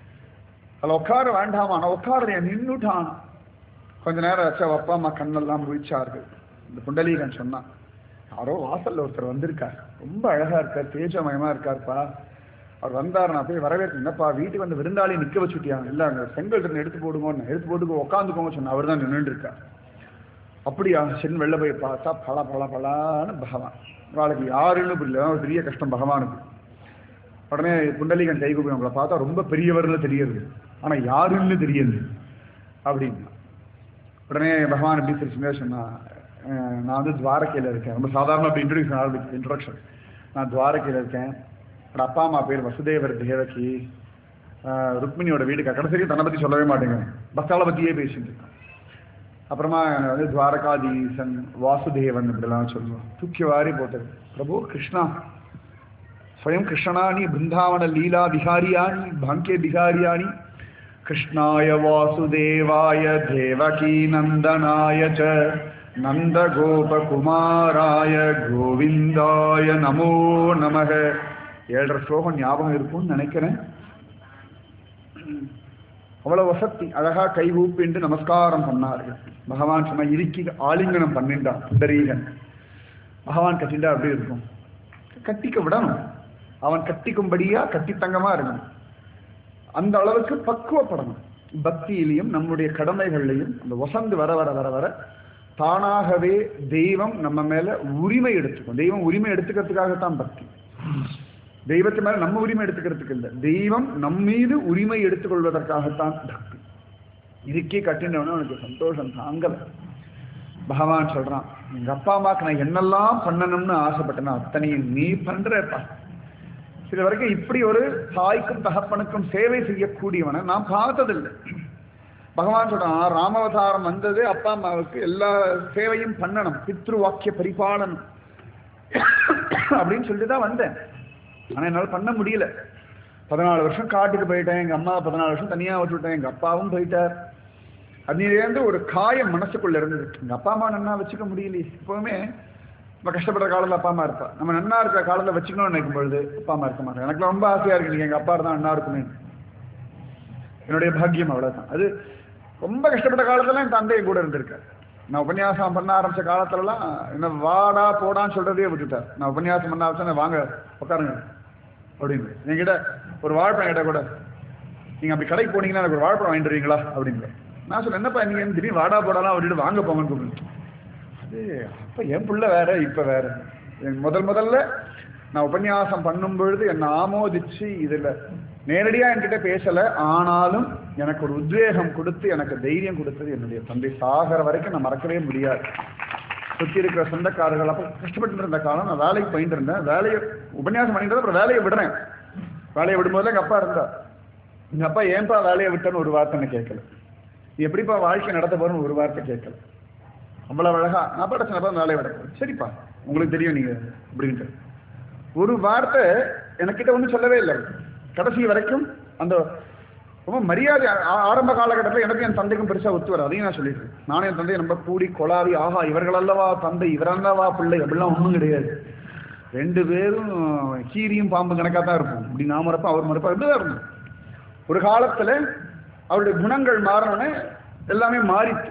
அதில் உட்கார வேண்டாமா நான் உட்கார நின்றுட்டான் கொஞ்ச நேரம் ஆச்சு அவ அப்பா அம்மா கண்ணெல்லாம் முழிச்சார்கள் இந்த புண்டலீகன் சொன்னான் யாரோ வாசல்ல ஒருத்தர் வந்திருக்கார் ரொம்ப அழகா இருக்கார் தேஜமயமா இருக்கார்ப்பா அவர் வந்தார் நான் போய் வரவேற்க என்னப்பா வீட்டுக்கு வந்து விருந்தாளி நிக்க வச்சுட்டியாங்க இல்ல அங்க செங்கல் இருந்து எடுத்து போடுங்கன்னு எடுத்து போட்டு உட்காந்துக்கோங்க சொன்ன அவர் தான் நின்றுட்டு இருக்கார் அப்படியா சென் வெளில போய் பார்த்தா பல பல பலான்னு பகவான் இவாளுக்கு யாருன்னு புரியல ஒரு பெரிய கஷ்டம் பகவானுக்கு உடனே புண்டலீகன் கை கூப்பி நம்மளை பார்த்தா ரொம்ப பெரியவர்னு தெரியுது ஆனா யாருன்னு தெரியுது அப்படின்னா உடனே பகவான் எப்படி சிரிச்சுமே சொன்னா அஹ், நான் வந்து துவாரகையில் இருக்கேன் ரொம்ப சாதாரண அப்படி இன்ட்ரடியூஷன் ஆரம்பிச்சு இன்ட்ரொடக்ஷன் நான் துவாரகையில் இருக்கேன் என்னோட அப்பா அம்மா பேர் வசுதேவர் தேவகி அஹ், ருக்மிணியோட வீடு கடைசி தன்னை பற்றி சொல்லவே மாட்டேங்க பஸ்ஸால பற்றியே பேசிட்டு இருக்கேன் அப்புறமா வந்து துவாரகாதீசன் வாசுதேவன் இப்படிலாம் சொல்லுவோம் தூக்கி வாரி போட்டது பிரபு கிருஷ்ணா ஸ்வயம் கிருஷ்ணனானி பிருந்தாவன லீலா விஹாரியாணி பாங்கிய விஹாரியாணி கிருஷ்ணாய வாசுதேவாய தேவகி நந்தனாய ச நந்த கோபகுமாராய கோவிந்தாய நமோ நமக ஏழரை ஸ்லோகம் ஞாபகம் இருக்கும்னு நினைக்கிறேன் அவ்வளவு வசத்தி அழகா கை ஊப்பிண்டு நமஸ்காரம் பண்ணார்கள் பகவான் சொன்ன இறுக்கி ஆலிங்கனம் பண்ணிண்டான் புண்டரீகன் பகவான் கட்டிண்டா அப்படி இருக்கும் கட்டிக்க விடணும் அவன் கட்டிக்கும்படியா கட்டித்தங்கமா இருக்கணும் அந்த அளவுக்கு பக்குவப்படணும் பக்தியிலையும் நம்முடைய கடமைகள்லையும் அந்த வசந்து வர வர வர வர தானாகவே தெய்வம் நம்ம மேல உரிமை எடுத்துக்கும் தெய்வம் உரிமை எடுத்துக்கிறதுக்காகத்தான் பக்தி தெய்வத்து மேல நம்ம உரிமை எடுத்துக்கிறதுக்கு இல்லை தெய்வம் நம் மீது உரிமை எடுத்துக்கொள்வதற்காகத்தான் பக்தி இருக்கே கட்டினவன உனக்கு சந்தோஷம் தாங்கல பகவான் சொல்றான் எங்க அப்பா அம்மாக்கு நான் என்னெல்லாம் பண்ணணும்னு ஆசைப்பட்டேன்னா அத்தனையும் நீ பண்றப்பா சில வரைக்கும் இப்படி ஒரு தாய்க்கும் தகப்பனுக்கும் சேவை செய்யக்கூடியவனை நான் பார்த்ததில்லை பகவான் சொல்றான் ராமாவதாரம் வந்தது அப்பா அம்மாவுக்கு எல்லா சேவையும் பண்ணணும் பித்ரு வாக்கிய பரிபாலனம் அப்படின்னு சொல்லிட்டு தான் வந்தேன் ஆனா என்னால பண்ண முடியல பதினாலு வருஷம் காட்டுக்கு போயிட்டேன் எங்க அம்மா பதினாலு வருஷம் தனியா விட்டுவிட்டேன் எங்க அப்பாவும் போயிட்டார் அதுலேருந்து ஒரு காயம் மனசுக்குள்ள இருந்தது எங்க அப்பா அம்மா நன்னா வச்சுக்க முடியலையே எப்பவுமே நம்ம கஷ்டப்படுற காலத்துல அப்பா அம்மா இருப்பா நம்ம நன்னா இருக்கிற காலத்துல வச்சுக்கணும்னு நினைக்கும் பொழுது அப்பா அம்மா இருக்க மாட்டாங்க எனக்கு ரொம்ப ஆசையா இருக்கு நீங்க எங்க அப்பா இருந்தா அண்ணா இருக்குமே என்னுடைய பாக்கியம் அவ்வளவுதான் அது ரொம்ப கஷ்டப்பட்ட காலத்துல என் தந்தை கூட இருந்திருக்காரு நான் உபன்யாசம் பண்ண ஆரம்பிச்ச காலத்துலலாம் என்ன வாடா போடான்னு சொல்றதே விட்டுட்டார் நான் உபன்யாசம் பண்ண ஆரம்பிச்சா வாங்க உட்காருங்க அப்படின்னு என்கிட்ட ஒரு வாழைப்பழம் கேட்டா கூட நீங்க அப்படி கடைக்கு போனீங்கன்னா எனக்கு ஒரு வாழைப்பழம் வாங்கிட்டு வரீங்களா அப்படின்னு நான் சொல்ல என்னப்பா நீங்க திடீர்னு வாடா போடாலாம் விட்டுட்டு வாங்க போங்கன்னு கூப்பிடுங்க அது அப்ப என் புள்ள வேற இப்ப வேற என் முதல் முதல்ல நான் உபன்யாசம் பண்ணும் பொழுது என்னை ஆமோதிச்சு இதுல நேரடியா என்கிட்ட பேசல ஆனாலும் எனக்கு ஒரு உத்வேகம் கொடுத்து எனக்கு தைரியம் கொடுத்தது என்னுடைய தந்தை சாகர வரைக்கும் நான் மறக்கவே முடியாது சுத்தி இருக்கிற சொந்தக்காரர்கள் அப்ப கஷ்டப்பட்டு இருந்த காலம் நான் வேலைக்கு போயிட்டு இருந்தேன் வேலையை உபன்யாசம் பண்ணிட்டு அப்புறம் வேலையை விடுறேன் வேலையை விடும்போது எங்க அப்பா இருந்தா எங்க அப்பா ஏன்பா வேலையை விட்டேன்னு ஒரு வார்த்தை என்ன கேட்கல நீ எப்படிப்பா வாழ்க்கை நடத்த போறேன்னு ஒரு வார்த்தை கேட்கல அவ்வளவு அழகா நான் படைச்சனப்பா வேலையை விட போறேன். சரிப்பா உங்களுக்கு தெரியும் நீங்க அப்படின்ட்டு ஒரு வார்த்தை எனக்கிட்ட ஒன்றும் சொல்லவே இல்லை கடைசி வரைக்கும் அந்த ரொம்ப மரியாதை ஆ- ஆரம்ப காலகட்டத்தில் எனக்கு என் தந்தைக்கும் பெருசா ஒத்து வரும் அதையும் நான் சொல்லியிருக்கேன் நானும் என் தந்தையை ரொம்ப கூடி கொலாவி ஆஹா இவர்கள் அல்லவா தந்தை இவர் அல்லவா பிள்ளை அப்படிலாம் ஒன்றும் கிடையாது ரெண்டு பேரும் கீரியும் பாம்பு கணக்காக தான் இருப்போம் இப்படி நான் மறப்பேன் அவர் மறப்பா இப்படிதான் இருந்தோம் ஒரு காலத்துல அவருடைய குணங்கள் மாறினோடனே எல்லாமே மாறிச்சு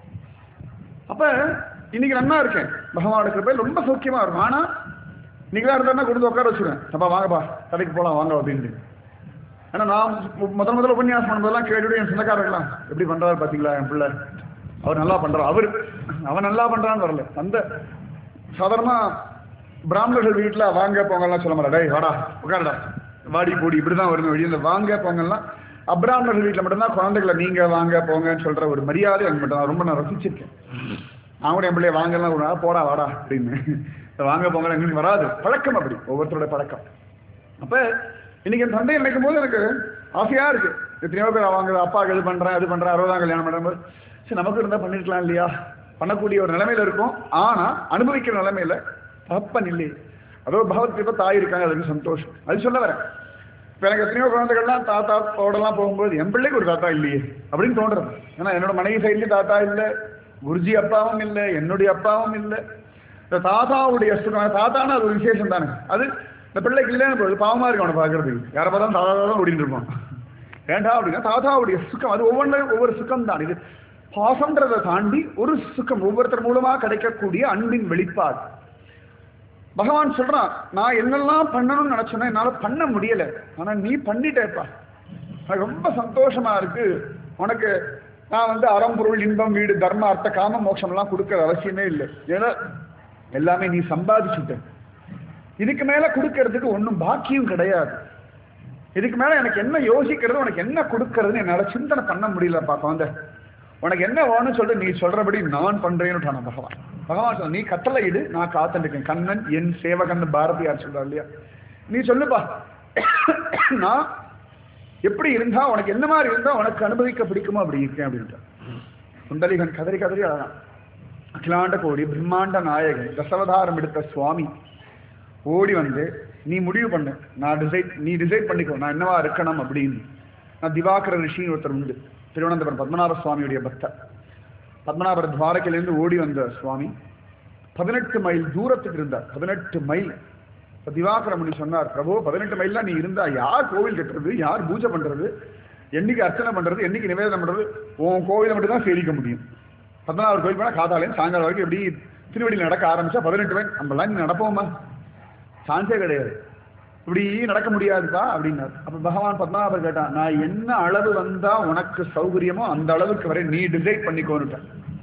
அப்ப இன்னைக்கு நன்னா இருக்கேன் பகவானோட கிருப்பை ரொம்ப சௌக்கியமா இருக்கும் ஆனா இன்னைக்கு தான் இருந்தா கொடுத்து உட்கார வச்சுருவேன் அப்பா வாங்கப்பா கடைக்கு போலாம் வாங்க அப்படின்ட்டு ஏன்னா நான் மு- முதல் முதல்ல உபன்யாசம் பண்ணும்போதெல்லாம் கேட்டுட்டு என் சொந்தக்காரர்களாம் எப்படி பண்றாரு பாத்தீங்களா என் பிள்ளை அவர் நல்லா பண்றார் அவர் அவன் நல்லா பண்றான்னு வரல அந்த சாதாரணமா பிராமணர்கள் வீட்டுல வாங்க போங்கலாம் சொல்ல மாட்டா டேய் வாடா உட்காருடா வாடி போடி இப்படிதான் வருமே வெளியே இந்த வாங்க போங்கலாம் அப்ராமணர்கள் வீட்டுல மட்டும்தான் குழந்தைகளை நீங்க வாங்க போங்கன்னு சொல்ற ஒரு மரியாதை எனக்கு மட்டும் தான் ரொம்ப நான் ரசிச்சிருக்கேன் நான் கூட என் பிள்ளைய வாங்கலாம் ஒரு நாள் போடா வாடா அப்படின்னு இந்த வாங்க போங்க எங்களுக்கு வராது பழக்கம் அப்படி ஒவ்வொருத்தரோட பழக்கம் அப்ப இன்னைக்கு என் தந்தை நினைக்கும் போது எனக்கு ஆசையா இருக்கு எத்தனையோ பேர் அவங்க அப்பா இது பண்றேன் அது பண்றேன் அறுபதாம் கல்யாணம் பண்ணும்போது சரி நமக்கு இருந்தா பண்ணிருக்கலாம் இல்லையா பண்ணக்கூடிய ஒரு நிலைமையில இருக்கும் ஆனா அனுபவிக்கிற நிலைமையில தப்பன் இல்லையே அதோ பகவத் இப்ப தாய் இருக்காங்க அதுக்கு சந்தோஷம் அது சொல்ல வரேன் இப்ப எனக்கு எத்தனையோ குழந்தைகள்லாம் தாத்தாவோடலாம் போகும்போது என் பிள்ளைக்கு ஒரு தாத்தா இல்லையே அப்படின்னு தோன்றது ஏன்னா என்னோட மனைவி சைட்லயும் தாத்தா இல்லை குருஜி அப்பாவும் இல்லை என்னுடைய அப்பாவும் இல்லை இந்த தாத்தாவுடைய சுகம் தாத்தானா அது ஒரு விசேஷம் தானே அது இந்த பிள்ளைக்கு இல்லைன்னு போகுது பாவமா இருக்கு அவனை பார்க்கறதுக்கு யாரை பார்த்தாலும் தாத்தா தான் ஓடிட்டு இருப்பான் ஏண்டா அப்படின்னா தாத்தாவுடைய சுகம் அது ஒவ்வொன்றும் ஒவ்வொரு சுகம் தான் இது பாசம்ன்றதை தாண்டி ஒரு சுகம் ஒவ்வொருத்தர் மூலமா கிடைக்கக்கூடிய அன்பின் வெளிப்பாடு பகவான் சொல்றான் நான் என்னெல்லாம் பண்ணணும்னு நினைச்சேன்னா என்னால பண்ண முடியல ஆனா நீ பண்ணிட்டேப்பா எனக்கு ரொம்ப சந்தோஷமா இருக்கு உனக்கு நான் வந்து அறம் பொருள் இன்பம் வீடு தர்ம அர்த்த காம மோட்சம் எல்லாம் கொடுக்கற அவசியமே இல்லை ஏன்னா எல்லாமே நீ சம்பாதிச்சுட்ட இதுக்கு மேல கொடுக்கறதுக்கு ஒன்றும் பாக்கியம் கிடையாது இதுக்கு மேல எனக்கு என்ன யோசிக்கிறது உனக்கு என்ன கொடுக்கறதுன்னு என்னால சிந்தனை பண்ண முடியலப்பா குழந்தை உனக்கு என்ன வேணும்னு சொல்லிட்டு நீ சொல்றபடி நான் பண்றேன்னு பகவான் பகவான் சொல்ல நீ கட்டளை இடு நான் காத்துருக்கேன் கண்ணன் என் சேவகன் பாரதியார் சொல்றா இல்லையா நீ சொல்லுப்பா நான் எப்படி இருந்தா உனக்கு என்ன மாதிரி இருந்தா உனக்கு அனுபவிக்க பிடிக்குமோ அப்படி இருக்கேன் அப்படின்ட்டு குண்டலிகன் கதறி கதறி அழகான் அகிலாண்ட கோடி பிரம்மாண்ட நாயகன் தசவதாரம் எடுத்த சுவாமி ஓடி வந்து நீ முடிவு பண்ணு நான் டிசைட் நீ டிசைட் பண்ணிக்கோ நான் என்னவா இருக்கணும் அப்படின்னு நான் திவாகர ரிஷின்னு ஒருத்தர் உண்டு திருவனந்தபுரம் பத்மநாப சுவாமியுடைய பக்தர் பத்மநாபர துவாரகையிலேருந்து ஓடி வந்த சுவாமி பதினெட்டு மைல் தூரத்துக்கு இருந்தார் பதினெட்டு மைல் இப்ப திவாகர முனி சொன்னார் பிரபு பதினெட்டு மைல்லாம் நீ இருந்தா யார் கோவில் கட்டுறது யார் பூஜை பண்றது என்னைக்கு அர்ச்சனை பண்றது என்னைக்கு நிவேதனம் பண்றது உன் கோவிலை மட்டும் தான் சேவிக்க முடியும் பத்மநாபர் கோயில் போனால் காதாலையும் சாயங்காலம் வரைக்கும் எப்படி திருவடியில் நடக்க ஆரம்பிச்சா பதினெட்டு மைல் நம்மளாம் நீ நடப்போமா சான்ஸே கிடையாது இப்படி நடக்க முடியாதுப்பா அப்படின்னார் அப்ப பகவான் பத்மநாபர் கேட்டான் நான் என்ன அளவு வந்தா உனக்கு சௌகரியமோ அந்த அளவுக்கு வரை நீ டிசைட் பண்ணிக்கோன்னுட்டேன்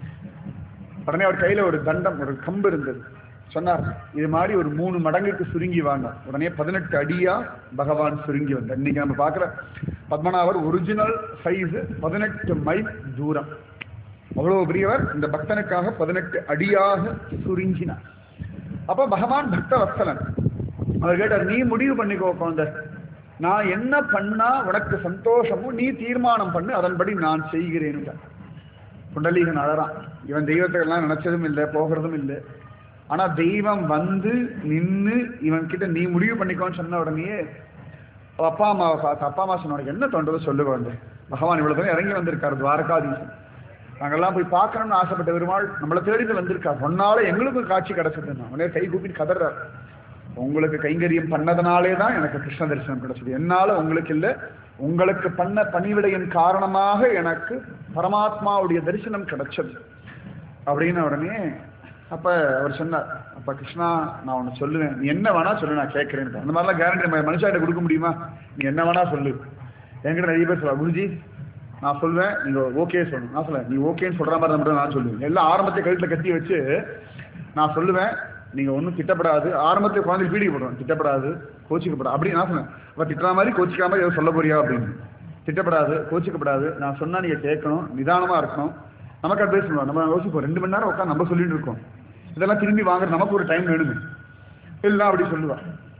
உடனே அவர் கையில ஒரு தண்டம் ஒரு கம்பு இருந்தது சொன்னார் இது மாதிரி ஒரு மூணு மடங்குக்கு சுருங்கி வாங்க உடனே பதினெட்டு அடியா பகவான் சுருங்கி வந்தார் இன்னைக்கு நம்ம பார்க்குற பத்மநாபர் ஒரிஜினல் சைஸ் பதினெட்டு மைல் தூரம் அவ்வளவு பெரியவர் இந்த பக்தனுக்காக பதினெட்டு அடியாக சுருங்கினார் அப்ப பகவான் பக்த வத்சலன் அவர் கேட்டார் நீ முடிவு பண்ணிக்கோ குழந்தை நான் என்ன பண்ணா உனக்கு சந்தோஷமோ நீ தீர்மானம் பண்ணு அதன்படி நான் செய்கிறேன் குண்டலீகன் அழறான் இவன் தெய்வத்துக்கெல்லாம் நினைச்சதும் இல்லை போகிறதும் இல்லை ஆனா தெய்வம் வந்து நின்னு இவன் கிட்ட நீ முடிவு பண்ணிக்கோன்னு சொன்ன உடனேயே அவ அப்பா அம்மாவை பார்த்து அப்பா அம்மா சொன்ன உனக்கு என்ன தோன்றது சொல்லு குழந்தை பகவான் இவ்வளவு தூரம் இறங்கி வந்திருக்காரு துவாரகாதீசன் நாங்கெல்லாம் போய் பார்க்கணும்னு ஆசைப்பட்ட பெருமாள் நம்மளை தேடிட்டு வந்திருக்கார் ஒன்னால எங்களுக்கும் காட்சி கிடைச்சது உடனே கை கூப்பிட்டு கதறார் உங்களுக்கு கைங்கரியம் பண்ணதுனாலே தான் எனக்கு கிருஷ்ண தரிசனம் கிடைச்சது என்னால உங்களுக்கு இல்லை உங்களுக்கு பண்ண பணிவிடையின் காரணமாக எனக்கு பரமாத்மாவுடைய தரிசனம் கிடைச்சது அப்படின்னு உடனே அப்ப அவர் சொன்னார் அப்ப கிருஷ்ணா நான் ஒன்னு சொல்லுவேன் நீ என்ன வேணா சொல்லு நான் கேட்கிறேன் அந்த மாதிரிலாம் கேரண்டி நம்ம மனுஷாட்ட கொடுக்க முடியுமா நீ என்ன வேணா சொல்லு என்கிட்ட நிறைய பேர் சொல்லுவா குருஜி நான் சொல்வேன் நீங்க ஓகே சொல்லணும் நான் சொல்லுவேன் நீ ஓகேன்னு சொல்ற மாதிரி மட்டும் நான் சொல்லுவேன் எல்லாம் ஆரம்பத்தை கழுத்துல கட்டி வச்சு நான் சொல்லுவேன் நீங்க ஒன்றும் திட்டப்படாது ஆரம்பத்தில் குழந்தை பீடி போடுறோம் திட்டப்படாது கோச்சிக்கப்படாது அப்படி நான் சொன்னேன் அப்ப திட்டுற மாதிரி கோச்சிக்காம ஏதோ சொல்ல போறியா அப்படின்னு திட்டப்படாது கோச்சிக்கப்படாது நான் சொன்னா நீங்க கேட்கணும் நிதானமா இருக்கணும் நமக்கு அது பேசணும் நம்ம யோசிப்போம் ரெண்டு மணி நேரம் உட்காந்து நம்ம சொல்லிட்டு இருக்கோம் இதெல்லாம் திரும்பி வாங்குற நமக்கு ஒரு டைம் வேணுமே எல்லாம் அப்படி சொல்லுவா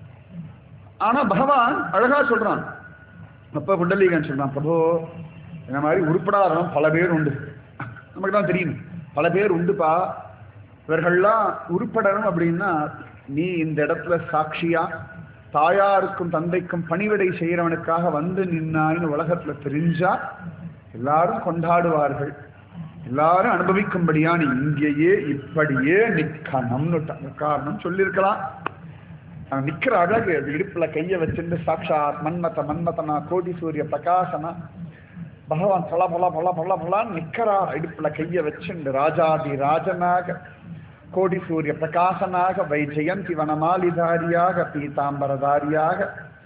ஆனா பகவான் அழகா சொல்றான் அப்ப குண்டலீகன் சொல்றான் பிரபு இந்த மாதிரி உருப்படாதவன் பல பேர் உண்டு நமக்கு தான் தெரியும் பல பேர் உண்டுப்பா இவர்கள்லாம் உருப்படணும் அப்படின்னா நீ இந்த இடத்துல சாட்சியா தாயாருக்கும் தந்தைக்கும் பணிவிடை செய்யறவனுக்காக வந்து நின்னான்னு உலகத்துல தெரிஞ்சா எல்லாரும் கொண்டாடுவார்கள் எல்லாரும் அனுபவிக்கும்படியா நீ இங்கேயே இப்படியே நிக்கணும்னு காரணம் சொல்லியிருக்கலாம் அவன் நிக்கிற அழகு அது இடுப்புல கைய வச்சிருந்து சாட்சாத் மன்மத மன்மதனா கோடி சூரிய பிரகாசனா பகவான் பல பல பல பல பலான்னு நிக்கிறா இடுப்புல கைய வச்சுண்டு ராஜாதி ராஜனாக கோடி சூரிய பிரகாசனாக வைஜெயந்தி வனமாலிதாரியாக பீதாம்பரதாரியாக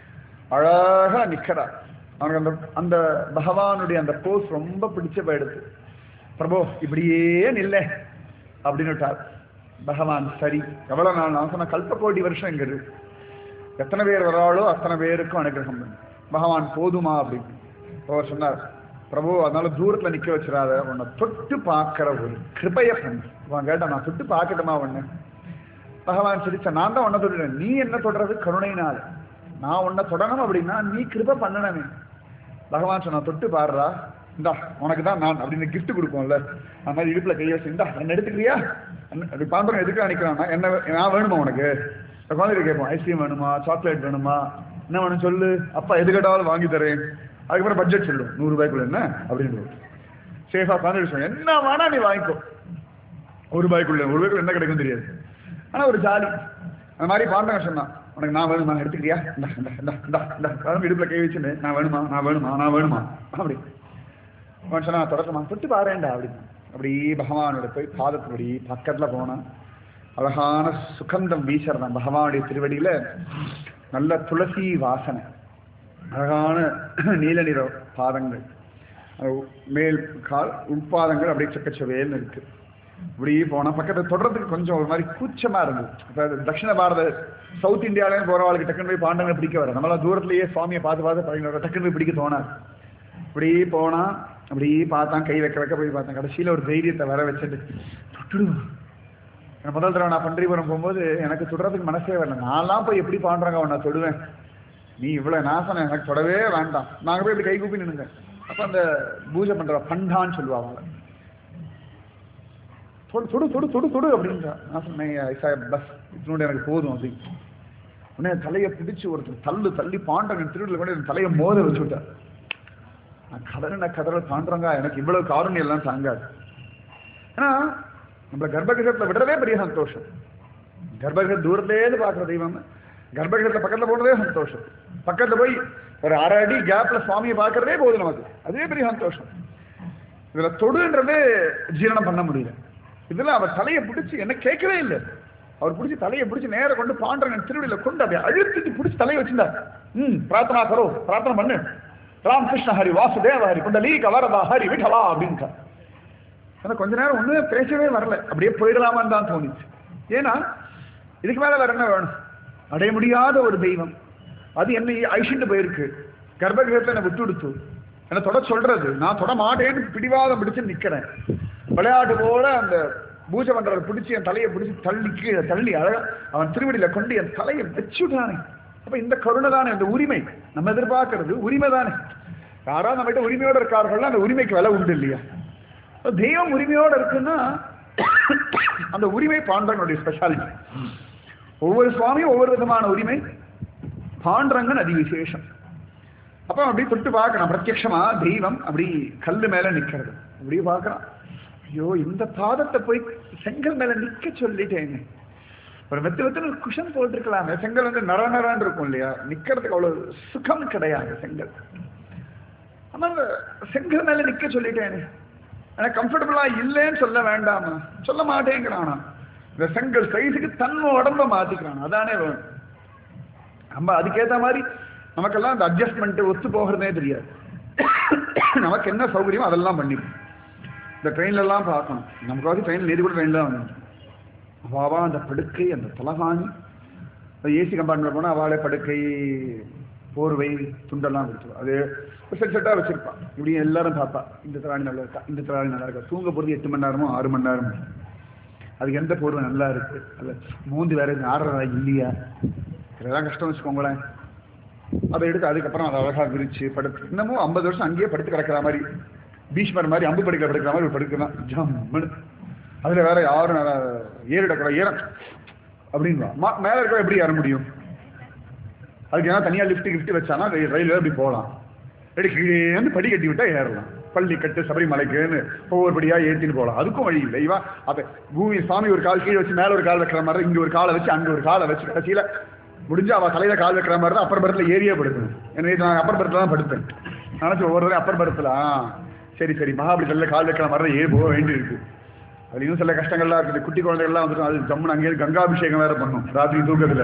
அழகா நிக்கிறார் அவனுக்கு அந்த அந்த பகவானுடைய அந்த போஸ் ரொம்ப பிடிச்ச போயிடுது பிரபு இப்படியே நில்ல அப்படின்னுட்டார் பகவான் சரி எவ்வளவு நாள் நான் சொன்ன கல்ப வருஷம் இங்க இருக்கு எத்தனை பேர் வராளோ அத்தனை பேருக்கும் அனுகிரகம் பண்ணு பகவான் போதுமா அப்படின்னு அவர் சொன்னார் பிரபு அதனால தூரத்துல நிக்க வச்சிடாத உன்னை தொட்டு பார்க்கிற ஒரு கிருபைய பண்ணு அவன் கேட்டான் நான் தொட்டு பார்க்கட்டுமா உன்னை பகவான் சிரிச்ச நான் தான் உன்னை தொடுறேன் நீ என்ன தொடறது கருணையினால நான் உன்னை தொடணும் அப்படின்னா நீ கிருபை பண்ணணுமே பகவான் சொன்னா தொட்டு பாடுறா இந்தா உனக்கு தான் நான் அப்படின்னு கிஃப்ட் கொடுப்போம்ல அந்த மாதிரி இடுப்புல கையை வச்சு இந்தா என்ன எடுத்துக்கிறியா அது பாம்பரம் எதுக்கு நினைக்கிறான்னா என்ன நான் வேணுமா உனக்கு இந்த குழந்தைங்க கேட்போம் ஐஸ்கிரீம் வேணுமா சாக்லேட் வேணுமா என்ன வேணும் சொல்லு அப்பா எது கேட்டாலும் வாங்கி தரேன் அதுக்கப்புறம் பட்ஜெட் சொல்லும் நூறு ரூபாய்க்குள்ள என்ன அப்படின்னு சேஃபா உட்காந்து சொல்லுவோம் என்ன வேணா நீ வாங்கிக்கோ ஒரு ரூபாய்க்குள்ள ஒரு ரூபாய்க்குள்ள என்ன கிடைக்கும் தெரியாது ஆனா ஒரு ஜாலி அந்த மாதிரி பாண்டங்க சொன்னான் உனக்கு நான் வேணுமா எடுத்துக்கிறியா இந்த இந்த இந்த இந்த இந்த கிளம்பி இடுப்புல கை வச்சுன்னு நான் வேணுமா நான் வேணுமா நான் வேணுமா அப்படி அவன் சொன்னா தொடக்கமா தொட்டு பாருண்டா அப்படி அப்படி பகவானோட போய் பாதத்துப்படி பக்கத்துல போனான் அழகான சுகந்தம் வீசுறதான் பகவானுடைய திருவடியில நல்ல துளசி வாசனை அழகான நீல நிற பாதங்கள் மேல் கால் உட்பாதங்கள் அப்படியே செக்கச்சவேல்னு இருக்கு இப்படி போனா பக்கத்துல தொடர்றதுக்கு கொஞ்சம் ஒரு மாதிரி கூச்சமா இருந்தது இப்ப தட்சிண பாரத சவுத் இந்தியாவிலேயும் போறவாளுக்கு டக்குன்னு போய் பாண்டங்களை பிடிக்க வர நம்மளால தூரத்திலேயே சுவாமியை பார்த்து பார்த்து பழகின டக்குன்னு போய் பிடிக்க தோணாது இப்படி போனா அப்படி பார்த்தான் கை வைக்க வைக்க போய் பார்த்தேன் கடைசியில் ஒரு தைரியத்தை வர வச்சுட்டு தொட்டுடுவோம் நான் முதல் தடவை நான் பன்றிபுரம் போகும்போது எனக்கு தொடுறதுக்கு மனசே வரல நான்லாம் போய் எப்படி பாண்டுறாங்க அவன் நான் தொடுவேன் நீ இவ்வளவு நாசனம் எனக்கு தொடவே வேண்டாம் நாங்க போய் இப்படி கை கூப்பி நின்னுங்க அப்ப அந்த பூஜை பண்ற பண்டான்னு சொல்லுவாங்க தொடு தொடு தொடு தொடு தொடு அப்படின்றா நான் சொன்னேன் ஐசா பஸ் இதனோட எனக்கு போதும் அப்படின்னு உடனே தலையை பிடிச்சு ஒருத்தர் தள்ளு தள்ளி பாண்டவன் திருவிழா கூட என் தலையை மோத வச்சு விட்டார் நான் கதறின கதற தாண்டுறங்க எனக்கு இவ்வளவு காரணியம் எல்லாம் தாங்காது ஏன்னா நம்மள கர்ப்பகிரகத்துல விடுறதே பெரிய சந்தோஷம் கர்ப்பகிரக தூரத்திலேருந்து பார்க்குற தெய்வம் கர்ப்பகிரகத்துல பக்கத்துல போனதே சந்தோஷம் பக்கத்துல போய் ஒரு அரை அடி கேப்ல சுவாமியை பார்க்கறதே போதும் நமக்கு அதுவே பெரிய சந்தோஷம் இதுல தொடுன்றது ஜீரணம் பண்ண முடியல இதுல அவர் தலையை பிடிச்சி என்ன கேட்கவே இல்லை அவர் பிடிச்சி தலையை பிடிச்சி நேர கொண்டு பாண்டவன் திருவிழில கொண்டு அதை அழுத்திட்டு பிடிச்சி தலையை வச்சிருந்தார் ம் பிரார்த்தனா கரோ பிரார்த்தனை பண்ணு ராமகிருஷ்ண ஹரி வாசுதேவ ஹரி குண்டலீ கவரதா ஹரி விட்டலா அப்படின்ட்டார் எனக்கு கொஞ்ச நேரம் ஒண்ணுமே பேசவே வரல அப்படியே போயிடலாமான்னு தான் தோணுச்சு ஏன்னா இதுக்கு மேல வேற என்ன வேணும் அடைய முடியாத ஒரு தெய்வம் அது என்னை அழிச்சுட்டு போயிருக்கு கர்ப்பகிரகத்தை என்னை விட்டு கொடுத்து என்ன தொட சொல்றது நான் தொட மாட்டேன்னு பிடிவாதம் பிடிச்சு நிக்கிறேன் விளையாட்டு போல அந்த பூஜை பண்றவர் பிடிச்சி என் தலையை பிடிச்சி தள்ளி கீழே தள்ளி அழகா அவன் திருவடியில கொண்டு என் தலையை வச்சுட்டானே அப்ப இந்த கருணை தானே இந்த உரிமை நம்ம எதிர்பார்க்கறது உரிமை தானே யாராவது நம்ம கிட்ட உரிமையோட இருக்கார்கள்னா அந்த உரிமைக்கு விலை உண்டு இல்லையா அப்ப தெய்வம் உரிமையோட இருக்குன்னா அந்த உரிமை பாண்டவனுடைய ஸ்பெஷாலிட்டி ஒவ்வொரு சுவாமியும் ஒவ்வொரு விதமான உரிமை பாண்டரங்கன் அதி விசேஷம் அப்ப அப்படி தொட்டு பார்க்கணும் பிரத்யக்ஷமா தெய்வம் அப்படி கல்லு மேல நிக்கிறது அப்படி பார்க்கறான் ஐயோ இந்த பாதத்தை போய் செங்கல் மேல நிக்க சொல்லிட்டேங்க ஒரு மெத்து மெத்துன்னு குஷன் போட்டிருக்கலாமே செங்கல் வந்து நர நரான்னு இருக்கும் இல்லையா நிக்கிறதுக்கு அவ்வளவு சுகம் கிடையாது செங்கல் ஆனா அந்த செங்கல் மேல நிக்க சொல்லிட்டேனே எனக்கு கம்ஃபர்டபுளா இல்லைன்னு சொல்ல வேண்டாமா சொல்ல மாட்டேங்கிறானா இந்த செங்கல் சைஸுக்கு தன் உடம்ப மாத்திக்கிறான் அதானே வேணும் நம்ம அதுக்கேத்த மாதிரி நமக்கெல்லாம் அந்த அட்ஜஸ்ட்மெண்ட் ஒத்து போகிறதே தெரியாது நமக்கு என்ன சௌகரியமோ அதெல்லாம் பண்ணிப்போம் இந்த ட்ரெயின்ல எல்லாம் பார்க்கணும் நமக்காவது ட்ரெயின் நேதி கூட ட்ரெயின் தான் வந்து அவாவா அந்த படுக்கை அந்த தலகாணி ஏசி கம்பார்ட்மெண்ட் போனால் அவளே படுக்கை போர்வை துண்டெல்லாம் கொடுத்து அது செட் செட்டாக வச்சிருப்பான் இப்படி எல்லாரும் பார்ப்பா இந்த திராணி நல்லா இருக்கா இந்த திராணி நல்லா இருக்கா தூங்க போகிறது எட்டு மணி நேரமோ ஆறு மணி நேரமோ அதுக்கு எந்த போர்வை நல்லா இருக்கு அல்ல மூந்து வேற எதுவும் ஆடுறதா இல்லையா இதெல்லாம் கஷ்டம் வச்சுக்கோங்களேன் அதை எடுத்து அதுக்கப்புறம் அதை அழகா விரிச்சு படுத்து இன்னமும் ஐம்பது வருஷம் அங்கேயே படுத்து கிடக்கிற மாதிரி பீஷ்மர் மாதிரி அம்பு படுக்கிற படுக்கிற மாதிரி படுக்கலாம் ஜம்முன்னு அதுல வேற யாரும் ஏறிடக்கூடாது ஏற அப்படின்வா மேல இருக்க எப்படி ஏற முடியும் அதுக்கு ஏன்னா தனியா லிஃப்ட் கிஃப்ட் வச்சானா ரயில்வே அப்படி போகலாம் ரெடி கீழே வந்து படி கட்டி விட்டா ஏறலாம் பள்ளி கட்டு சபரிமலைக்குன்னு ஒவ்வொரு படியா ஏற்றின்னு போகலாம் அதுக்கும் வழி இல்லை இவா அப்ப பூமி சாமி ஒரு கால் கீழே வச்சு மேல ஒரு கால் வைக்கிற மாதிரி இங்க ஒரு காலை வச்சு அங்க ஒரு காலை வச்சு கடைசியில முடிஞ்சு அவ தலையில கால் வைக்கிற மாதிரி தான் அப்பர் பரத்துல ஏரியே படுக்கணும் ஏன்னா நான் அப்பர் பரத்துல தான் படுப்பேன் நினைச்சு ஒவ்வொரு தடவை அப்பர் பரத்துல சரி சரி மகாபலிபுரத்துல கால் வைக்கிற மாதிரி தான் ஏறி போக வேண்டி இருக்கு அதுலயும் சில கஷ்டங்கள்லாம் இருக்குது குட்டி குழந்தைகள்லாம் வந்துடும் அது ஜம்முன்னு அங்கேயே கங்காபிஷேகம் வேற பண்ணும் ராத்திரி தூக்கத்துல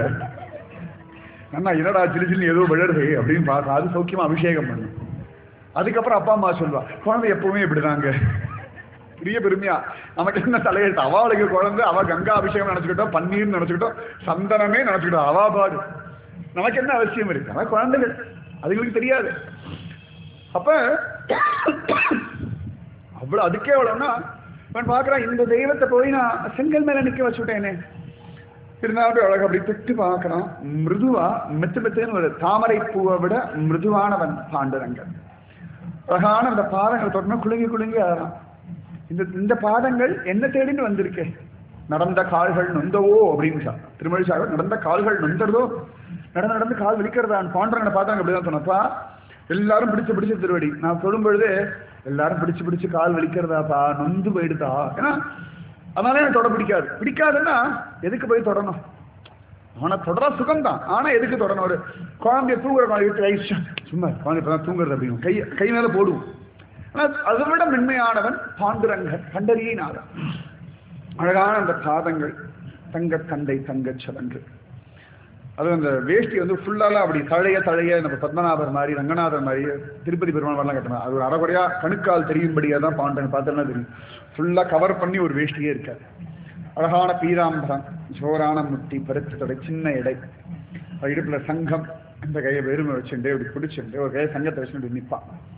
அண்ணா என்னடா சிலு சில்லு ஏதோ விழருது அப்படின்னு பார்த்தா அது சௌக்கியமா அபிஷேகம் பண்ணும் அதுக்கப்புறம் அப்பா அம்மா சொல்வா குழந்தை எப்பவுமே இப்படிதாங்க பெரிய பெருமையா நமக்கு என்ன தலையெழுத்து அவளுக்கு குழந்தை அவ கங்கா அபிஷேகம் நினைச்சுக்கிட்டோம் பன்னீர் நினைச்சுக்கிட்டோம் சந்தனமே நினைச்சுக்கிட்டோம் அவா பாடு நமக்கு என்ன அவசியம் இருக்கு அவன் குழந்தைகள் அதுங்களுக்கு தெரியாது அப்ப அவ்வளவு அதுக்கே எவ்வளவுன்னா இவன் பார்க்கறான் இந்த தெய்வத்தை போய் நான் செங்கல் மேல நிக்க வச்சுட்டேனே இருந்தாலும் அழகு அப்படி தொட்டு பார்க்கறான் மிருதுவா மெத்து மெத்துன்னு ஒரு தாமரை பூவை விட மிருதுவானவன் பாண்டுரங்கன் அழகான அந்த பாதங்கள் தொடர்ந்து குலுங்கி குலுங்கி ஆறான் இந்த இந்த பாதங்கள் என்ன தேடின்னு வந்திருக்கே நடந்த கால்கள் நொந்தவோ அப்படின்னு திருமழிசாக நடந்த கால்கள் நொந்ததோ நடந்து நடந்து கால் வலிக்கிறதான் பாண்டரங்கனை பார்த்தாங்க அப்படிதான் சொன்னப்பா எல்லாரும் பிடிச்சு பிடிச்ச திருவடி நான் சொல்லும் பொழுது எல்லாரும் பிடிச்சு பிடிச்சு கால் வலிக்கிறதாப்பா நொந்து போயிடுதா ஏன்னா அதனால எனக்கு தொட பிடிக்காது பிடிக்காதுன்னா எதுக்கு போய் தொடணும் ஆனா தொடர சுகம் தான் ஆனா எதுக்கு தொடணும் ஒரு குழந்தைய தூங்குற குழந்தை விட்டு ஐஷா சும்மா குழந்தை இப்பதான் தூங்குறது அப்படின்னு கை கை மேல போடுவோம் ஆனா அதை விட மென்மையானவன் பாண்டுரங்கன் கண்டறியினாரன் அழகான அந்த பாதங்கள் தங்க தந்தை தங்கச் சலங்கு அது அந்த வேஷ்டி வந்து ஃபுல்லாலாம் அப்படி தழைய தழைய நம்ம பத்மநாபர் மாதிரி ரங்கநாதர் மாதிரி திருப்பதி பெருமாள் மாதிரிலாம் கட்டணும் அது ஒரு அறகுறையா கணுக்கால் தெரியும்படியா தான் பாண்டங்க பார்த்தோன்னா தெரியும் ஃபுல்லா கவர் பண்ணி ஒரு வேஷ்டியே இருக்காது அழகான பீதாம்பரம் ஜோரான முட்டி பருத்து தொடை சின்ன எடை அது இடுப்புல சங்கம் இந்த கையை வெறுமை வச்சுட்டு இப்படி பிடிச்சிட்டு ஒரு கையை சங்கத்தை வச்சுட்டு நிற்பான்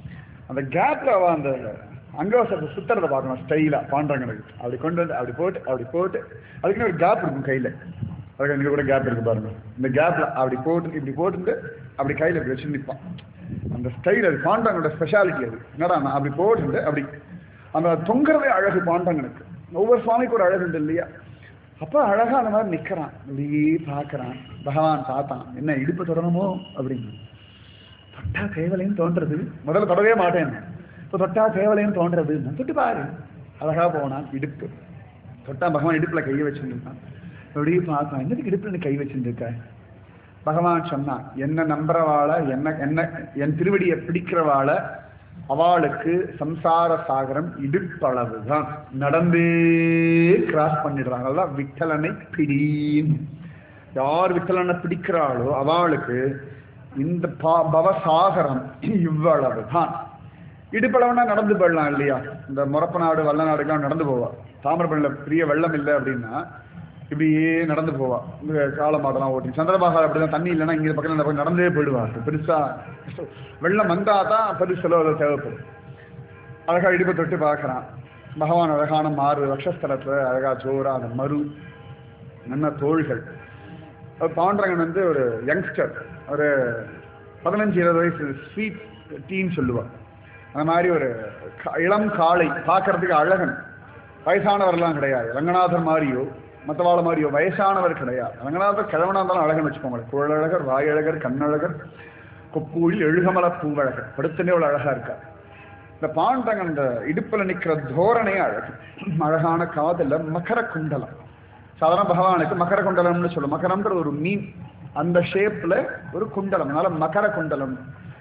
அந்த கேப்ல அவ அந்த அங்கவசத்தை சுத்துறத பார்க்கணும் ஸ்டைலா பாண்டங்களுக்கு அப்படி கொண்டு வந்து அப்படி போட்டு அப்படி போட்டு அதுக்குன்னு ஒரு கேப் இருக்கும் கையில அதுக்கு இங்க கூட கேப் இருக்கு பாருங்க இந்த கேப்ல அப்படி போட்டு இப்படி போட்டு அப்படி கையில இப்படி வச்சு நிற்பான் அந்த ஸ்டைல் அது பாண்டங்களோட ஸ்பெஷாலிட்டி அது என்னடா நான் அப்படி போட்டு அப்படி அந்த தொங்குறதே அழகு பாண்டங்களுக்கு ஒவ்வொரு சுவாமிக்கு ஒரு அழகு உண்டு இல்லையா அப்ப அழகா அந்த மாதிரி நிக்கிறான் இப்படியே பார்க்கறான் பகவான் பார்த்தான் என்ன இடுப்பு தொடணுமோ அப்படின்னு தொட்டா தேவலைன்னு தோன்றது முதல்ல தொடவே மாட்டேன் இப்போ தொட்டா தேவலைன்னு தோன்றது தொட்டு பாரு அழகா போனான் இடுப்பு தொட்டா பகவான் இடுப்புல கையை வச்சுருக்கான் அப்படியே பார்த்தான் என்னதுக்கு இடுப்புல நீ கை வச்சுருக்க பகவான் சொன்னான் என்ன நம்புறவாள என்ன என்ன என் திருவடியை பிடிக்கிறவாள அவளுக்கு சம்சார சாகரம் இடுப்பளவு தான் நடந்தே கிராஸ் பண்ணிடுறாங்கல்ல விட்டலனை பிடின்னு யார் விட்டலனை பிடிக்கிறாளோ அவளுக்கு இந்த பா- பவசாகரம் இவ்வளவு தான் இடுப்பளவுனா நடந்து போயிடலாம் இல்லையா இந்த முறப்ப நாடு வல்ல நாடுக்கெல்லாம் நடந்து போவா தாமிரபரணியில் பெரிய வெள்ளம் இல்லை அப்படின்னா இப்படியே நடந்து போவா இந்த கால மாடெல்லாம் ஓட்டி சந்திரபாகா அப்படிதான் தண்ணி இல்லைன்னா இங்கே பக்கத்தில் இந்த பக்கம் நடந்தே போயிடுவா பெருசா வெள்ளம் வந்தா தான் பெருசெலவு அது தேவைப்படும் அழகா இடுப்பை தொட்டு பார்க்கறான் பகவான் அழகான மாறு வக்ஷஸ்தலத்துல அழகா ஜோரா அந்த மறு நல்ல தோள்கள் அது பாண்டரங்கன் வந்து ஒரு யங்ஸ்டர் ஒரு பதினஞ்சு இருபது வயசு ஸ்வீட் டீன்னு சொல்லுவாள் அந்த மாதிரி ஒரு க- இளம் காளை பார்க்கறதுக்கு அழகன் வயசானவர்லாம் கிடையாது ரங்கநாதர் மாதிரியோ மற்றவாள மாதிரியோ வயசானவர் கிடையாது ரங்கநாதர் கிழவனா இருந்தாலும் அழகன் வச்சுக்கோங்களேன் குழலழகர் வாயழகர் கண்ணழகர் கொப்பூழில் எழுகமல பூவழகர் படுத்துனே அவ்வளோ அழகா இருக்கார் இந்த பாண்டங்கன் இந்த இடுப்புல நிக்கிற தோரணே அழகு அழகான காதல மகர குண்டலம் சாதாரண பகவானுக்கு மகர குண்டலம்னு சொல்லும் மகரம்ன்ற ஒரு மீன் அந்த ஷேப்ல ஒரு குண்டலம் அதனால மகர குண்டலம்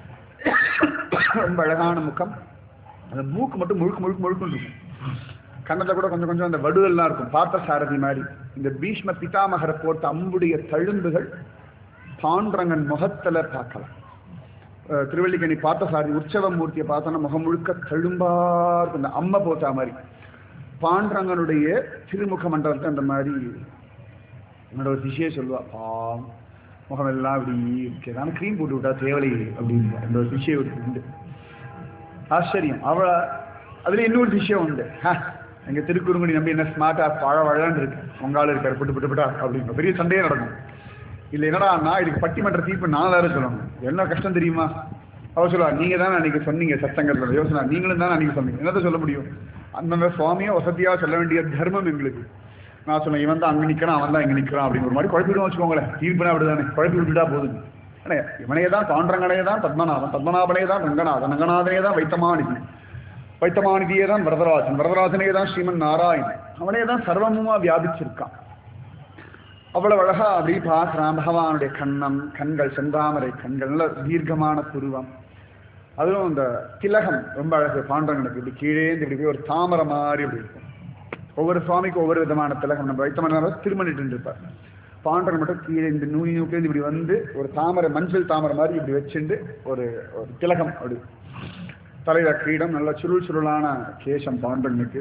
ரொம்ப அழகான முகம் அந்த மூக்கு மட்டும் முழுக்க முழுக்க முழுக்க இருக்கும் கண்ணத்துல கூட கொஞ்சம் கொஞ்சம் அந்த வடுவெல்லாம் இருக்கும் பார்த்த சாரதி மாதிரி இந்த பீஷ்ம பிதாமகரை போட்ட அம்புடைய தழும்புகள் பாண்டரங்கன் முகத்துல பார்க்கலாம் அஹ் திருவல்லிக்கணி பார்த்த சாரதி உற்சவ மூர்த்தியை பார்த்தோன்னா முகம் முழுக்க தழும்பா இருக்கும் இந்த அம்மை போட்டா மாதிரி பாண்டரங்கனுடைய திருமுக மண்டலத்தை அந்த மாதிரி என்னோட ஒரு திசையை சொல்லுவா பாவம் முகம் எல்லாம் இப்படி இருக்கு நான் க்ரீம் போட்டு விட்டா தேவலை அப்படின்னு இந்த ஒரு திசையை ஒரு உண்டு ஆச்சரியம் அவ அதுல இன்னொரு விஷயம் உண்டு ஹ, எங்க திருக்குறுங்குடி நம்பி என்ன ஸ்மார்ட்டா பழ வழன்னு இருக்கு உங்கால இருக்காரு புட்டு புட்டு புட்டா அப்படின்னு பெரிய சண்டையே நடக்கும் இல்ல என்னடான்னா இதுக்கு பட்டிமன்ற தீர்ப்பு நான் வேற சொல்லணும் என்ன கஷ்டம் தெரியுமா அவ சொல்லுவா நீங்க தானே அன்னைக்கு சொன்னீங்க சத்தங்கத்துல யோசனா நீங்களும் தானே அன்னைக்கு சொன்னீங்க என்னத்த சொல்ல முடியும் அந்தந்த சுவாமியை வசதியா சொல்ல வேண்டிய தர்மம் எங்களுக்கு நான் சொன்னேன் இவன் தான் அங்க நிக்கிறான் அவன் தான் இங்க நிக்கிறான் அப்படிங்கிற மாதிரி குழப்பிடும் வச்சுக்கோங்களேன் தீர்ப்புனா அப்படிதானே குழப்பி விட்டுட்டா போதும் அண்ணே, இவனே தான் பாண்டரங்கனே தான் பத்மநாபன் பத்மநாபனே தான் ரங்கநாதன் ரங்கநாதனே தான் வைத்தமானிதி வைத்தமானிதியே தான் வரதராஜன் வரதராஜனே தான் ஸ்ரீமன் நாராயணன் அவனே தான் சர்வமுமா வியாபிச்சிருக்கான் அவ்வளவு அழகா அப்படி பார்க்கறான் பகவானுடைய கண்ணம் கண்கள் செந்தாமரை கண்கள் நல்ல தீர்க்கமான புருவம் அதுவும் அந்த திலகம் ரொம்ப அழகு பாண்டவனுக்கு இப்படி கீழே இருந்து இப்படி போய் ஒரு தாமரை மாதிரி இப்படி இருக்கும் ஒவ்வொரு சுவாமிக்கும் ஒவ்வொரு விதமான திலகம் நம்ம வைத்தமன் திருமணிட்டு இருப்பார் பாண்டவன் மட்டும் கீழே இந்த நூனி நூக்கிலேருந்து இப்படி வந்து ஒரு தாமரை மஞ்சள் தாமரை மாதிரி இப்படி வச்சுட்டு ஒரு ஒரு திலகம் அப்படி தலையில கிரீடம் நல்ல சுருள் சுருளான கேசம் பாண்டவனுக்கு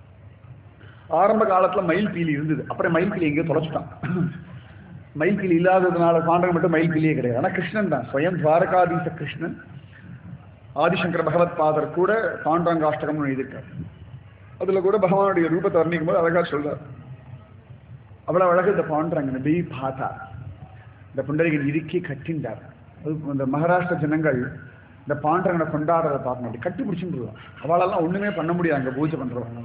ஆரம்ப காலத்துல மயில் பீலி இருந்தது அப்புறம் மயில் பீலி எங்கேயோ தொலைச்சிட்டான் மயில் பீலி இல்லாததுனால பாண்டவன் மட்டும் மயில் பீலியே கிடையாது ஆனா கிருஷ்ணன் தான் ஸ்வயம் துவாரகாதீச கிருஷ்ணன் ஆதிசங்கர பகவத் பாதர் கூட பாண்டரங்காஷ்டகம்னு எழுதியிருக்கார் அதுல கூட பகவானுடைய ரூபத்தை வர்ணிக்கும் போது அழகா சொல்றார் அவ்வளவு அழகு இந்த பாண்டரங்க நபி பார்த்தார் இந்த புண்டரிகன் இறுக்கி கட்டிண்டார் அது இந்த மகாராஷ்டிர ஜனங்கள் இந்த பாண்டரங்கனை கொண்டாடுறத பார்க்கணும் அப்படி கட்டி பிடிச்சுருவான் அவளெல்லாம் ஒண்ணுமே பண்ண முடியாது அங்க பூஜை பண்றவங்க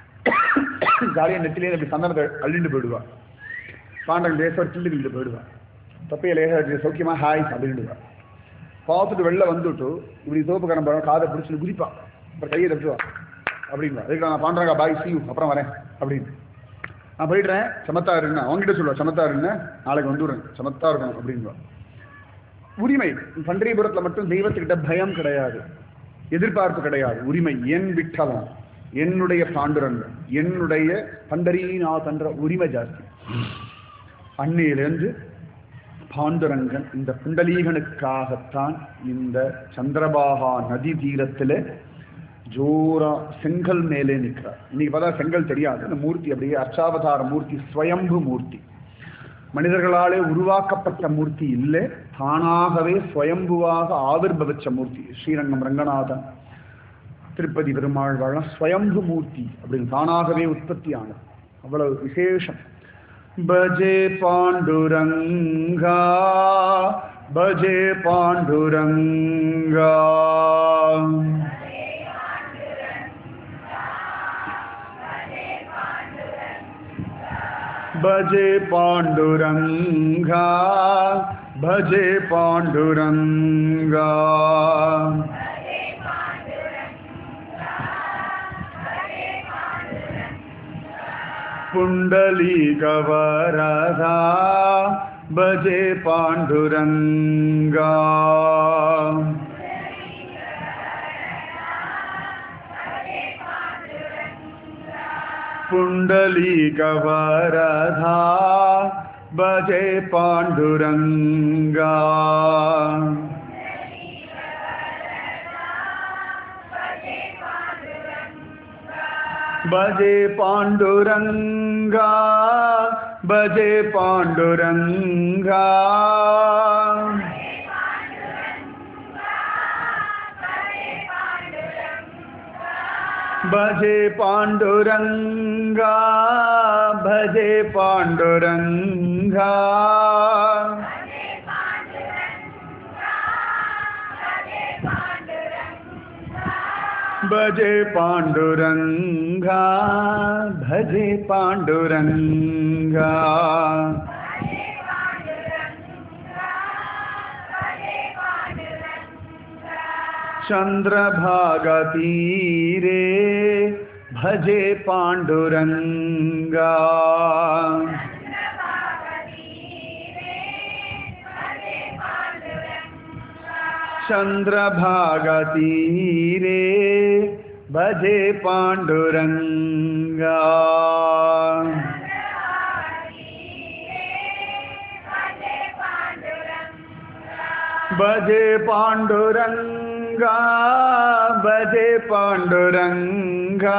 ஜாலியா நெத்திலே அப்படி சந்தனத்தை அள்ளிண்டு போயிடுவா பாண்டரன் லேசா கிள்ளி கிள்ளி போயிடுவா தப்பைய லேசா வச்சு சௌக்கியமா ஹாய் அப்படின்டுவா பார்த்துட்டு வெளில வந்துட்டு இப்படி தோப்புக்காரன் பழம் காதை பிடிச்சிட்டு குதிப்பா அப்புறம் கையை தட்டுவா அப்படின்பா அதுக்கு நான் பாண்டரங்கா பாய் see you அப்புறம் வரேன் அப்படின்னு நான் போயிடுறேன் சமத்தா இருங்க அவங்ககிட்ட சொல்லுவா சமத்தா இருங்க நாளைக்கு வந்துடுறேன் சமத்தா இருக்கணும் அப்படின்பா உரிமை பண்டரிபுரத்துல மட்டும் தெய்வத்துக்கிட்ட பயம் கிடையாது எதிர்பார்ப்பு கிடையாது உரிமை என் விட்டவன் என்னுடைய பாண்டுரங்க என்னுடைய பண்டரீநாதன்ற உரிமை ஜாஸ்தி அன்னையிலிருந்து பாண்டுரங்கன் இந்த புண்டலீகனுக்காகத்தான் இந்த சந்திரபாகா நதி தீரத்துல ஜோரா செங்கல் மேலே நிற்கிறார் இன்னைக்கு பார்த்தா செங்கல் தெரியாது இந்த மூர்த்தி அப்படியே அர்ச்சாவதார மூர்த்தி ஸ்வயம்பு மூர்த்தி மனிதர்களாலே உருவாக்கப்பட்ட மூர்த்தி இல்லை தானாகவே ஸ்வயம்புவாக ஆவிர்பவிச்ச மூர்த்தி ஸ்ரீரங்கம் ரங்கநாதன் திருப்பதி பெருமாள் வாழலாம் ஸ்வயம்பு மூர்த்தி அப்படின்னு தானாகவே உற்பத்தி ஆனது அவ்வளவு விசேஷம் பஜே பாண்டுரங்கா பஜே பாண்டுரங்கா भजे पाण्डुरङ्गा भजे पाण्डुरङ्गा पुण्डलीकवरदा भजे पाण्डुरङ्गा पुण्डलीकवरधा भजे पाण्डुरङ्गा भजे पाण्डुरङ्गा भजे पाण्डुरङ्गा भजे पाण्डुरङ्गा भजे पाण्डुरङ्गा भजे पाण्डुरङ्गा भजे पाण्डुरङ्गा चन्द्रभागतीरे भजे पाण्डुरङ्गा चन्द्रभागतीरे भजे पाण्डुरङ्गा भजे पाण्डुरङ्गा भजे पाण्डुरङ्गा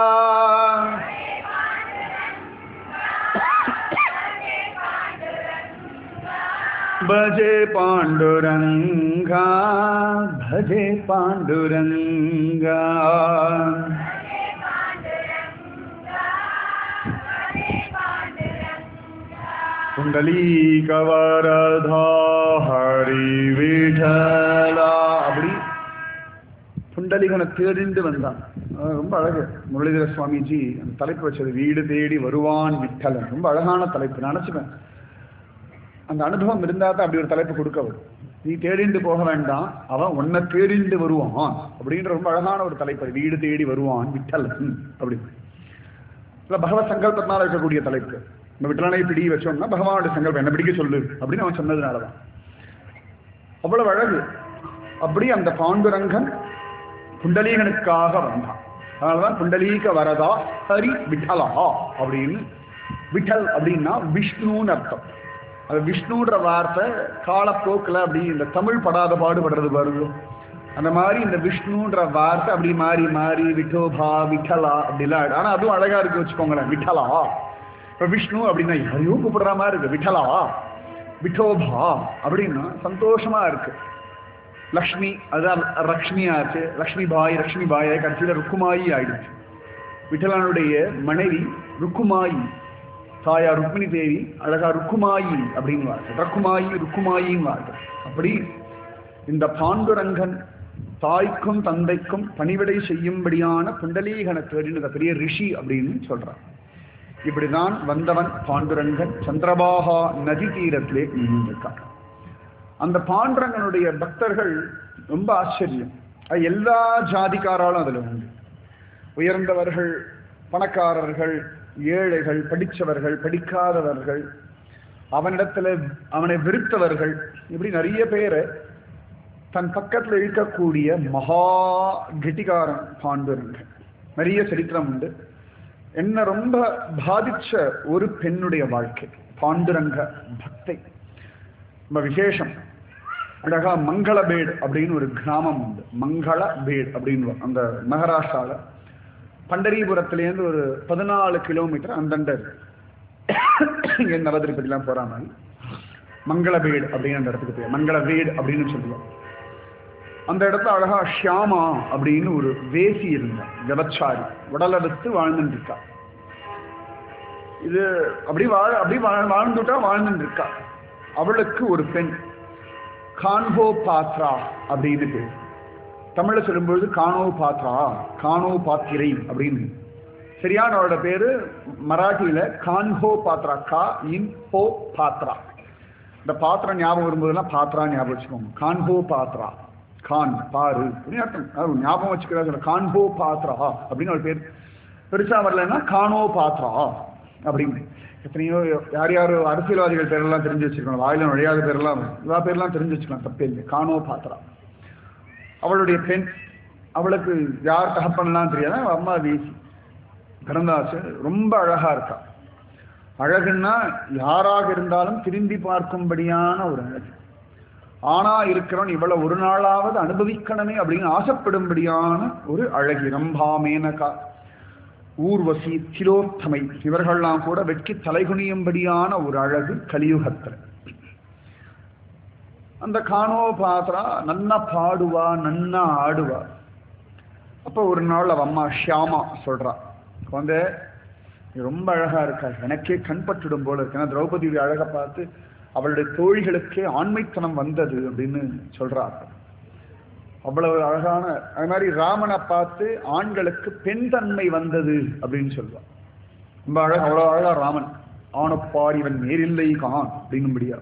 भजे पाण्डुरङ्गा भजे पाण्डुरङ्गा புண்டலீகவரதா ஹரி விட்டலா அப்படி புண்டலிகனை தேடிண்டு வந்தான் அஹ் ரொம்ப அழகு முரளிதர சுவாமிஜி அந்த தலைப்பு வச்சது வீடு தேடி வருவான் விட்டலன் ரொம்ப அழகான தலைப்பு நான் நினைச்சுப்பேன் அந்த அனுபவம் இருந்தா தான் அப்படி ஒரு தலைப்பு கொடுக்க வரும் நீ தேடிண்டு போக வேண்டாம் அவன் உன்னை தேடிண்டு வருவான் அப்படின்ற ரொம்ப அழகான ஒரு தலைப்பு அது. வீடு தேடி வருவான் விட்டலன் அப்படி இல்லை பகவத் சங்கல்பத்தினால இருக்கக்கூடிய தலைப்பு நம்ம விட்டலனை பிடி வச்சோம்னா பகவானுடைய சங்கல்பம் என்ன பிடிக்க சொல்லு அப்படின்னு அவன் சொன்னதுனால தான் அவ்வளவு அழகு அப்படி அந்த பாண்டுரங்கன் புண்டலீகனுக்காக வந்தான் அதனாலதான் புண்டலீக வரதா ஹரி விட்டலா அப்படின்னு விட்டல் அப்படின்னா விஷ்ணுன்னு அர்த்தம் அது விஷ்ணுன்ற வார்த்தை காலப்போக்கில் அப்படி இந்த தமிழ் படாத பாடுபடுறது பாருங்க அந்த மாதிரி இந்த விஷ்ணுன்ற வார்த்தை அப்படி மாறி மாறி விட்டோபா விட்டலா அப்படிலாம் ஆயிடும். ஆனா அதுவும் அழகா இருக்கு வச்சுக்கோங்களேன் விட்டலா இப்ப விஷ்ணு அப்படின்னா யாரையோ கூப்பிடுற மாதிரி இருக்கு விட்டலா விட்டோபா அப்படின்னா சந்தோஷமா இருக்கு லக்ஷ்மி அதான் லக்ஷ்மி ஆச்சு லக்ஷ்மி பாய் லக்ஷ்மி பாய் கடைசியில் ருக்குமாயி ஆயிடுச்சு விட்டலனுடைய மனைவி ருக்குமாயி தாயா ருக்மிணி தேவி அழகா ருக்குமாயி அப்படின்னு வார்கள் ரக்குமாயி ருக்குமாயின்னு வார்கள் அப்படி இந்த பாண்டுரங்கன் தாய்க்கும் தந்தைக்கும் பணிவிடை செய்யும்படியான புண்டலீகனை தேடின பெரிய ரிஷி அப்படின்னு சொல்றான் இப்படிதான் வந்தவன் பாண்டுரங்கன் சந்திரபாகா நதி தீரத்திலே நின்றிருக்கான் அந்த பாண்டுரங்கனுடைய பக்தர்கள் ரொம்ப ஆச்சரியம் அது எல்லா ஜாதிக்காராலும் அதுல உண்டு உயர்ந்தவர்கள் பணக்காரர்கள் ஏழைகள் படித்தவர்கள் படிக்காதவர்கள் அவனிடத்துல அவனை வெறுத்தவர்கள் இப்படி நிறைய பேரை தன் பக்கத்துல இருக்கக்கூடிய மகா கெட்டிகாரன் பாண்டுரங்கன் நிறைய சரித்திரம் உண்டு என்ன ரொம்ப பாதிச்ச ஒரு பெண்ணுடைய வாழ்க்கை பாண்டுரங்க பக்தை ரொம்ப விசேஷம் அழகா மங்களபேட் அப்படின்னு ஒரு கிராமம் உண்டு மங்களபேட் அப்படின்னு அந்த மகாராஷ்டிரால பண்டரிபுரத்துலேருந்து ஒரு பதினாலு கிலோமீட்டர் அந்தண்ட இருக்கு இங்க நவதிருப்பதிலாம் போற மாதிரி மங்களபேடு அப்படின்னு அந்த இடத்துக்கு பேர் மங்களவேடு அப்படின்னு சொல்லுவோம் அந்த இடத்துல அழகா ஷியாமா அப்படின்னு ஒரு வேசி இருந்தா ஜபச்சாரி உடலெடுத்து வாழ்ந்துட்டு இருக்கா இது அப்படி வாழ அப்படி வாழ் வாழ்ந்துட்டா வாழ்ந்துட்டு இருக்கா அவளுக்கு ஒரு பெண் கான்ஹோ பாத்ரா அப்படின்னு பேர் தமிழ்ல சொல்லும்பொழுது கானோ பாத்ரா கானோ பாத்திரை அப்படின்னு சரியான அவளோட பேரு மராட்டியில கான்ஹோ பாத்ரா கா இன் ஹோ பாத்ரா இந்த பாத்திரம் ஞாபகம் வரும்போதெல்லாம் பாத்ரா ஞாபகம் வச்சுக்கோங்க கான்ஹோ பாத்ரா கான் பாரு அப்படின்னு அர்த்தம் அது ஞாபகம் வச்சுக்கிறா கான்ஹோ பாத்ரா அப்படின்னு ஒரு பேர் பெருசா வரலன்னா கானோ பாத்ரா அப்படின்னு எத்தனையோ யார் யார் அரசியல்வாதிகள் பேரெல்லாம் தெரிஞ்சு வச்சிருக்கணும் வாயில நுழையாத பேரெல்லாம் இவா பேர்லாம் தெரிஞ்சு வச்சுக்கலாம் தப்பே இல்லை கானோ பாத்ரா அவளுடைய பெண் அவளுக்கு யார் தகப்பன்லாம் தெரியாது அவ அம்மா வீசி பிறந்தாச்சு ரொம்ப அழகா இருக்கா அழகுன்னா யாராக இருந்தாலும் திரும்பி பார்க்கும்படியான ஒரு அழகு ஆனா இருக்கிறவன் இவ்வளவு ஒரு நாளாவது அனுபவிக்கணுமே அப்படின்னு ஆசைப்படும்படியான ஒரு அழகி ரம்பா மேனகா ஊர்வசி திலோத்தமை இவர்கள்லாம் கூட வெட்கி தலைகுனியும்படியான ஒரு அழகு கலியுகத்தில் அந்த காணோ பாத்திரா நன்னா பாடுவா நன்னா ஆடுவா அப்போ ஒரு நாள் அவ அம்மா ஷியாமா சொல்றா வந்து நீ ரொம்ப அழகா இருக்கா எனக்கே கண்பட்டுடும் போல இருக்கு ஏன்னா திரௌபதியுடைய அழகை பார்த்து அவளுடைய தோழிகளுக்கே ஆண்மைத்தனம் வந்தது அப்படின்னு சொல்றா அவ்வளவு அழகான அது மாதிரி ராமனை பார்த்து ஆண்களுக்கு பெண் தன்மை வந்தது அப்படின்னு சொல்லுவா ரொம்ப அழகா அவ்வளவு அழகா ராமன் ஆனப்பார் இவன் நேரில்லை கான் அப்படின்னும்படியா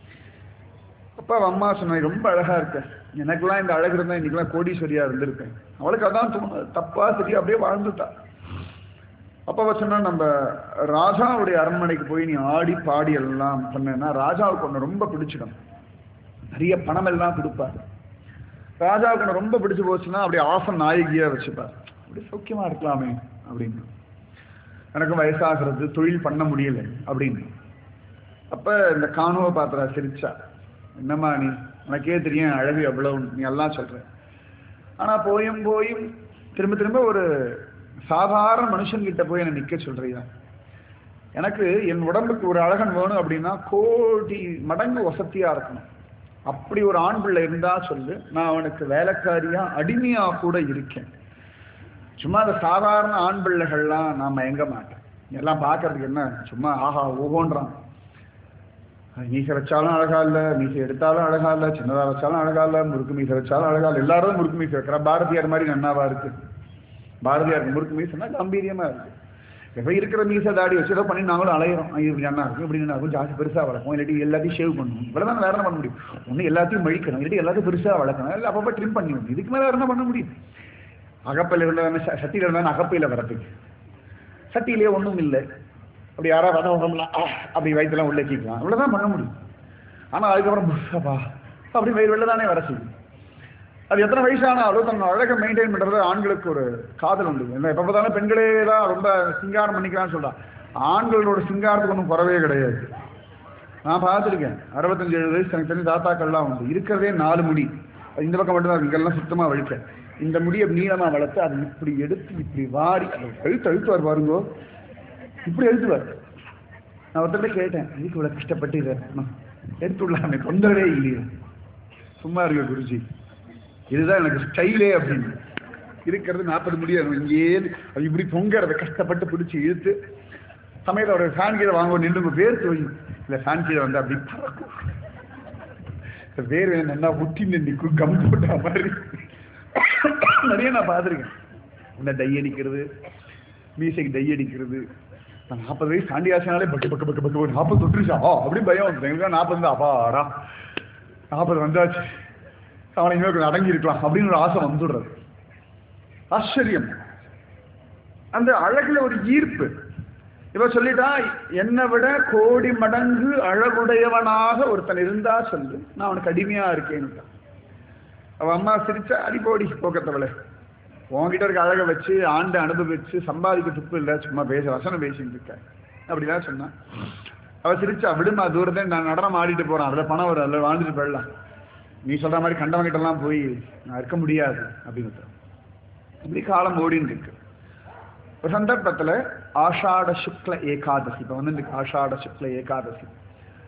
அப்ப அவ அம்மா சொன்ன ரொம்ப அழகா இருக்க எனக்கெல்லாம் இந்த அழகு இருந்தா இன்னைக்கெல்லாம் கோடீஸ்வரியா இருந்திருப்பேன் அவளுக்கு அதான் தோணும் தப்பா சரி அப்படியே வாழ்ந்துட்டா அப்ப அவ சொன்னா நம்ம ராஜாவுடைய அரண்மனைக்கு போய் நீ ஆடி பாடி எல்லாம் பண்ணேன்னா ராஜாவுக்கு ஒன்று ரொம்ப பிடிச்சிடும் நிறைய பணம் எல்லாம் கொடுப்பாரு ராஜாவுக்கு ஒன்று ரொம்ப பிடிச்சு போச்சுன்னா அப்படியே ஆசன் நாயகியா வச்சுப்பார் அப்படி சௌக்கியமா இருக்கலாமே அப்படின்னு எனக்கு வயசாகிறது தொழில் பண்ண முடியல அப்படின்னு அப்ப இந்த காணுவ பாத்திரா சிரிச்சா என்னம்மா நீ உனக்கே தெரியும் அழகு எவ்வளவு நீ எல்லாம் சொல்ற ஆனா போயும் போயும் திரும்ப திரும்ப ஒரு சாதாரண மனுஷன்கிட்ட போய் என்னை நிக்க சொல்றியா எனக்கு என் உடம்புக்கு ஒரு அழகன் வேணும் அப்படின்னா கோடி மடங்கு வசதியா இருக்கணும் அப்படி ஒரு ஆண் பிள்ளை இருந்தா சொல்லு நான் அவனுக்கு வேலைக்காரியா அடிமையா கூட இருக்கேன் சும்மா அந்த சாதாரண ஆண் பிள்ளைகள்லாம் நான் மயங்க மாட்டேன் எல்லாம் பார்க்கறதுக்கு என்ன சும்மா ஆஹா ஓஹோன்றான் மீசை வச்சாலும் அழகா இல்ல மீசை எடுத்தாலும் அழகா இல்ல சின்னதா வச்சாலும் அழகா இல்ல முறுக்கு மீசை வச்சாலும் அழகா இல்ல எல்லாரும் முறுக்கு மீசை வைக்கிறா பாரதியார் மாதிரி நன்னாவா இருக்கு பாரதியார் முறுக்கு மீசைன்னா கம்பீரியமா இருக்கு எப்ப இருக்கிற மீசை தாடி வச்சு ஏதோ பண்ணி நாங்களும் அலையிறோம் ஐயோ இப்படி என்ன இருக்கும் இப்படி என்ன இருக்கும் ஜாஸ்தி பெருசா வளர்க்கும் இல்லாட்டி எல்லாத்தையும் ஷேவ் பண்ணணும் இவ்வளவுதான் வேற என்ன பண்ண முடியும் ஒண்ணு எல்லாத்தையும் மழிக்கணும் இல்லாட்டி எல்லாத்தையும் பெருசா வளர்க்கணும் இல்லை அப்பப்போ ட்ரிம் பண்ணி விடணும் இதுக்கு மேல வேற என்ன பண்ண முடியும் அகப்பையில் இருந்தா சட்டியில் இருந்தா அகப்பையில் வரதுக்கு சட்டியிலே ஒண்ணும் இல்லை அப்படி யாராவது வத உடம்புலாம் அப்படி வயிற்றுலாம் உள்ளே கீக்கலாம் இவ்வளவுதான் பண்ண முடியும் ஆனா அதுக்கப்புறம் புஷ்ஷப்பா அப்படி வயிறு வெளில தானே வர செய்யும் அது எத்தனை வயசானாலும் தன் அழகை மெயின்டைன் பண்றது ஆண்களுக்கு ஒரு காதல் உண்டு என்ன எப்ப பார்த்தாலும் பெண்களே தான் ரொம்ப சிங்காரம் பண்ணிக்கலாம்னு சொல்றான் ஆண்களோட சிங்காரத்துக்கு ஒன்றும் குறவே கிடையாது நான் பார்த்துருக்கேன் அறுபத்தஞ்சு எழுபது வயசு எனக்கு தெரிஞ்ச தாத்தாக்கள்லாம் உண்டு இருக்கிறதே நாலு முடி அது இந்த பக்கம் மட்டும்தான் இருக்கு இங்கெல்லாம் சுத்தமா வழிக்க இந்த முடியை நீளமா வளர்த்து அதை இப்படி எடுத்து இப்படி வாரி அதை அழுத்து அழுத்துவார் பாருங்கோ இப்படி எழுதுவார் நான் ஒருத்தர்கிட்ட கேட்டேன் இதுக்கு இவ்வளவு கஷ்டப்பட்டு இதை எடுத்து விடலாமே தொந்தரவே இல்லையே சும்மா இருக்க குருஜி இதுதான் எனக்கு ஸ்டைலே அப்படின்னு இருக்கிறது நாற்பது முடியாது இங்கேயே அது இப்படி பொங்கறத கஷ்டப்பட்டு பிடிச்சி இழுத்து சமயத்தில் ஒரு ஃபேன் கீழே வாங்க நின்று வேர்த்து வை இல்லை ஃபேன் கீழே வந்து அப்படி பறக்கும் வேர் நல்லா முட்டி நிற்கும் கம் போட்ட மாதிரி நிறைய நான் பார்த்துருக்கேன் இந்த டை அடிக்கிறது மீசைக்கு டை அடிக்கிறது நான் நாற்பது வயசு தாண்டி ஆச்சுனாலே பக்கு பக்கு பக்கு பக்கு நாற்பது தொட்டுருச்சா ஆ அப்படி பயம் வந்து எங்களுக்கு நாற்பது வந்து அப்பாடா நாற்பது வந்தாச்சு அவனை இனிமேல் கொஞ்சம் அடங்கி இருக்கலாம் அப்படின்னு ஒரு ஆசை வந்துடுறது ஆச்சரியம் அந்த அழகுல ஒரு ஈர்ப்பு இவ சொல்லிட்டா என்னை விட கோடி மடங்கு அழகுடையவனாக ஒருத்தன் இருந்தா சொல்லு நான் அவனுக்கு அடிமையா இருக்கேன்னு அவ அம்மா சிரிச்சா அடி போடி போக்கத்தவளை உன்கிட்ட இருக்க அழகை வச்சு ஆண்டு அனுபவிச்சு சம்பாதிக்க துப்பு இல்லை சும்மா பேச வசனம் பேசிட்டு இருக்க அப்படிதான் சொன்னான் அவ சிரிச்சா விடுமா தூரத்தை நான் நடனம் ஆடிட்டு போறான் அதுல பணம் வரும் அதுல வாழ்ந்துட்டு போயிடலாம் நீ சொல்ற மாதிரி கண்டவங்கிட்ட எல்லாம் போய் நான் இருக்க முடியாது அப்படின்னு இப்படி காலம் ஓடின்னு இருக்கு ஒரு சந்தர்ப்பத்துல ஆஷாட சுக்ல ஏகாதசி இப்ப வந்து இந்த ஆஷாட சுக்ல ஏகாதசி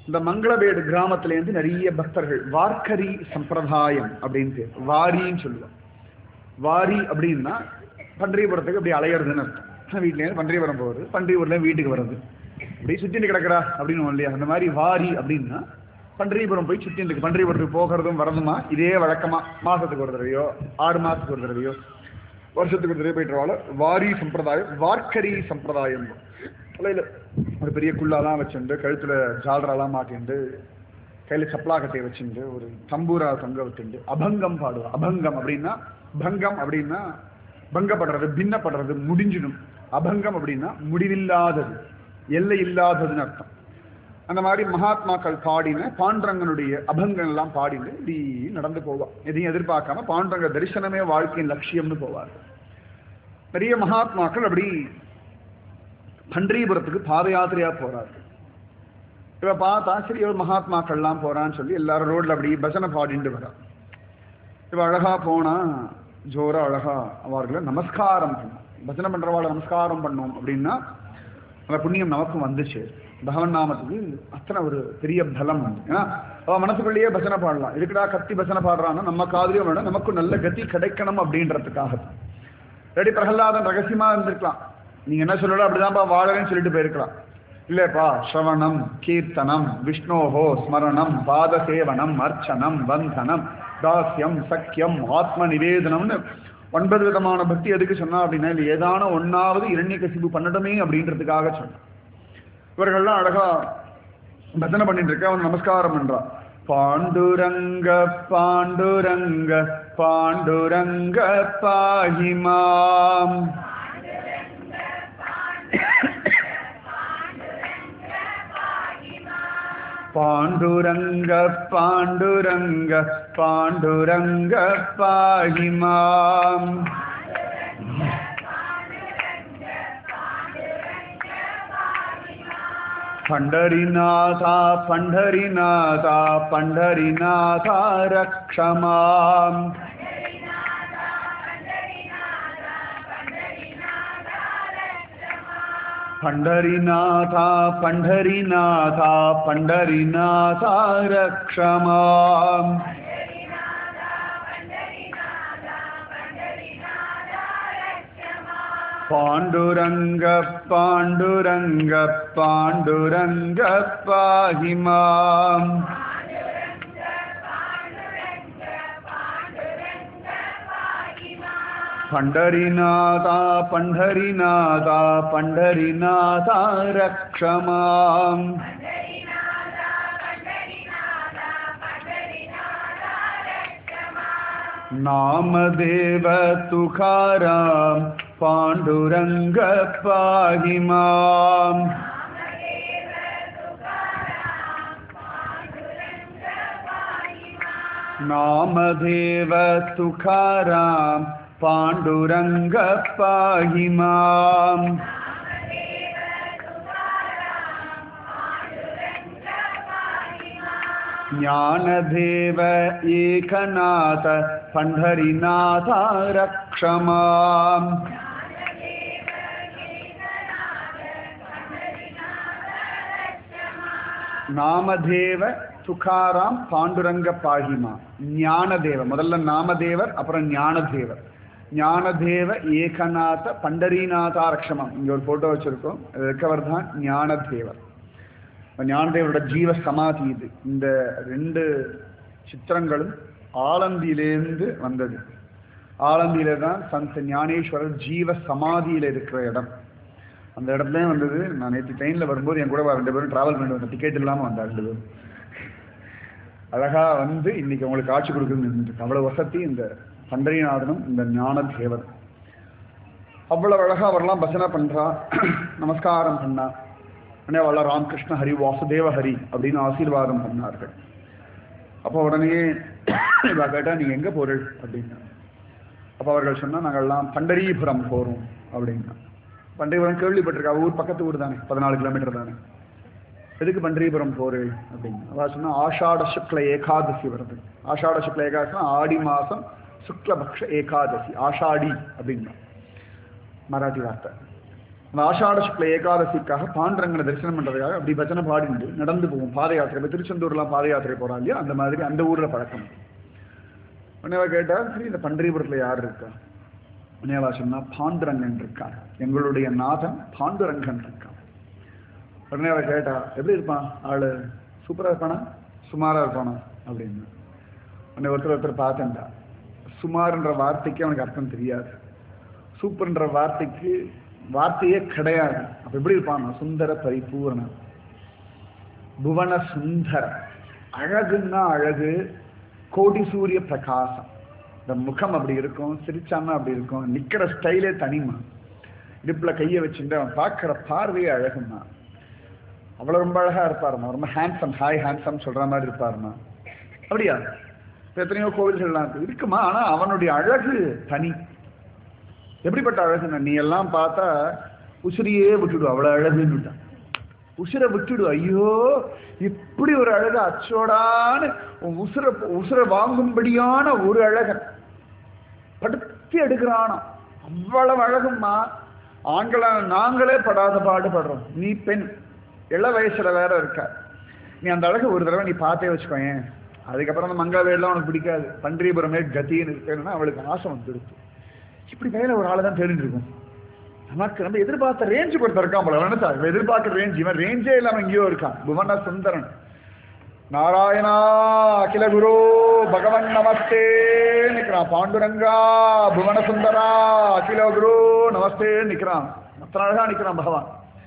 இந்த மங்களவேடு கிராமத்திலேருந்து நிறைய பக்தர்கள் வார்க்கரி சம்பிரதாயம் அப்படின்னு பேர் வாரின்னு சொல்லுவோம் வாரி அப்படின்னா பன்றியபுரத்துக்கு அப்படி அலையிறதுன்னு அர்த்தம் வீட்லேருந்து பன்றியபுரம் போகுது பன்றியூர்ல வீட்டுக்கு வர்றது அப்படி சுத்திட்டு கிடக்குறா அப்படின்னு இல்லையா அந்த மாதிரி வாரி அப்படின்னா பன்றியபுரம் போய் சுத்திட்டு இருக்கு பன்றியபுரத்துக்கு போகிறதும் வரதுமா இதே வழக்கமா மாசத்துக்கு ஒரு தடவையோ ஆறு மாசத்துக்கு ஒரு தடவையோ வருஷத்துக்கு ஒரு தடவை போயிட்டு வாரி சம்பிரதாயம் வார்க்கரி சம்பிரதாயம் தலையில ஒரு பெரிய குள்ளாலாம் வச்சுண்டு கழுத்துல ஜாலரெல்லாம் மாட்டிண்டு கையில சப்பலா கட்டையை வச்சுண்டு ஒரு தம்பூரா தொங்க விட்டுண்டு அபங்கம் பாடுவா அபங்கம் அப்படின்னா பங்கம் அப்படின்னா பங்கப்படுறது பின்னப்படுறது முடிஞ்சிடும் அபங்கம் அப்படின்னா முடிவில்லாதது எல்லை இல்லாததுன்னு அர்த்தம் அந்த மாதிரி மகாத்மாக்கள் பாடின பாண்டரங்கனுடைய அபங்கங்கள் எல்லாம் பாடிட்டு இப்படி நடந்து போவா எதையும் எதிர்பார்க்காம பாண்டரங்க தரிசனமே வாழ்க்கையின் லட்சியம்னு போவார் நிறைய மகாத்மாக்கள் அப்படி பன்றியபுரத்துக்கு பாத யாத்திரையா போறாரு இவ பார்த்தா சரி இவள் மகாத்மாக்கள்லாம் போறான்னு சொல்லி எல்லாரும் ரோட்ல அப்படி பஜனை பாடிட்டு வரா இவ அழகா போனா ஜோரா அழகா அவர்களை நமஸ்காரம் பண்ணா பஜனை பண்றவாளை நமஸ்காரம் பண்ணோம் அப்படின்னா அந்த புண்ணியம் நமக்கும் வந்துச்சு பகவன் நாமத்துக்கு அத்தனை ஒரு பெரிய பலம் வந்து ஏன்னா அவன் மனசுக்குள்ளேயே பஜனை பாடலாம் இதுக்குடா கத்தி பஜனை பாடுறான்னா நம்ம காதலியும் வேணும் நமக்கும் நல்ல கதி கிடைக்கணும் அப்படின்றதுக்காக ரெடி பிரகலாதன் ரகசியமா இருந்திருக்கலாம் நீங்க என்ன சொல்லலாம் அப்படிதான்ப்பா வாழறேன்னு சொல்லிட்டு போயிருக்கலாம் இல்லப்பா ஸ்ரவணம் கீர்த்தனம் விஷ்ணோஹோ ஸ்மரணம் பாத சேவனம் அர்ச்சனம் வந்தனம் தாஸ்யம் சக்கியம் ஆத்ம நிவேதனம்னு ஒன்பது விதமான பக்தி எதுக்கு சொன்னா அப்படின்னா இது ஏதான ஒன்னாவது இரண்ய கசிப்பு பண்ணணுமே அப்படின்றதுக்காக சொன்னான் இவர்கள்லாம் அழகா பஜனை பண்ணிட்டு இருக்க அவன் நமஸ்காரம் பண்றான் பாண்டுரங்க பாண்டுரங்க பாண்டுரங்க பாஹிமாம் பாண்டுரங்க பாண்டுரங்க பாண்டுரங்க பாஹிமாம் பண்டரிநாதா பண்டரிநாதா பண்டரிநாதா ரக்ஷமாம் பண்டரிநாதா பண்டரிநாதா பண்டரிநாதா ரக்ஷமாம் பாண்டுரங்க பாண்டுரங்க பாண்டுரங்க பாஹிமாம் பண்டரிநாதா பண்டரிநாதா பண்டரிநாதா ரக்ஷமாம் நாமதேவ துகாராம் பாண்டுரங்க பாஹிமாம் நாமதேவ துகாராம் பாண்டுரங்க பாஹிமாம் ज्ञानदेव एकनाथ पण्ढरीनाथ रक्षमाम् நாமதேவ துகாராம் பாண்டுரங்க பாகிமா ஞானதேவ முதல்ல நாமதேவர் அப்புறம் ஞானதேவர் ஞானதேவ ஏகநாத பண்டரீநாதா ரக்ஷமம் இங்க ஒரு போட்டோ வச்சிருக்கோம் இருக்கவர் தான் ஞானதேவர் ஞானதேவரோட ஜீவ சமாதி இது இந்த ரெண்டு சித்திரங்களும் ஆலந்தியிலேருந்து வந்தது ஆலந்தியில தான் சந்த ஞானேஸ்வரர் ஜீவ சமாதியில இருக்கிற இடம் அந்த இடத்துல வந்தது நான் நேற்று ட்ரெயினில் வரும்போது என் கூட ரெண்டு பேரும் டிராவல் பண்ணி வந்தேன் டிக்கெட் இல்லாமல் வந்தா ரெண்டு பேரும் அழகா வந்து இன்னைக்கு உங்களுக்கு காட்சி கொடுக்குறது அவ்வளவு வசதி இந்த பண்டரிநாதனும் இந்த ஞான தேவர் அவ்வளவு அழகா அவரெல்லாம் பஜனை பண்றா நமஸ்காரம் பண்ணா உடனே அவள ராமகிருஷ்ண ஹரி வாசுதேவ ஹரி அப்படின்னு ஆசீர்வாதம் பண்ணார்கள் அப்போ உடனே இவ கேட்டா நீங்க எங்க போறீள் அப்படின்னா அப்போ அவர்கள் சொன்னா நாங்கள்லாம் பண்டரீபுரம் போறோம் அப்படின்னா பண்டரிபுரம் கேள்விப்பட்டிருக்கா ஊர் பக்கத்து ஊர் தானே பதினாலு கிலோமீட்டர் தானே எதுக்கு பண்டரிபுரம் போறேன் அப்படின்னு அவ சொன்னா ஆஷாட சுக்ல ஏகாதசி வருது ஆஷாட சுக்ல ஏகாதசி ஆடி மாசம் சுக்லபக்ஷ ஏகாதசி ஆஷாடி அப்படின்னா மராட்டி வார்த்தை அந்த ஆஷாட சுக்ல ஏகாதசிக்காக பாண்டரங்கனை தரிசனம் பண்றதுக்காக அப்படி பஜனை பாடிண்டு நடந்து போவோம் பாத யாத்திரை இப்போ திருச்செந்தூர்லாம் பாத யாத்திரை போறா இல்லையா அந்த மாதிரி அந்த ஊர்ல பழக்கம் உடனே அவ கேட்டா சரி இந்த பண்டரிபுரத்துல யார் இருக்கா உடனே அவ சொன்னா பாண்டுரங்கன் இருக்கான் எங்களுடைய நாதன் பாண்டுரங்கன் இருக்கான் உடனே அவ கேட்டா எப்படி இருப்பான் ஆளு சூப்பரா இருப்பானா சுமாரா இருப்பானா அப்படின்னு உடனே ஒருத்தர் ஒருத்தர் பார்த்தேன்டா சுமார்ன்ற வார்த்தைக்கு அவனுக்கு அர்த்தம் தெரியாது சூப்பர்ன்ற வார்த்தைக்கு வார்த்தையே கிடையாது அப்ப எப்படி இருப்பான் சுந்தர பரிபூரணன் புவன சுந்தர அழகுன்னா அழகு கோடி சூரிய பிரகாசம் இந்த முகம் அப்படி இருக்கும் சிரிச்சான்னா அப்படி இருக்கும் நிக்கிற ஸ்டைலே தனிமா இடுப்புல கையை வச்சுட்டு அவன் பார்க்கிற பார்வையே அழகுமா அவ்வளவு ரொம்ப அழகா இருப்பாருமா ரொம்ப ஹேண்ட்ஸம் ஹாய் ஹேண்ட்ஸம் சொல்ற மாதிரி இருப்பாருமா அப்படியா இப்ப எத்தனையோ கோவில்கள்லாம் இருக்கு இருக்குமா ஆனா அவனுடைய அழகு தனி எப்படிப்பட்ட அழகுன்னா நீ எல்லாம் பார்த்தா உசிரியே விட்டுடு அவ்வளவு அழகுன்னு விட்டான் உசிரை விட்டுடு ஐயோ இப்படி ஒரு அழகு அச்சோடான்னு உன் உசுர உசுர வாங்கும்படியான ஒரு அழகன் படுத்தி எடுக்கிறானா அவ்வளவு அழகுமா ஆண்களா நாங்களே படாத பாடுபடுறோம் நீ பெண் இள வயசுல வேற இருக்க நீ அந்த அழகு ஒரு தடவை நீ பார்த்தே வச்சுக்கோயேன் அதுக்கப்புறம் அந்த மங்காவேலாம் உனக்கு பிடிக்காது பன்றியபுரமே கத்தின்னு இருக்கேன்னா அவளுக்கு ஆசை வந்துடுச்சு இப்படி மேல ஒரு ஆளை தான் தேடிட்டு இருக்கும் நமக்கு நம்ம எதிர்பார்த்த ரேஞ்சு பொறுத்த இருக்கான் போல வேணா இவன் எதிர்பார்க்கிற ரேஞ்ச் இவன் ரேஞ்சே இல்லாம எங்கேயோ இருக்கான் புவன சுந்தரன் நாராயணா அகில குரு பகவன் நமஸ்தே நிக்கிறான் பாண்டுரங்கா புவன சுந்தரா அகில குரு நமஸ்தே நிக்கிறான் மத்த அழகா நிக்கிறான் பகவான்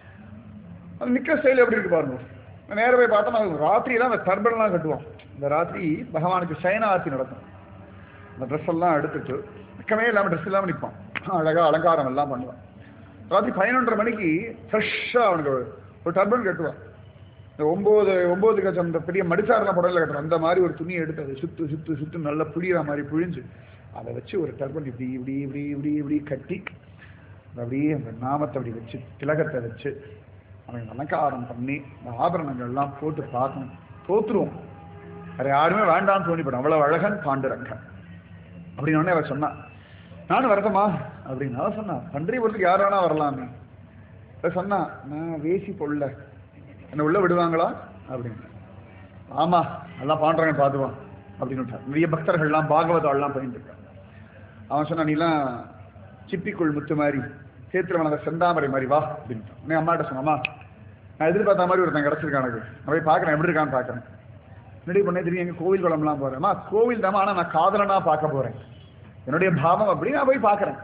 அது நிக்கிற ஸ்டைல் எப்படி இருக்கு பாருங்க நேர போய் பார்த்தா நான் ராத்திரி தான் அந்த டர்பன்லாம் கட்டுவோம் இந்த ராத்திரி பகவானுக்கு சயன ஆர்த்தி நடக்கும் அந்த ட்ரெஸ் எல்லாம் எடுத்துட்டு வெக்கமே இல்லாமல் ட்ரெஸ் இல்லாமல் நிற்பான் அழகா அலங்காரம் எல்லாம் பண்ணுவான் ராத்திரி பதினொன்றரை மணிக்கு ஃப்ரெஷ்ஷாக அவனுக்கு ஒரு- ஒரு டர்பன் கட்டுவான் இந்த ஒம்பது ஒம்பது கச்சம் அந்த பெரிய மடிசாரெல்லாம் புடவையில் கட்டுறான் அந்த மாதிரி ஒரு துணியை எடுத்து அதை சுத்து சுத்து சுத்து நல்லா புழியிற மாதிரி புழிஞ்சு அதை வச்சு ஒரு டர்பன் இப்படி இப்படி இப்படி இப்படி இப்படி கட்டி அப்படியே அந்த நாமத்தை அப்படி வச்சு திலகத்தை வச்சு அவன் அலங்காரம் பண்ணி இந்த ஆபரணங்கள்லாம் போட்டு பார்க்கணும் தோத்துருவோம் வேற யாருமே வேண்டாம்னு தோணிப்படும் அவ்வளவு அழகன் பாண்டுரங்கன் அப்படின்னு உடனே அவ சொன்னான் நானும் வரதமா அப்படின்னு அவ சொன்னா பன்றிபுரத்துக்கு யார் வேணா வரலாமே அவ சொன்னா நான் வேசி பொல்ல என்ன உள்ள விடுவாங்களா அப்படின்னு ஆமா நல்லா பாண்டுறங்க பார்த்துவான் அப்படின்னு விட்டார் நிறைய பக்தர்கள்லாம் பாகவதாள்லாம் பண்ணிட்டு இருக்காங்க அவன் சொன்னா நீலாம் சிப்பிக்குள் முத்து மாதிரி சேத்திரவனத செந்தாமரை மாதிரி வா அப்படின்னு உடனே அம்மாட்ட சொன்னா அம்மா நான் எதிர்பார்த்த மாதிரி ஒருத்தன் கிடச்சிருக்கான் எனக்கு நான் போய் பார்க்குறேன் எப்படி இருக்கான்னு பார்க்குறேன் முன்னாடி பண்ணே தெரியும் எங்க கோவில் குளம்லாம் போறேன் அம்மா கோவில் தான் ஆனா நான் காதலனா பார்க்க போறேன் என்னுடைய பாவம் அப்படி நான் போய் பார்க்கறேன்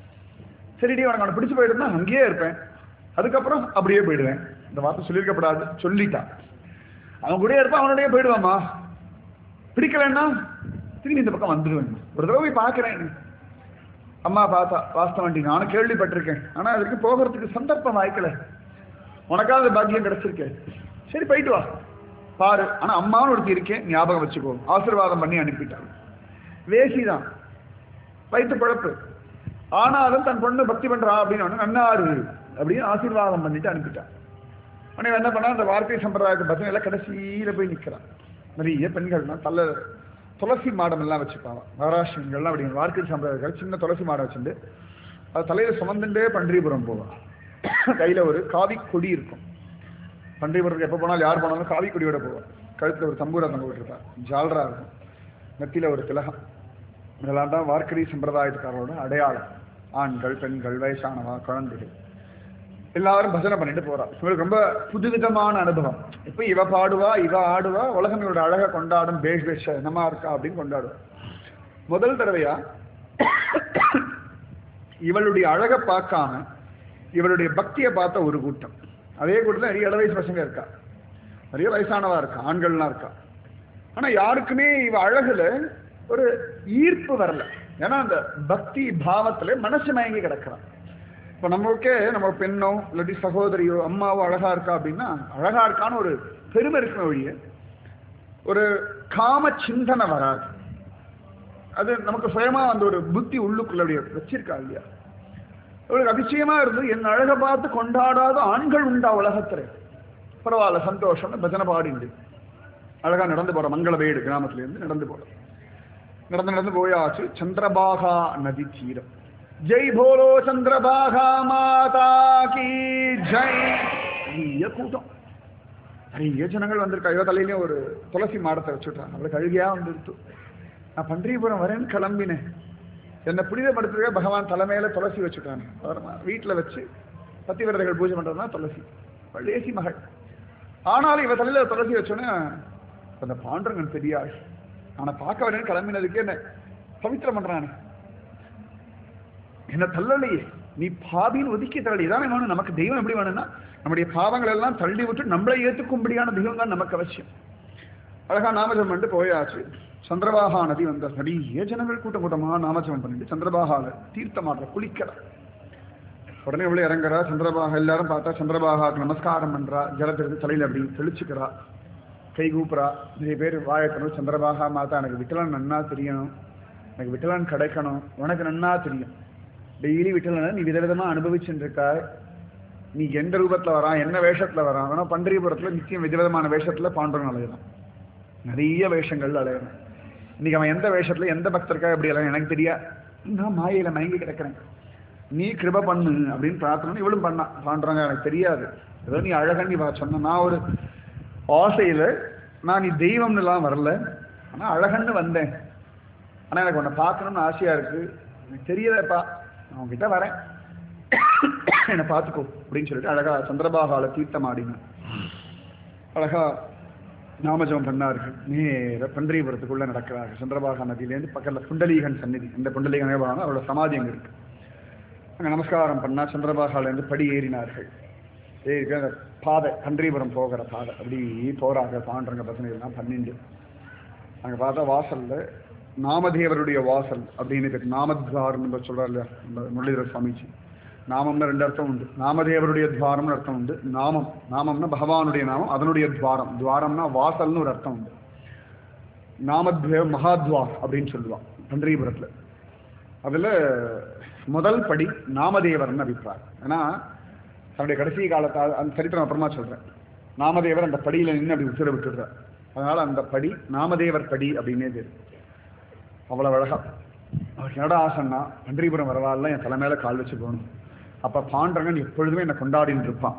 சரிடி உனக்கு அவனை பிடிச்சு போயிடுனா அங்கேயே இருப்பேன் அதுக்கப்புறம் அப்படியே போயிடுவேன் இந்த வார்த்தை சொல்லியிருக்கப்படாது சொல்லிட்டான் அவன் கூடயே இருப்பான் அவனோடய போயிடுவாம்மா பிடிக்கலன்னா திரும்பி இந்த பக்கம் வந்துடுவேன் ஒரு தடவை போய் பார்க்கறேன் அம்மா பார்த்தா வாஸ்தவண்டி நானும் கேள்விப்பட்டிருக்கேன் ஆனா அதற்கு போகிறதுக்கு சந்தர்ப்பம் வாய்க்கல உனக்காவது பாக்கியம் கிடைச்சிருக்கு சரி போயிட்டு வா பாரு ஆனா அம்மாவும் ஒருத்தி இருக்கேன் ஞாபகம் வச்சுக்கோ ஆசீர்வாதம் பண்ணி அனுப்பிட்டாங்க வேசிதான் வயிற்று பழப்பு ஆனாலும் தன் பொண்ணு பக்தி பண்றா அப்படின்னு உடனே நன்னாரு அப்படின்னு ஆசீர்வாதம் பண்ணிட்டு அனுப்பிட்டான் உடனே இவன் என்ன பண்ணா அந்த வார்த்தை சம்பிரதாயத்தை பத்தின கடைசியில போய் நிக்கிறான் நிறைய பெண்கள்லாம் தள்ள துளசி மாடம் எல்லாம் வச்சுப்பாங்க மகாராஷ்டிரங்கள்லாம் அப்படி வார்த்தை சம்பிரதாயத்தில் சின்ன துளசி மாடம் வச்சுட்டு அது தலையில சுமந்துட்டே பன்றிபுரம் போவான் கையில ஒரு காவி கொடி இருக்கும் பன்றிபுரத்துக்கு எப்போ போனாலும் யார் போனாலும் காவி கொடியோட போவான் கழுத்துல ஒரு தம்பூரா தொங்க விட்டுருப்பான் ஜால்ரா இருக்கும் நெத்தியில ஒரு திலகம் இதெல்லாம் தான் வார்க்கடி சம்பிரதாயத்துக்காரோட அடையாளம் ஆண்கள் பெண்கள் வயசானவா குழந்தைகள் எல்லாரும் பஜனை பண்ணிட்டு போறா இவளுக்கு ரொம்ப புதுவிதமான அனுபவம் இப்ப இவ பாடுவா இவ ஆடுவா உலகம் இவரோட அழகை கொண்டாடும் பேஷ் பேஷ் என்னமா இருக்கா அப்படின்னு கொண்டாடுவா முதல் தடவையா இவளுடைய அழகை பார்க்காம இவளுடைய பக்தியை பார்த்த ஒரு கூட்டம் அதே கூட்டத்தில் நிறைய இள வயசு பசங்க இருக்கா நிறைய வயசானவா இருக்கா ஆண்கள்லாம் இருக்கா ஆனா யாருக்குமே இவ அழகுல ஒரு ஈர்ப்பு வரல ஏன்னா அந்த பக்தி பாவத்துல மனசு மயங்கி கிடக்கிறான் இப்ப நமக்கே நம்ம பெண்ணோ இல்லாட்டி சகோதரியோ அம்மாவோ அழகா இருக்கா அப்படின்னா அழகா இருக்கான்னு ஒரு பெருமை இருக்குமே ஒழிய ஒரு காம சிந்தனை வராது அது நமக்கு சுயமா அந்த ஒரு புத்தி உள்ளுக்குள்ள அப்படியே வச்சிருக்கா இல்லையா அவளுக்கு அதிசயமா இருந்து என் அழகை பார்த்து கொண்டாடாத ஆண்கள் உண்டா உலகத்துல பரவாயில்ல சந்தோஷம் பஜனை பாடிண்டு அழகா நடந்து போற மங்களவேடு கிராமத்துல இருந்து நடந்து போறோம் நடந்து நடந்து போயாச்சு சந்திரபாகா நதி தீரம் ஜெய் போலோ சந்திரபாகா மாதா கி ஜெய் நிறைய கூட்டம் நிறைய ஜனங்கள் வந்திருக்கா இவ தலையிலையும் ஒரு துளசி மாடத்தை வச்சுட்டான் அவளுக்கு அழுகியா வந்துருத்து நான் பன்றியபுரம் வரேன்னு கிளம்பினேன் என்னை புனிதப்படுத்துறதுக்காக பகவான் தலைமையில துளசி வச்சுட்டான் வீட்டில் வச்சு பத்திவிரதைகள் பூஜை பண்றதுனா துளசி அவள் லேசி மகள் ஆனாலும் இவ தலையில துளசி வச்சோன்னே அந்த பாண்டரங்கன் பெரியாள் அவனை பார்க்க வரேன்னு கிளம்பினதுக்கு என்ன பவித்திரம் பண்றானே என்ன தள்ளலையே நீ பாபின்னு ஒதுக்கி தள்ளி இதானே வேணும் நமக்கு தெய்வம் எப்படி வேணும்னா நம்முடைய பாவங்கள் எல்லாம் தள்ளி விட்டு நம்மளை ஏற்றுக்கும்படியான தெய்வம் தான் நமக்கு அவசியம் அழகா நாமஜம் பண்ணிட்டு போயாச்சு சந்திரபாகா நதி வந்த நிறைய ஜனங்கள் கூட்டம் கூட்டமா நாமஜம் பண்ணிட்டு சந்திரபாகால தீர்த்தமாடுற குளிக்கிற உடனே உள்ள இறங்குறா சந்திரபாகா எல்லாரும் பார்த்தா சந்திரபாகாக்கு நமஸ்காரம் பண்றா ஜலத்திற்கு தலையில அப்படி தெளிச்சுக்கிறா கை கூப்புறா நிறைய பேர் வாயக்கணும் சந்திரபாகா மாதா எனக்கு விட்டலன் நன்னா தெரியணும் எனக்கு விட்டலன் கிடைக்கணும் உனக்கு நன்னா தெரியும் டெய்லி விட்டலனை நீ விதவிதமா அனுபவிச்சுட்டு இருக்காய் நீ எந்த ரூபத்துல வரான் என்ன வேஷத்துல வரான் ஆனா பண்டரிபுரத்துல நிச்சயம் விதவிதமான வேஷத்துல பாண்டவன் அலையலாம் நிறைய வேஷங்கள் அலையணும் இன்னைக்கு அவன் எந்த வேஷத்துல எந்த பக்தருக்கா எப்படி அலையணும் எனக்கு தெரியா நான் மாயையில மயங்கி கிடக்கிறேன் நீ கிருப பண்ணு அப்படின்னு பிரார்த்தனை இவளும் பண்ணா பாண்டுறாங்க எனக்கு தெரியாது ஏதோ நீ அழகன் நீ வா சொன்ன நான் ஒரு ஆசையில நான் நீ தெய்வம்னு எல்லாம் வரல ஆனா அழகன்னு வந்தேன் ஆனா எனக்கு உன்னை பார்க்கணும்னு ஆசையா இருக்கு எனக்கு தெரியலப்பா நான் உன்கிட்ட வரேன் என்னை பார்த்துக்கோ அப்படின்னு சொல்லிட்டு அழகா சந்திரபாகால தீர்த்தம் ஆடினேன் அழகா நாமஜபம் பண்ணார்கள் நேர பன்றியபுரத்துக்குள்ள நடக்கிறார்கள் சந்திரபாகா நதியிலேருந்து பக்கத்துல புண்டலீகன் சந்நிதி இந்த புண்டலீகன் பகவான் அவரோட சமாதி அங்க இருக்கு அங்க நமஸ்காரம் பண்ணா சந்திரபாகால இருந்து படி ஏறினார்கள் ஏறி அந்த பாதை பன்றியபுரம் போகிற பாதை அப்படி போறாங்க பாண்டரங்க பசங்க எல்லாம் பன்னெண்டு அங்க பார்த்தா வாசல்ல நாமதேவருடைய வாசல் அப்படின்னு இருக்கு நாமத்வார்னு சொல்றாரு இல்லையா நம்ம முரளிதர சுவாமிஜி நாமம்னு ரெண்டு அர்த்தம் உண்டு நாமதேவருடைய துவாரம்னு அர்த்தம் உண்டு நாமம் நாமம்னா பகவானுடைய நாமம் அதனுடைய துவாரம் துவாரம்னா வாசல்னு ஒரு அர்த்தம் உண்டு நாமத்வேவ மகாத்வார் அப்படின்னு சொல்லுவான் பன்றியபுரத்துல அதுல முதல் படி நாமதேவர்னு அபிப்பிராயம் ஏன்னா தன்னுடைய கடைசி காலத்தை அந்த சரித்திரம் அப்புறமா சொல்றேன் நாமதேவர் அந்த படியில நின்று அப்படி உசிர விட்டுடுறார் அதனால அந்த படி நாமதேவர் படி அப்படின்னே தெரியும் அவ்வளவு அழகா அவருக்கு என்னடா ஆசைன்னா பன்றிபுரம் வரவாள்லாம் என் தலை மேல கால் வச்சு போகணும் அப்ப பாண்டரங்கன் எப்பொழுதுமே என்னை கொண்டாடின்னு இருப்பான்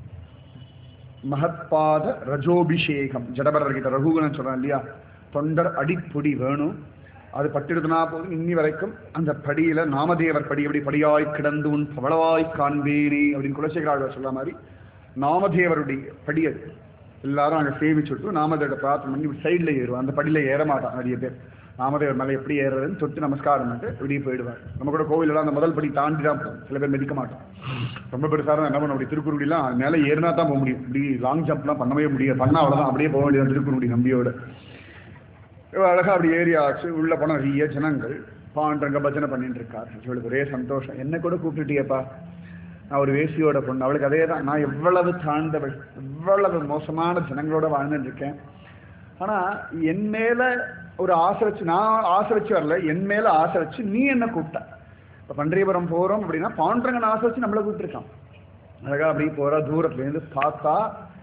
மகத்பாத ரஜோபிஷேகம் ஜடபரர்கிட்ட ரகுகணன் சொல்றான் இல்லையா தொண்டர் அடிப்பொடி வேணும் அது பட்டிருதுனா போதும் இன்னி வரைக்கும் அந்த படியில நாமதேவர் படி எப்படி படியாய் கிடந்து உன் பவளவாய் காண்பேனே அப்படின்னு குலசேகராக சொல்ற மாதிரி நாமதேவருடைய படி அது எல்லாரும் அங்க சேவிச்சுட்டு நாமதேவரை பிரார்த்தனை பண்ணி சைடில் ஏறுவோம் அந்த படியில ஏற மாட்டான் நிறைய பேர் நாமதேவர் மேலே எப்படி ஏறுறதுன்னு தொட்டு நமஸ்காரம் பண்ணிட்டு வெளியே போயிடுவார் நம்ம கூட கோவிலெல்லாம் அந்த முதல் படி தாண்டி தான் போகும் சில பேர் மிதிக்க மாட்டோம் ரொம்ப பெருசாக என்ன பண்ண முடியும் திருக்குறளிலாம் மேலே ஏறினா தான் போக முடியும் இப்படி லாங் ஜம்ப்லாம் பண்ணவே முடியாது பண்ணா அவ்வளோதான் அப்படியே போக வேண்டியது திருக்குறளி நம்பியோட அழகா அப்படி ஏறி ஆச்சு உள்ள போன நிறைய ஜனங்கள் பாண்டங்க பஜனை பண்ணிட்டு இருக்காரு இவளுக்கு ஒரே சந்தோஷம் என்ன கூட கூப்பிட்டுட்டியப்பா நான் ஒரு வேசியோட பொண்ணு அவளுக்கு அதே தான் நான் எவ்வளவு தாழ்ந்தவள் எவ்வளவு மோசமான ஜனங்களோட வாழ்ந்துட்டு இருக்கேன் ஆனா என் மேல ஒரு ஆசை வச்சு நான் ஆசை வச்சு வரல என் மேல ஆசை வச்சு நீ என்ன கூப்பிட்ட இப்ப பன்றியபுரம் போறோம் அப்படின்னா பாண்டரங்கன் ஆசை வச்சு நம்மள கூப்பிட்டுருக்கான் அழகா அப்படி போறா தூரத்துல இருந்து பார்த்தா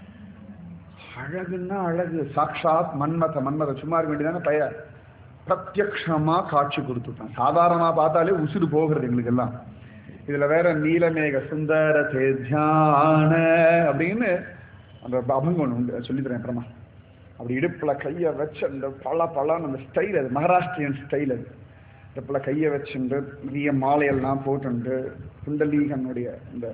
அழகுன்னா அழகு சாக்ஷாத் மன்மத மன்மத சும்மா இருக்க வேண்டியதானே பைய பிரத்யக்ஷமா காட்சி கொடுத்துட்டான் சாதாரணமா பார்த்தாலே உசுறு போகிறது எங்களுக்கு எல்லாம் இதுல வேற நீலமேக சுந்தர தேஜான அப்படின்னு அந்த அபங்கம் ஒன்று உண்டு சொல்லித்தரேன் அப்புறமா அப்படி இடுப்புல கையை வச்சு அந்த பல பலன்னு அந்த ஸ்டைல் அது மகாராஷ்டிரியன் ஸ்டைல் அது இடுப்புல கையை வச்சுண்டு நிறைய மாலையெல்லாம் போட்டுண்டு குண்டலீகனுடைய இந்த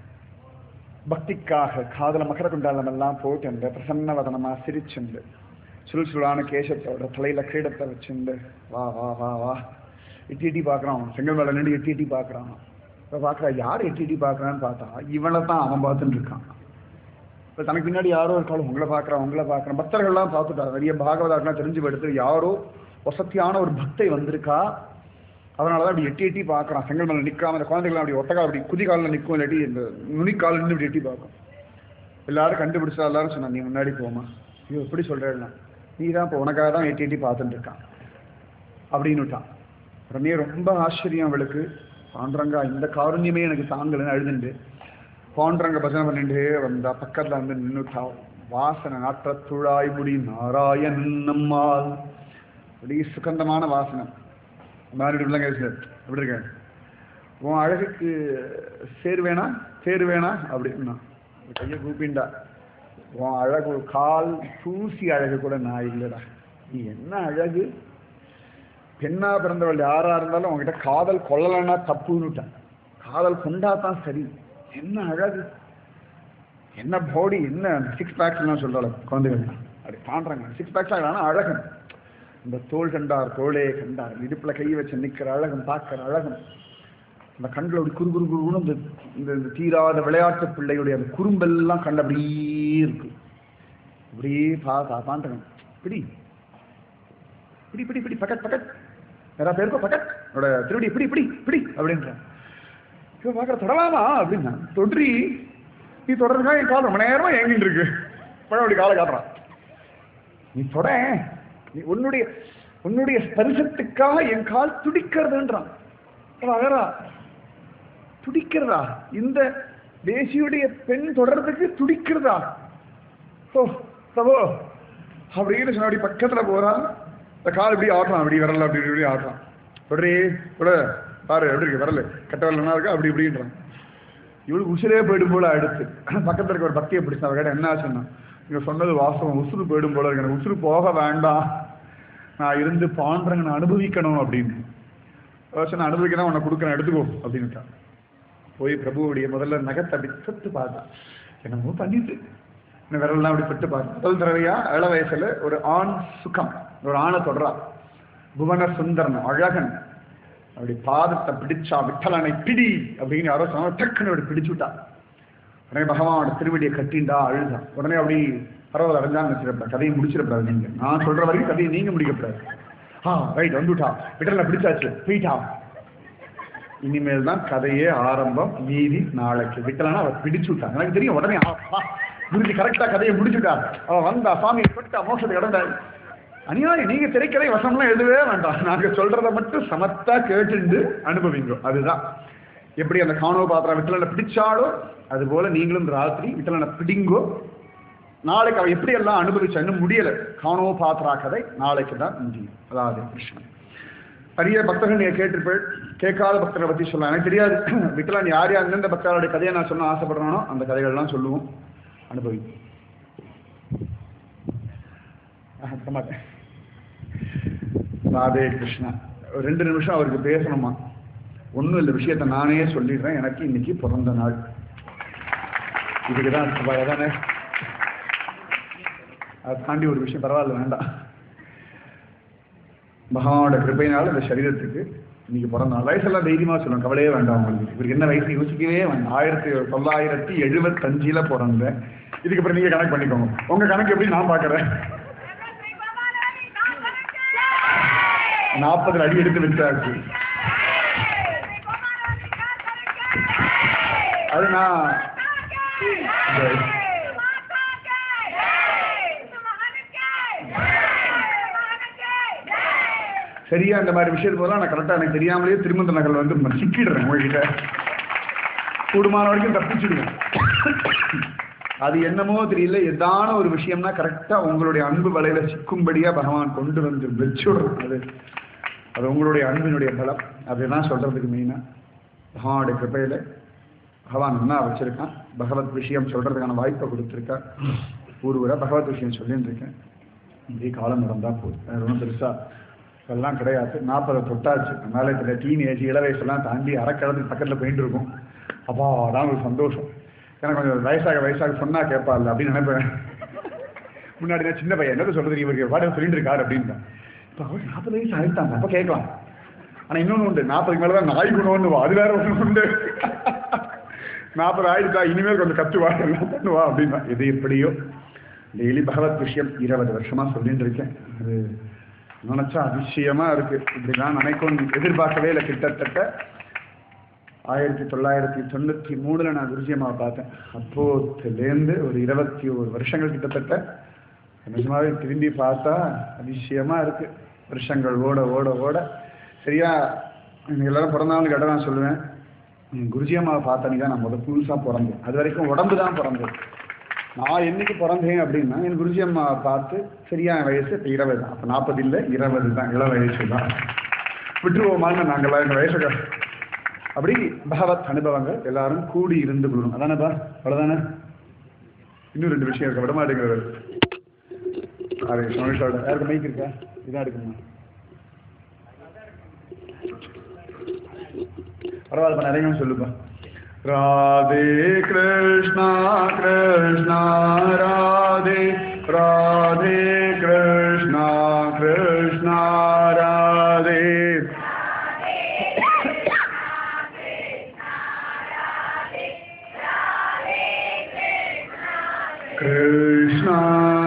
பக்திக்காக காதல மகர குண்டாலம் எல்லாம் போட்டுண்டு பிரசன்னவதனமா சிரிச்சுண்டு சுல் சுலான கேசத்தோட தலையில கிரீடத்தை வச்சுண்டு வா வா வா வா எட்டி எட்டி பார்க்குறான் செங்கல் மேல நின்று எட்டி எட்டி பார்க்குறான் இப்போ பார்க்குறா யார் எட்டி எட்டி பார்க்குறான்னு பார்த்தா இவனை தான் அவன் பார்த்துட்டு இருக்கான் இப்போ தனக்கு பின்னாடி யாரோ இருக்காலும் உங்களை பார்க்குறான் உங்களை பார்க்குறான் பக்தர்கள்லாம் பார்த்துட்டா நிறைய பாகவதாக்கெல்லாம் தெரிஞ்சு எடுத்து யாரோ வசத்தியான ஒரு பக்தை வந்திருக்கா அதனால தான் அப்படி எட்டி எட்டி பார்க்குறான் செங்கல் மேலே நிற்காம அந்த குழந்தைகள் அப்படி ஒட்டக்கால் அப்படி குதிகாலில் நிற்கும் இல்லாட்டி இந்த நுனிக்காலில் நின்று இப்படி எட்டி பார்க்கும் எல்லாரும் கண்டுபிடிச்சா எல்லாரும் சொன்னா நீ முன்னாடி போமா ஐயோ எப்படி சொல்கிறேன்னா நீ தான் இப்போ உனக்காக தான் எட்டி எட்டி பார்த்துட்டு இருக்கான் அப்படின்னு விட்டான் உடனே ரொம்ப ஆச்சரியம் அவளுக்கு பாண்டரங்கா இந்த காருண்யமே எனக்கு தாங்கலைன்னு அழுதுண்டு பாண்டரங்க பஜனை பண்ணிட்டு வந்தா பக்கத்துல வந்து நின்னுட்டா வாசனை நாற்ற துழாய் முடி நாராயண் நம்மால் அப்படி சுகந்தமான வாசனை மாதிரி பிள்ளைங்க எப்படி இருக்க உன் அழகுக்கு சேர் வேணா சேர் வேணா அப்படின்னா கையை கூப்பிண்டா உன் அழகு ஒரு கால் தூசி அழகு கூட நான் இல்லைடா நீ என்ன அழகு பெண்ணா பிறந்தவள் யாரா இருந்தாலும் உங்ககிட்ட காதல் கொள்ளலைன்னா தப்புன்னுட்டான் காதல் கொண்டா தான் சரி என்ன அழகு என்ன பாடி என்ன சிக்ஸ் பேக்ஸ்லாம் சொல்றாள் குழந்தைகள் அப்படி பாண்டுறாங்க சிக்ஸ் பேக்ஸ் ஆனால் அழகன் இந்த தோல் கண்டார் தோளே கண்டார் இடுப்புல கை வச்சு நிக்கிற அழகம் பார்க்கிற அழகம் அந்த கண்கள் அப்படி குறு குறு குருன்னு இந்த இந்த இந்த தீராத விளையாட்டு பிள்ளையுடைய அந்த குறும்பெல்லாம் கண்டு அப்படியே இருக்கு அப்படியே பார்த்தா பாண்டுறாங்க பிடி பிடி பிடி பிடி பக்கட் பக்கட் யாரா பேருக்கோ பக்கட் என்னோட திருடி பிடி பிடி பிடி அப்படின்றான் இவன் பார்க்குற தொடலாமா அப்படின்னா தொன்றி நீ தொடர்றதுக்காக என் கால் ரொம்ப நேரமா ஏங்கிட்டு இருக்கு பழம் அப்படி காலை காட்டுறான் நீ தொட நீ உன்னுடைய உன்னுடைய ஸ்பரிசத்துக்காக என் கால் துடிக்கிறதுன்றான் அழகா துடிக்கிறதா இந்த தேசியுடைய பெண் தொடர்றதுக்கு துடிக்கிறதா ஓ பிரபோ அப்படின்னு சொன்ன அப்படி பக்கத்துல போறான் இந்த கால் இப்படி ஆடுறான் அப்படி வரல அப்படி இப்படி ஆடுறான் தொடரே தொட பாரு எப்படி இருக்கு வரல கட்ட வரலன்னா இருக்கா அப்படி இப்படின்றான் இவளுக்கு உசுரே போயிடும் போல அடுத்து பக்கத்துல இருக்க ஒரு பக்தியை பிடிச்சா அவ கேட்ட என்ன ஆச்சுன்னா நீங்க சொன்னது வாசம் உசுறு போயிடும் போல இருக்கு எனக்கு உசுறு போக வேண்டாம் நான் இருந்து பாண்டறங்க நான் அனுபவிக்கணும் அப்படின்னு நான் அனுபவிக்கணும் உன்னை கொடுக்குறேன் எடுத்துக்கோ அப்படின்னுட்டான் போய் பிரபுவுடைய முதல்ல நகத்தை அப்படி தொட்டு பார்த்தா என்னமோ பண்ணிட்டு இந்த விரல்லாம் அப்படி தொட்டு பார்த்தா முதல் தடவையா இள வயசுல ஒரு ஆண் சுகம் ஒரு ஆணை தொடரா புவன சுந்தரன் அழகன் அப்படி பாதத்தை பிடிச்சா விட்டலனை பிடி அப்படின்னு யாரோ சொன்னா டக்குன்னு அப்படி பிடிச்சு விட்டா உடனே பகவானோட திருவடியை கட்டிண்டா அழுதான் உடனே அப்படி பரவாயில்ல அடைஞ்சான்னு வச்சிருப்பா கதையை முடிச்சிடக்கூடாது நீங்க நான் சொல்ற வரைக்கும் கதையை நீங்க முடிக்கக்கூடாது ஆ ரைட் வந்துட்டா விட்டலனை பிடிச்சாச்சு போயிட்டா இனிமேல் தான் கதையே ஆரம்பம் மீதி நாளைக்கு விட்டலனா அவ பிடிச்சு விட்டா எனக்கு தெரியும் உடனே ஆப்பா, குருஜி கரெக்டா கதையை முடிச்சுட்டா அவ வந்தா சாமியை தொட்டா மோசத்தை கடந்தா அநியாயம் நீங்க திரைக்கதை வசம்லாம் எழுதவே வேண்டாம் நாங்க சொல்றத மட்டும் சமத்தா கேட்டுண்டு அனுபவிங்க அதுதான் எப்படி அந்த காணோ பாத்திரம் விட்டலனை பிடிச்சாலோ அது போல நீங்களும் இந்த ராத்திரி விட்டலனை பிடிங்கோ நாளைக்கு அவ எப்படி எல்லாம் அனுபவிச்சா இன்னும் முடியல காணோ பாத்திரா கதை நாளைக்கு தான் முடியும் அதாவது கிருஷ்ணன் நிறைய பக்தர்கள் நீங்க கேட்டிருப்பேன் கேட்காத பக்தர்களை பத்தி சொல்லலாம் எனக்கு தெரியாது விட்டலான் யார் யார் எந்தெந்த பக்தர்களுடைய கதையை நான் சொன்ன ஆசைப்படுறானோ அந்த கதைகள்லாம் சொல்லுவோம் அனுபவிப்போம் ஆஹ், சொல்ல மாட்டேன் ராதே கிருஷ்ணா ஒரு ரெண்டு நிமிஷம் அவருக்கு பேசணுமா ஒன்றும் இல்லை விஷயத்தை நானே சொல்லிடுறேன் எனக்கு இன்னைக்கு பிறந்த நாள் இதுக்கு தான் தானே அதை தாண்டி ஒரு விஷயம் பரவாயில்ல வேண்டாம் பகவானோட கிருபையினால இந்த சரீரத்துக்கு இன்னைக்கு பிறந்த நாள் வயசெல்லாம் தைரியமா சொல்லுவோம் கவலையே வேண்டாம் உங்களுக்கு இவருக்கு என்ன வயசு யோசிக்கவே வேண்டாம் ஆயிரத்தி தொள்ளாயிரத்தி எழுபத்தஞ்சில பிறந்தேன் இதுக்கு அப்புறம் நீங்க கணக்கு பண்ணிக்கோங்க உங்க கணக்கு எப்படி நான் பார்க்கறேன் நாற்பது அடி எடுத்து வச்சாச்சு அது நான் சரியா இந்த மாதிரி விஷயத்து போதெல்லாம் நான் கரெக்டாக எனக்கு தெரியாமலேயே திருமந்த நகல் வந்து ம- சிக்கிடுறேன் உங்ககிட்ட கூடுமான வரைக்கும் தப்பிச்சுடுவேன் அது என்னமோ தெரியல எதான ஒரு விஷயம்னா கரெக்டா உங்களுடைய அன்பு வலையில சிக்கும்படியா பகவான் கொண்டு வந்து வச்சுடுறோம் அது அது உங்களுடைய அன்பினுடைய பலம் அதுதான் சொல்றதுக்கு மெயினா பகவானுடைய கிருப்பையில பகவான் என்ன வச்சிருக்கான் பகவத் விஷயம் சொல்றதுக்கான வாய்ப்பை கொடுத்துருக்கான் ஒருவரை பகவத் விஷயம் சொல்லிட்டு இருக்கேன் இப்படி காலம் நடந்தா போதும் வேற ஒன்றும் பெருசா இதெல்லாம் கிடையாது நாற்பதை தொட்டாச்சு அதனால இந்த டீன் ஏஜ் இள வயசுலாம் தாண்டி அரைக்கிழத்துக்கு பக்கத்தில் போயிட்டு இருக்கும் அப்பா அதான் ஒரு சந்தோஷம் எனக்கு கொஞ்சம் வயசாக வயசாக சொன்னா கேட்பாள் அப்படின்னு நினைப்பேன் முன்னாடி நான் சின்ன பையன் என்னது சொல்றது இவருக்கு பாட்டு சொல்லிட்டு இருக்காரு அப்படின்னு இப்போ அவர் நாற்பது வயசு ஆயிட்டாங்க அப்போ கேட்கலாம் ஆனா இன்னொன்று உண்டு நாற்பதுக்கு மேலே தான் நாய் குணம்னு வா அது வேற ஒன்று உண்டு நாற்பது ஆயிடுச்சா இனிமேல் கொஞ்சம் கத்துவா எல்லாம் பண்ணுவா அப்படின்னா எது எப்படியோ டெய்லி பகவத் விஷயம் இருபது வருஷமா சொல்லிட்டு இருக்கேன் அது நினைச்சா அதிசயமா இருக்கு இப்படிலாம் நினைக்கும் எதிர்பார்க்கவே இல்லை கிட்டத்தட்ட ஆயிரத்தி தொள்ளாயிரத்தி தொண்ணூத்தி மூணுல நான் குருஜியம்மாவை பார்த்தேன் அப்போத்துலேருந்து ஒரு இருபத்தி ஒரு வருஷங்கள் கிட்டத்தட்ட நிஜமாவே திரும்பி பார்த்தா அதிசயமா இருக்கு வருஷங்கள் ஓட ஓட ஓட சரியா எனக்கு எல்லாரும் பிறந்தாலும் கேட்டால் நான் சொல்லுவேன் உம், குருஜி அம்மாவை பார்த்தனி தான் நான் முத புதுசாக பிறந்தேன் அது வரைக்கும் உடம்பு தான் பிறந்தது நான் என்னைக்கு பிறந்தேன் அப்படின்னா என் குருஜி அம்மாவை பார்த்து சரியான வயசு இப்போ இருபது தான் அப்போ நாற்பது இல்லை இருபது தான் இள வயசு தான் விட்டுருவோமான்னு நாங்களாம் எங்கள் வயசுக்கு அப்படி பகவத் அனுபவங்கள் எல்லாரும் கூடி இருந்து கொள்ளணும் அதானேப்பா அவ்வளோதானே இன்னும் ரெண்டு விஷயம் இருக்க விட மாட்டேங்கிறது அது சமீஷோட யாருக்கு மைக் இருக்கா இதான் எடுக்கணுமா பரவாயில்ல நிறைய சொல்லுப்பா ராதே கிருஷ்ணா கிருஷ்ணா ராதே ராதே கிருஷ்ணா கிருஷ்ணா ராதே கிருஷ்ணா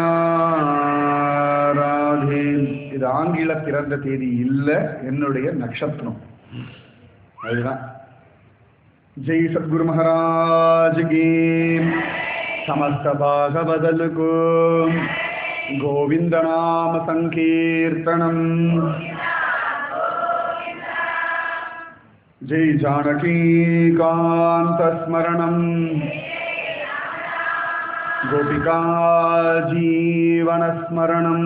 ராதே இது ஆங்கில பிறந்த தேதி இல்ல என்னுடைய நட்சத்திரம் அதுதான் जय सद्गुरु महाराज की समस्त भागवदल को गोविंद नाम संकीर्तनम जय जानकी कांत स्मरणम गोपिका जीवन स्मरणम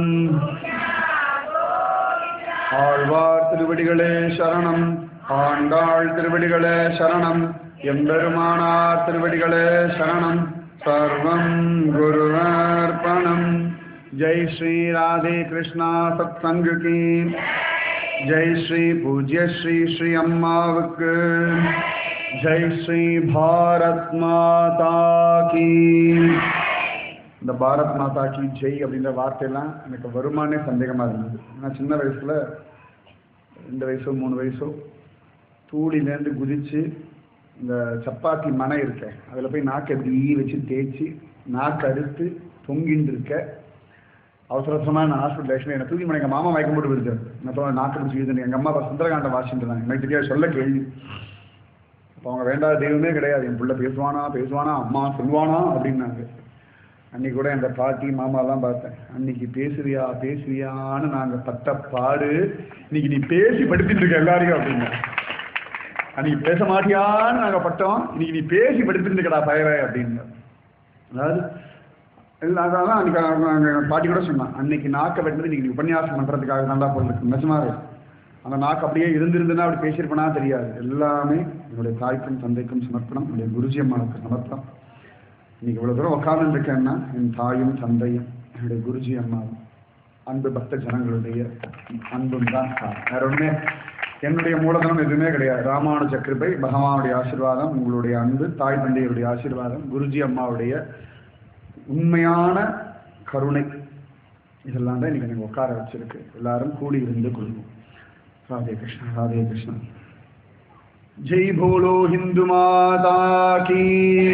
ஆழ்வார் திருவடிகளே சரணம் ஆண்டாள் திருவடிகளே சரணம் எம்பெருமானார் திருவடிகளே சரணம் சர்வம் குருவர்ப்பணம் ஜெய் ஸ்ரீ ராதே கிருஷ்ணா சத்சங்க கி ஜெய் ஸ்ரீ பூஜ்ய ஸ்ரீ ஸ்ரீ அம்மாவுக்கு ஜெய் ஸ்ரீ பாரத் மாதா கி இந்த பாரத் மாதா கி ஜெய் அப்படின்ற வார்த்தையெல்லாம் எனக்கு வருமானே சந்தேகமாக இருந்தது நான் சின்ன வயசில் ரெண்டு வயசோ மூணு வயசோ தூளிலேருந்து குதித்து இந்த சப்பாத்தி மனை இருக்க அதில் போய் நாக்கு எப்படி வச்சு தேய்ச்சி நாக்கு அறுத்து தொங்கின்னு இருக்க அவசர அவசரமாக நான் ஹாஸ்பிட்டல் ஆக்சுவலி என்னை தூக்கி எங்கள் மாமா மயக்கம் போட்டு விடுது நான் தோணு நாக்கு பிடிச்சி எழுதுனேன் எங்கள் அம்மா அப்பா சுந்தரகாண்டம் வாசிட்டு இருந்தாங்க எனக்கு தெரியாது சொல்ல கேள்வி அப்போ அவங்க வேண்டாத தெய்வமே கிடையாது என் பிள்ளை பேசுவானா பேசுவானா அம்மா சொல்லுவானா அப்படின்னாங்க அன்னைக்கு கூட எங்க பாட்டி மாமாலாம் பார்த்தேன் அன்னைக்கு பேசுவியா பேசுவியான்னு நாங்க பட்ட பாடு இன்னைக்கு நீ பேசி படிச்சுட்டு இருக்க எல்லாரையும் அப்படின்னா அன்னைக்கு பேச மாட்டியான்னு நாங்க பட்டோம் இன்னைக்கு நீ பேசி படிச்சுட்டு இருக்கடா பயவே அப்படின்னு அதாவது இல்லை அதான் அன்னைக்கு அவங்க- அவங்க பாட்டி கூட சொன்னான் அன்னைக்கு நாக்கை வெட்டினது இன்னைக்கு நீ உபன்யாசம் பண்றதுக்காக தான்டா போட்டுருக்கு நிஜமாவே அந்த நாக்கு அப்படியே இருந்திருந்துன்னா அப்படி பேசியிருப்பனா தெரியாது எல்லாமே என்னுடைய தாய்க்கும் தந்தைக்கும் சமர்ப்பணம் என்னுடைய குருஜி அம்மாவுக்கு சமர்ப்பணம் இன்னைக்கு இவ்வளவு தூரம் உட்கார்ந்து இருக்கேன்னா என் தாயும் தந்தையும் என்னுடைய குருஜி அம்மாவும் அன்பு பக்த ஜனங்களுடைய அன்பும் தான் காரணம். வேற ஒண்ணுமே என்னுடைய மூலதனம் எதுவுமே கிடையாது ராமானுஜ கிருபை பகவானுடைய ஆசீர்வாதம் உங்களுடைய அன்பு தாய் தந்தையருடைய ஆசீர்வாதம் குருஜி அம்மாவுடைய உண்மையான கருணை இதெல்லாம் தான் இன்னைக்கு எனக்கு உட்கார வச்சிருக்கு எல்லாரும் கூடி இருந்து கொள்வோம் ராதே கிருஷ்ணா ராதே கிருஷ்ணா जय बोलो हिंदू माता की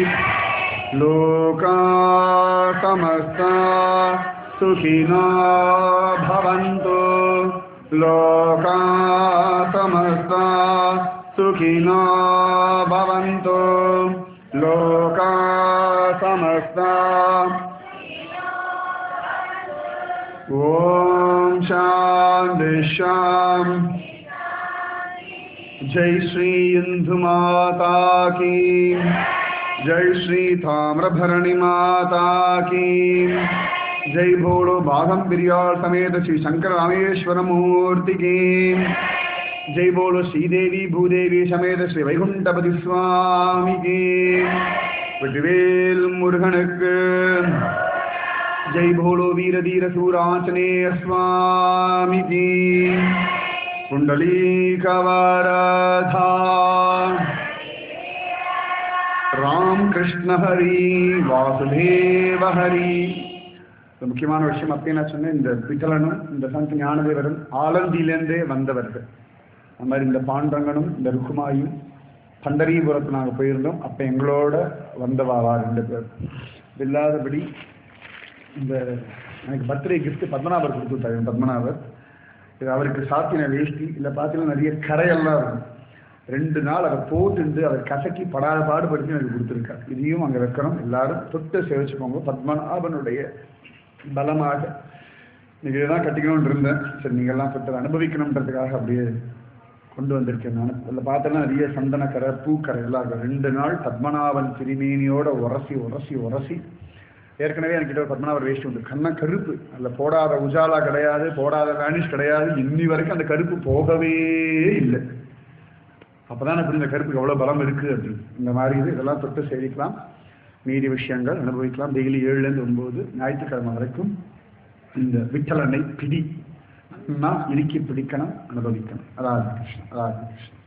लोका समस्ता सुखिनो भवन्तु लोका समस्ता सुखिनो भवन्तु लोका समस्ता ॐ शान्ति शान्ति जय श्री इंदु माता की जय श्री ताम्रभरणी माता की जय भोलो बाघम बिरियाल समेत श्री शंकर रामेश्वर मूर्ति की जय बोलो श्रीदेवी भूदेवी समेत श्री வைகுண்டபதி சுவாமி की வெற்றிவேல் முருகனுக்கு जय भोलो वीर धीर सूरांचनेय स्वामी की पुंडलीकवरधा ராம் கிருஷ்ண ஹரி வாசுதேவ ஹரி இது முக்கியமான விஷயம் அப்பயே நான் சொன்னேன் இந்த விகலனும் இந்த சந்த் ஞானதேவரும் ஆலந்தியிலேருந்தே வந்தவர்கள் அந்த மாதிரி இந்த பாண்டங்கனும் இந்த ருக்குமாயும் பண்டரிபுரத்து நாங்கள் போயிருந்தோம் அப்போ எங்களோட வந்தவாவா ரெண்டு பேர் இது இல்லாதபடி இந்த எனக்கு பர்த்டே gift பத்மநாபர் கொடுத்து விட்டாரு பத்மநாபர் இது அவருக்கு சாத்தின வேஷ்டி இல்லை பார்த்தீங்கன்னா நிறைய கரையெல்லாம் இருக்கும் ரெண்டு நாள் அதை போட்டுட்டு அதை கசக்கி படாத பாடுபடுத்தி எனக்கு கொடுத்துருக்காரு இதையும் அங்கே வைக்கணும் எல்லாரும் தொட்டு சேவிச்சுக்கோங்க பத்மநாபனுடைய பலமாக இன்னைக்கு இதுதான் கட்டிக்கணும்னு இருந்தேன் சரி நீங்கள்லாம் தொட்டு அதை அனுபவிக்கணுன்றதுக்காக அப்படியே கொண்டு வந்திருக்கேன் நான் அதில் பார்த்தோன்னா நிறைய சந்தனக்கரை பூக்கரை எல்லாம் இருக்கும் ரெண்டு நாள் பத்மநாபன் திருமேனியோட உரசி உரசி உரசி ஏற்கனவே என்கிட்ட ஒரு பத்மநாபர் வேஷ்டி உண்டு கண்ண கருப்பு அதில் போடாத உஜாலா கிடையாது போடாத வேனிஷ் கிடையாது இன்னி வரைக்கும் அந்த கருப்பு போகவே இல்லை அப்பதான் இப்படி இந்த கருப்புக்கு எவ்வளவு பலம் இருக்கு அப்படின்னு இந்த மாதிரி இது இதெல்லாம் தொட்டு சேவிக்கலாம் மீதி விஷயங்கள் அனுபவிக்கலாம் டெய்லி ஏழுலேருந்து ஒன்பது ஞாயிற்றுக்கிழமை வரைக்கும் இந்த விட்டலனை பிடி நான் இறுக்கி பிடிக்கணும் அனுபவிக்கணும் அதாவது கிருஷ்ணன் அதாவது கிருஷ்ணன்